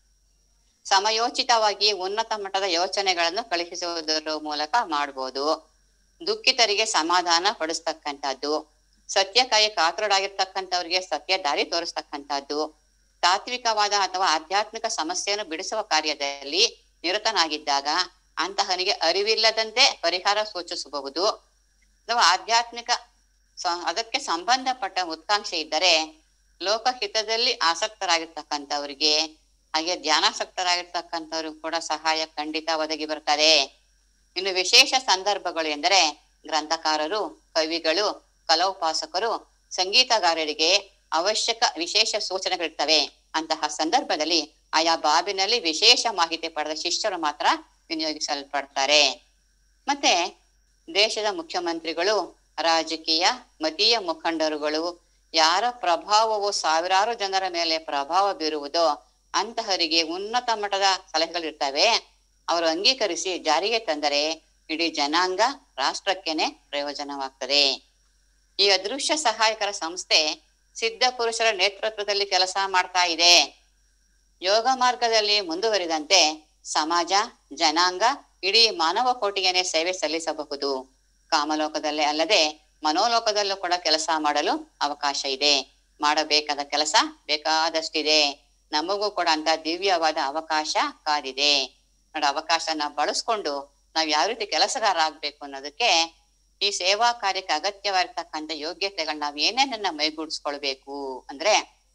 ಸಮಯೋಚಿತವಾಗಿ ಉನ್ನತ ಮಟ್ಟದ ಯೋಚನೆಗಳನ್ನು ಕಳುಹಿಸುವುದರ ಮೂಲಕ ಮಾಡ್ಬೋದು ದುಃಖಿತರಿಗೆ ಸಮಾಧಾನ ಪಡಿಸ್ತಕ್ಕಂಥದ್ದು ಸತ್ಯಕ್ಕಾಗಿ ಕಾತುರರಾಗಿರ್ತಕ್ಕಂಥವ್ರಿಗೆ ಸತ್ಯ ದಾರಿ ತೋರಿಸ್ತಕ್ಕಂಥದ್ದು ತಾತ್ವಿಕವಾದ ಅಥವಾ ಆಧ್ಯಾತ್ಮಿಕ ಸಮಸ್ಯೆಯನ್ನು ಬಿಡಿಸುವ ಕಾರ್ಯದಲ್ಲಿ ನಿರತನಾಗಿದ್ದಾಗ ಅಂತಹನಿಗೆ ಅರಿವಿಲ್ಲದಂತೆ ಪರಿಹಾರ ಸೂಚಿಸಬಹುದು ಅಥವಾ ಆಧ್ಯಾತ್ಮಿಕ ಸ- ಅದಕ್ಕೆ ಸಂಬಂಧಪಟ್ಟ ಉತ್ಕಾಂಕ್ಷೆ ಇದ್ದರೆ ಲೋಕಹಿತದಲ್ಲಿ ಆಸಕ್ತರಾಗಿರ್ತಕ್ಕಂಥವ್ರಿಗೆ ಹಾಗೆ ಧ್ಯಾನಾಸಕ್ತರಾಗಿರ್ತಕ್ಕಂಥವ್ರಿಗೂ ಕೂಡ ಸಹಾಯ ಖಂಡಿತ ಒದಗಿ ಬರ್ತದೆ ಇನ್ನು ವಿಶೇಷ ಸಂದರ್ಭಗಳು ಎಂದರೆ ಗ್ರಂಥಕಾರರು ಕವಿಗಳು ಕಲೋಪಾಸಕರು ಸಂಗೀತಗಾರರಿಗೆ ಅವಶ್ಯಕ ವಿಶೇಷ ಸೂಚನೆಗಳಿರ್ತವೆ ಅಂತಹ ಸಂದರ್ಭದಲ್ಲಿ ಆಯಾ ಬಾಬಿನಲ್ಲಿ ವಿಶೇಷ ಮಾಹಿತಿ ಪಡೆದ ಶಿಷ್ಯರು ಮಾತ್ರ ವಿನಿಯೋಗಿಸಲ್ಪಡ್ತಾರೆ ಮತ್ತೆ ದೇಶದ ಮುಖ್ಯಮಂತ್ರಿಗಳು ರಾಜಕೀಯ ಮತೀಯ ಮುಖಂಡರುಗಳು ಯಾರ ಪ್ರಭಾವವು ಸಾವಿರಾರು ಜನರ ಮೇಲೆ ಪ್ರಭಾವ ಬೀರುವುದೋ ಅಂತಹರಿಗೆ ಉನ್ನತ ಮಟ್ಟದ ಸಲಹೆಗಳಿರ್ತವೆ ಅವರು ಅಂಗೀಕರಿಸಿ ಜಾರಿಗೆ ತಂದರೆ ಇಡೀ ಜನಾಂಗ ರಾಷ್ಟ್ರಕ್ಕೆನೆ ಪ್ರಯೋಜನವಾಗ್ತದೆ ಈ ಅದೃಶ್ಯ ಸಹಾಯಕರ ಸಂಸ್ಥೆ ಸಿದ್ಧ ಪುರುಷರ ನೇತೃತ್ವದಲ್ಲಿ ಕೆಲಸ ಮಾಡ್ತಾ ಇದೆ ಯೋಗ ಮಾರ್ಗದಲ್ಲಿ ಮುಂದುವರಿದಂತೆ ಸಮಾಜ ಜನಾಂಗ ಇಡೀ ಮಾನವ ಕೋಟಿಗೆನೆ ಸೇವೆ ಸಲ್ಲಿಸಬಹುದು ಕಾಮಲೋಕದಲ್ಲೇ ಅಲ್ಲದೆ ಮನೋಲೋಕದಲ್ಲೂ ಕೂಡ ಕೆಲಸ ಮಾಡಲು ಅವಕಾಶ ಇದೆ ಮಾಡಬೇಕಾದ ಕೆಲಸ ಬೇಕಾದಷ್ಟಿದೆ ನಮಗೂ ಕೂಡ ಅಂತ ದಿವ್ಯವಾದ ಅವಕಾಶ ಕಾದಿದೆ ನೋಡ ಅವಕಾಶನ ಬಳಸ್ಕೊಂಡು ನಾವ್ ಯಾವ ರೀತಿ ಕೆಲಸಗಾರ ಆಗ್ಬೇಕು ಅನ್ನೋದಕ್ಕೆ ಈ ಸೇವಾ ಕಾರ್ಯಕ್ಕೆ ಅಗತ್ಯವಾಗಿರ್ತಕ್ಕಂಥ ಯೋಗ್ಯತೆಗಳನ್ನ ನಾವ್ ಏನೇನನ್ನ ಮೈಗೂಡಿಸ್ಕೊಳ್ಬೇಕು ಅಂದ್ರೆ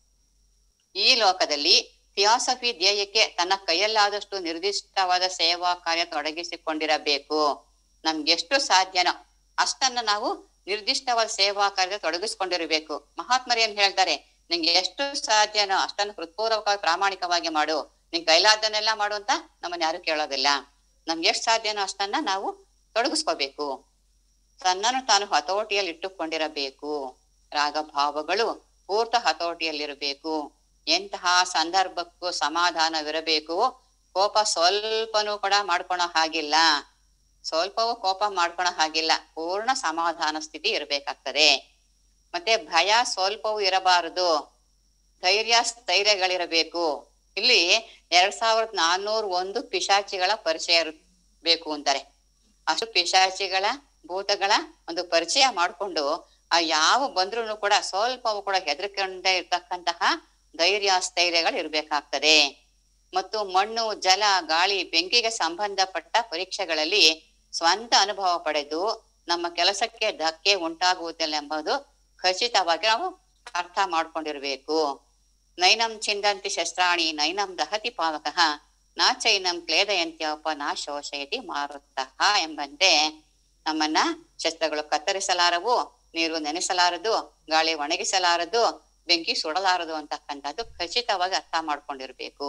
ಈ ಲೋಕದಲ್ಲಿ ಥಿಯಾಸಫಿ ಧ್ಯೇಯಕ್ಕೆ ತನ್ನ ಕೈಯಲ್ಲಾದಷ್ಟು ನಿರ್ದಿಷ್ಟವಾದ ಸೇವಾ ಕಾರ್ಯ ತೊಡಗಿಸಿಕೊಂಡಿರಬೇಕು ನಮ್ಗೆ ಎಷ್ಟು ಸಾಧ್ಯನೋ ಅಷ್ಟನ್ನ ನಾವು ನಿರ್ದಿಷ್ಟವಾದ ಸೇವಾ ಕಾರ್ಯ ತೊಡಗಿಸ್ಕೊಂಡಿರಬೇಕು ಮಹಾತ್ಮರು ಏನ್ ಹೇಳ್ತಾರೆ ನಿಂಗೆ ಎಷ್ಟು ಸಾಧ್ಯನೋ ಅಷ್ಟನ್ನು ಹೃತ್ಪೂರ್ವಕವಾಗಿ ಪ್ರಾಮಾಣಿಕವಾಗಿ ಮಾಡು ನಿನ್ ಕೈಲಾದನ್ನೆಲ್ಲ ಮಾಡು ಅಂತ ನಮ್ಮನ್ನ ಯಾರು ಕೇಳೋದಿಲ್ಲ ನಮ್ಗೆ ಎಷ್ಟು ಸಾಧ್ಯನೋ ಅಷ್ಟನ್ನ ನಾವು ತೊಡಗಿಸ್ಕೋಬೇಕು ತನ್ನನ್ನು ತಾನು ಹತೋಟಿಯಲ್ಲಿ ಇಟ್ಟುಕೊಂಡಿರಬೇಕು ರಾಗಭಾವಗಳು ಪೂರ್ತ ಹತೋಟಿಯಲ್ಲಿರಬೇಕು ಎಂತಹ ಸಂದರ್ಭಕ್ಕೂ ಸಮಾಧಾನವಿರಬೇಕು ಕೋಪ ಸ್ವಲ್ಪನೂ ಕೂಡ ಮಾಡ್ಕೊಳೋ ಹಾಗಿಲ್ಲ ಸ್ವಲ್ಪವೂ ಕೋಪ ಮಾಡ್ಕೊಳೋ ಹಾಗಿಲ್ಲ ಪೂರ್ಣ ಸಮಾಧಾನ ಸ್ಥಿತಿ ಇರಬೇಕಾಗ್ತದೆ ಮತ್ತೆ ಭಯ ಸ್ವಲ್ಪವೂ ಇರಬಾರದು ಧೈರ್ಯ ಸ್ಥೈರ್ಯಗಳಿರಬೇಕು ಇಲ್ಲಿ ಎರಡ್ ಸಾವಿರದ ನಾನ್ನೂರ ಒಂದು ಪಿಶಾಚಿಗಳ ಪರಿಚಯ ಇರಬೇಕು ಅಂತಾರೆ ಅಷ್ಟು ಪಿಶಾಚಿಗಳ ಭೂತಗಳ ಒಂದು ಪರಿಚಯ ಮಾಡ್ಕೊಂಡು ಆ ಯಾವ ಬಂದ್ರು ಕೂಡ ಸ್ವಲ್ಪವೂ ಕೂಡ ಹೆದರ್ಕೊಂಡೇ ಇರ್ತಕ್ಕಂತಹ ಧೈರ್ಯ ಸ್ಥೈರ್ಯಗಳು ಇರ್ಬೇಕಾಗ್ತದೆ ಮತ್ತು ಮಣ್ಣು ಜಲ ಗಾಳಿ ಬೆಂಕಿಗೆ ಸಂಬಂಧಪಟ್ಟ ಪರೀಕ್ಷೆಗಳಲ್ಲಿ ಸ್ವಂತ ಅನುಭವ ಪಡೆದು ನಮ್ಮ ಕೆಲಸಕ್ಕೆ ಧಕ್ಕೆ ಉಂಟಾಗುವುದಿಲ್ಲ ಎಂಬುದು ಖಚಿತವಾಗಿ ನಾವು ಅರ್ಥ ಮಾಡ್ಕೊಂಡಿರ್ಬೇಕು ನೈನಂ ಚಿಂದಂತಿ ಶಸ್ತ್ರಾಣಿ ನೈನಂ ದಹತಿ ಪಾವಕಃ ನಾ ಚೈನಂ ಕ್ಲೇದಯಂತ್ಯಪ ನಾ ಶೋಷಯತಿ ಮಾರುತಃ ಎಂಬಂತೆ ನಮ್ಮನ್ನ ಶಸ್ತ್ರಗಳು ಕತ್ತರಿಸಲಾರವು ನೀರು ನೆನೆಸಲಾರದು ಗಾಳಿ ಒಣಗಿಸಲಾರದು ಬೆಂಕಿ ಸುಡಲಾರದು ಅಂತಕ್ಕಂಥದ್ದು ಖಚಿತವಾಗಿ ಅರ್ಥ ಮಾಡ್ಕೊಂಡಿರ್ಬೇಕು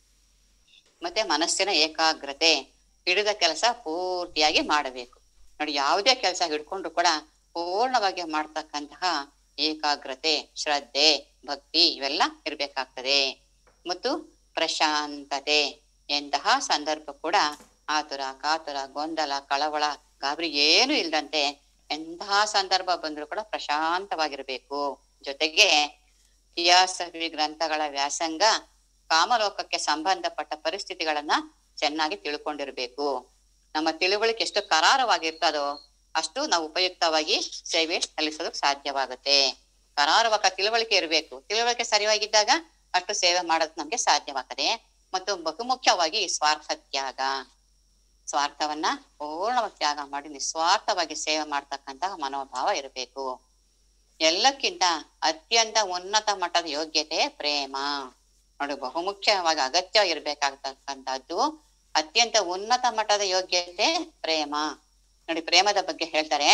ಮತ್ತೆ ಮನಸ್ಸಿನ ಏಕಾಗ್ರತೆ ಹಿಡಿದ ಕೆಲಸ ಪೂರ್ತಿಯಾಗಿ ಮಾಡಬೇಕು ನೋಡಿ ಯಾವುದೇ ಕೆಲಸ ಹಿಡ್ಕೊಂಡು ಕೂಡ ಪೂರ್ಣವಾಗಿ ಮಾಡ್ತಕ್ಕಂತಹ ಏಕಾಗ್ರತೆ ಶ್ರದ್ಧೆ ಭಕ್ತಿ ಇವೆಲ್ಲ ಇರ್ಬೇಕಾಗ್ತದೆ ಮತ್ತು ಪ್ರಶಾಂತತೆ ಎಂತಹ ಸಂದರ್ಭ ಕೂಡ ಆತುರ ಕಾತುರ ಗೊಂದಲ ಕಳವಳ ಗಾಬರಿ ಏನು ಇಲ್ದಂತೆ ಎಂತಹ ಸಂದರ್ಭ ಬಂದ್ರು ಕೂಡ ಪ್ರಶಾಂತವಾಗಿರ್ಬೇಕು ಜೊತೆಗೆ ಥಿಯಾಸಫಿ ಗ್ರಂಥಗಳ ವ್ಯಾಸಂಗ ಕಾಮಲೋಕಕ್ಕೆ ಸಂಬಂಧಪಟ್ಟ ಪರಿಸ್ಥಿತಿಗಳನ್ನ ಚೆನ್ನಾಗಿ ತಿಳ್ಕೊಂಡಿರ್ಬೇಕು ನಮ್ಮ ತಿಳುವಳಿಕೆ ಎಷ್ಟು ಕರಾರವಾಗಿರ್ತದೋ ಅಷ್ಟು ನಾವು ಉಪಯುಕ್ತವಾಗಿ ಸೇವೆ ಸಲ್ಲಿಸೋದಕ್ಕೆ ಸಾಧ್ಯವಾಗುತ್ತೆ ಕರಾರವಾದ ತಿಳುವಳಿಕೆ ಇರಬೇಕು ತಿಳುವಳಿಕೆ ಸರಿಯಾಗಿದ್ದಾಗ ಅಷ್ಟು ಸೇವೆ ಮಾಡೋದು ನಮ್ಗೆ ಸಾಧ್ಯವಾಗ್ತದೆ ಮತ್ತು ಬಹುಮುಖ್ಯವಾಗಿ ಸ್ವಾರ್ಥ ತ್ಯಾಗ ಸ್ವಾರ್ಥವನ್ನ ಪೂರ್ಣವಾಗಿ ತ್ಯಾಗ ಮಾಡಿ ನಿಸ್ವಾರ್ಥವಾಗಿ ಸೇವೆ ಮಾಡ್ತಕ್ಕಂತಹ ಮನೋಭಾವ ಇರಬೇಕು ಎಲ್ಲಕ್ಕಿಂತ ಅತ್ಯಂತ ಉನ್ನತ ಮಟ್ಟದ ಯೋಗ್ಯತೆ ಪ್ರೇಮ ನೋಡಿ ಬಹುಮುಖ್ಯವಾಗಿ ಅಗತ್ಯ ಇರ್ಬೇಕಾಗ್ತಕ್ಕಂಥದ್ದು ಅತ್ಯಂತ ಉನ್ನತ ಮಟ್ಟದ ಯೋಗ್ಯತೆ ಪ್ರೇಮ ನೋಡಿ ಪ್ರೇಮದ ಬಗ್ಗೆ ಹೇಳ್ತಾರೆ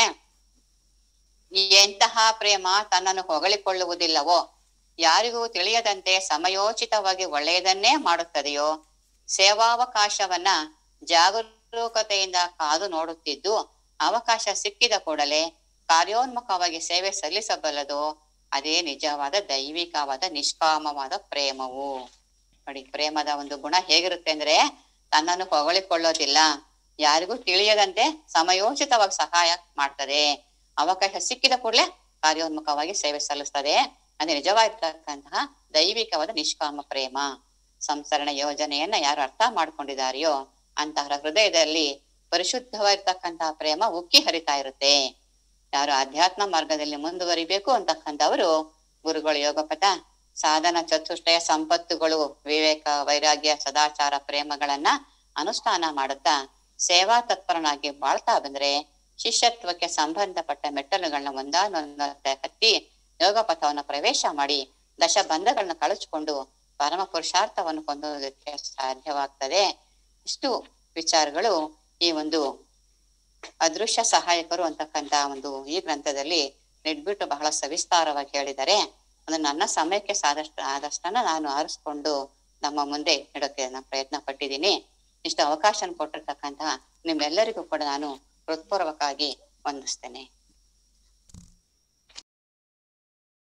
ಎಂತಹ ಪ್ರೇಮ ತನ್ನನ್ನು ಹೊಗಳಿಕೊಳ್ಳುವುದಿಲ್ಲವೋ ಯಾರಿಗೂ ತಿಳಿಯದಂತೆ ಸಮಯೋಚಿತವಾಗಿ ಒಳ್ಳೆಯದನ್ನೇ ಮಾಡುತ್ತದೆಯೋ ಸೇವಾವಕಾಶವನ್ನ ಜಾಗರೂಕತೆಯಿಂದ ಕಾದು ನೋಡುತ್ತಿದ್ದು ಅವಕಾಶ ಸಿಕ್ಕಿದ ಕೂಡಲೇ ಕಾರ್ಯೋನ್ಮುಖವಾಗಿ ಸೇವೆ ಸಲ್ಲಿಸಬಲ್ಲದು ಅದೇ ನಿಜವಾದ ದೈವಿಕವಾದ ನಿಷ್ಕಾಮವಾದ ಪ್ರೇಮವು ನೋಡಿ ಪ್ರೇಮದ ಒಂದು ಗುಣ ಹೇಗಿರುತ್ತೆ ಅಂದ್ರೆ ತನ್ನನ್ನು ಹೊಗಳಿಕೊಳ್ಳೋದಿಲ್ಲ ಯಾರಿಗೂ ತಿಳಿಯದಂತೆ ಸಮಯೋಚಿತವಾಗಿ ಸಹಾಯ ಮಾಡ್ತದೆ ಅವಕಾಶ ಸಿಕ್ಕಿದ ಕೂಡಲೇ ಕಾರ್ಯೋನ್ಮುಖವಾಗಿ ಸೇವೆ ಸಲ್ಲಿಸ್ತದೆ ಅದೇ ನಿಜವಾಗಿರ್ತಕ್ಕಂತಹ ದೈವಿಕವಾದ ನಿಷ್ಕಾಮ ಪ್ರೇಮ ಸಂಸರಣ ಯೋಜನೆಯನ್ನ ಯಾರು ಅರ್ಥ ಮಾಡ್ಕೊಂಡಿದಾರೆಯೋ ಅಂತಹ ಹೃದಯದಲ್ಲಿ ಪರಿಶುದ್ಧವಾಗಿರ್ತಕ್ಕಂತಹ ಪ್ರೇಮ ಉಕ್ಕಿ ಹರಿತಾ ಇರುತ್ತೆ ಯಾರು ಆಧ್ಯಾತ್ಮ ಮಾರ್ಗದಲ್ಲಿ ಮುಂದುವರಿಬೇಕು ಅಂತಕ್ಕಂಥವರು ಗುರುಗಳು ಯೋಗಪಥ ಸಾಧನ ಚತುಷ್ಟಯ ಸಂಪತ್ತುಗಳು ವಿವೇಕ ವೈರಾಗ್ಯ ಸದಾಚಾರ ಪ್ರೇಮಗಳನ್ನ ಅನುಷ್ಠಾನ ಮಾಡುತ್ತಾ ಸೇವಾ ತತ್ಪರನಾಗಿ ಬಾಳ್ತಾ ಬಂದ್ರೆ ಶಿಷ್ಯತ್ವಕ್ಕೆ ಸಂಬಂಧಪಟ್ಟ ಮೆಟ್ಟಲುಗಳನ್ನ ಒಂದಾನೊಂದಂತೆ ಹತ್ತಿ ಯೋಗ ಪಥವನ್ನ ಪ್ರವೇಶ ಮಾಡಿ ದಶ ಬಂಧಗಳನ್ನ ಕಳಚಿಕೊಂಡು ಪರಮ ಪುರುಷಾರ್ಥವನ್ನು ಹೊಂದೋದಕ್ಕೆ ಸಾಧ್ಯವಾಗ್ತದೆ ಇಷ್ಟು ವಿಚಾರಗಳು ಈ ಒಂದು ಅದೃಶ್ಯ ಸಹಾಯಕರು ಅಂತಕ್ಕಂತ ಒಂದು ಈ ಗ್ರಂಥದಲ್ಲಿ ನೆಡ್ಬಿಟ್ಟು ಬಹಳ ಸವಿಸ್ತಾರವಾಗಿ ಹೇಳಿದ್ದಾರೆ ಅದು ನನ್ನ ಸಮಯಕ್ಕೆ ಸಾದಷ್ಟು ಆದಷ್ಟನ್ನ ನಾನು ಆರಿಸ್ಕೊಂಡು ನಮ್ಮ ಮುಂದೆ ಇಡೋಕೆ ನಾನು ಪ್ರಯತ್ನ ಪಟ್ಟಿದ್ದೀನಿ ಇಷ್ಟು ಅವಕಾಶ ಕೊಟ್ಟಿರ್ತಕ್ಕಂತಹ ನಿಮ್ಮೆಲ್ಲರಿಗೂ ಕೂಡ ನಾನು ಹೃತ್ಪೂರ್ವಕವಾಗಿ ವಂದಿಸ್ತೇನೆ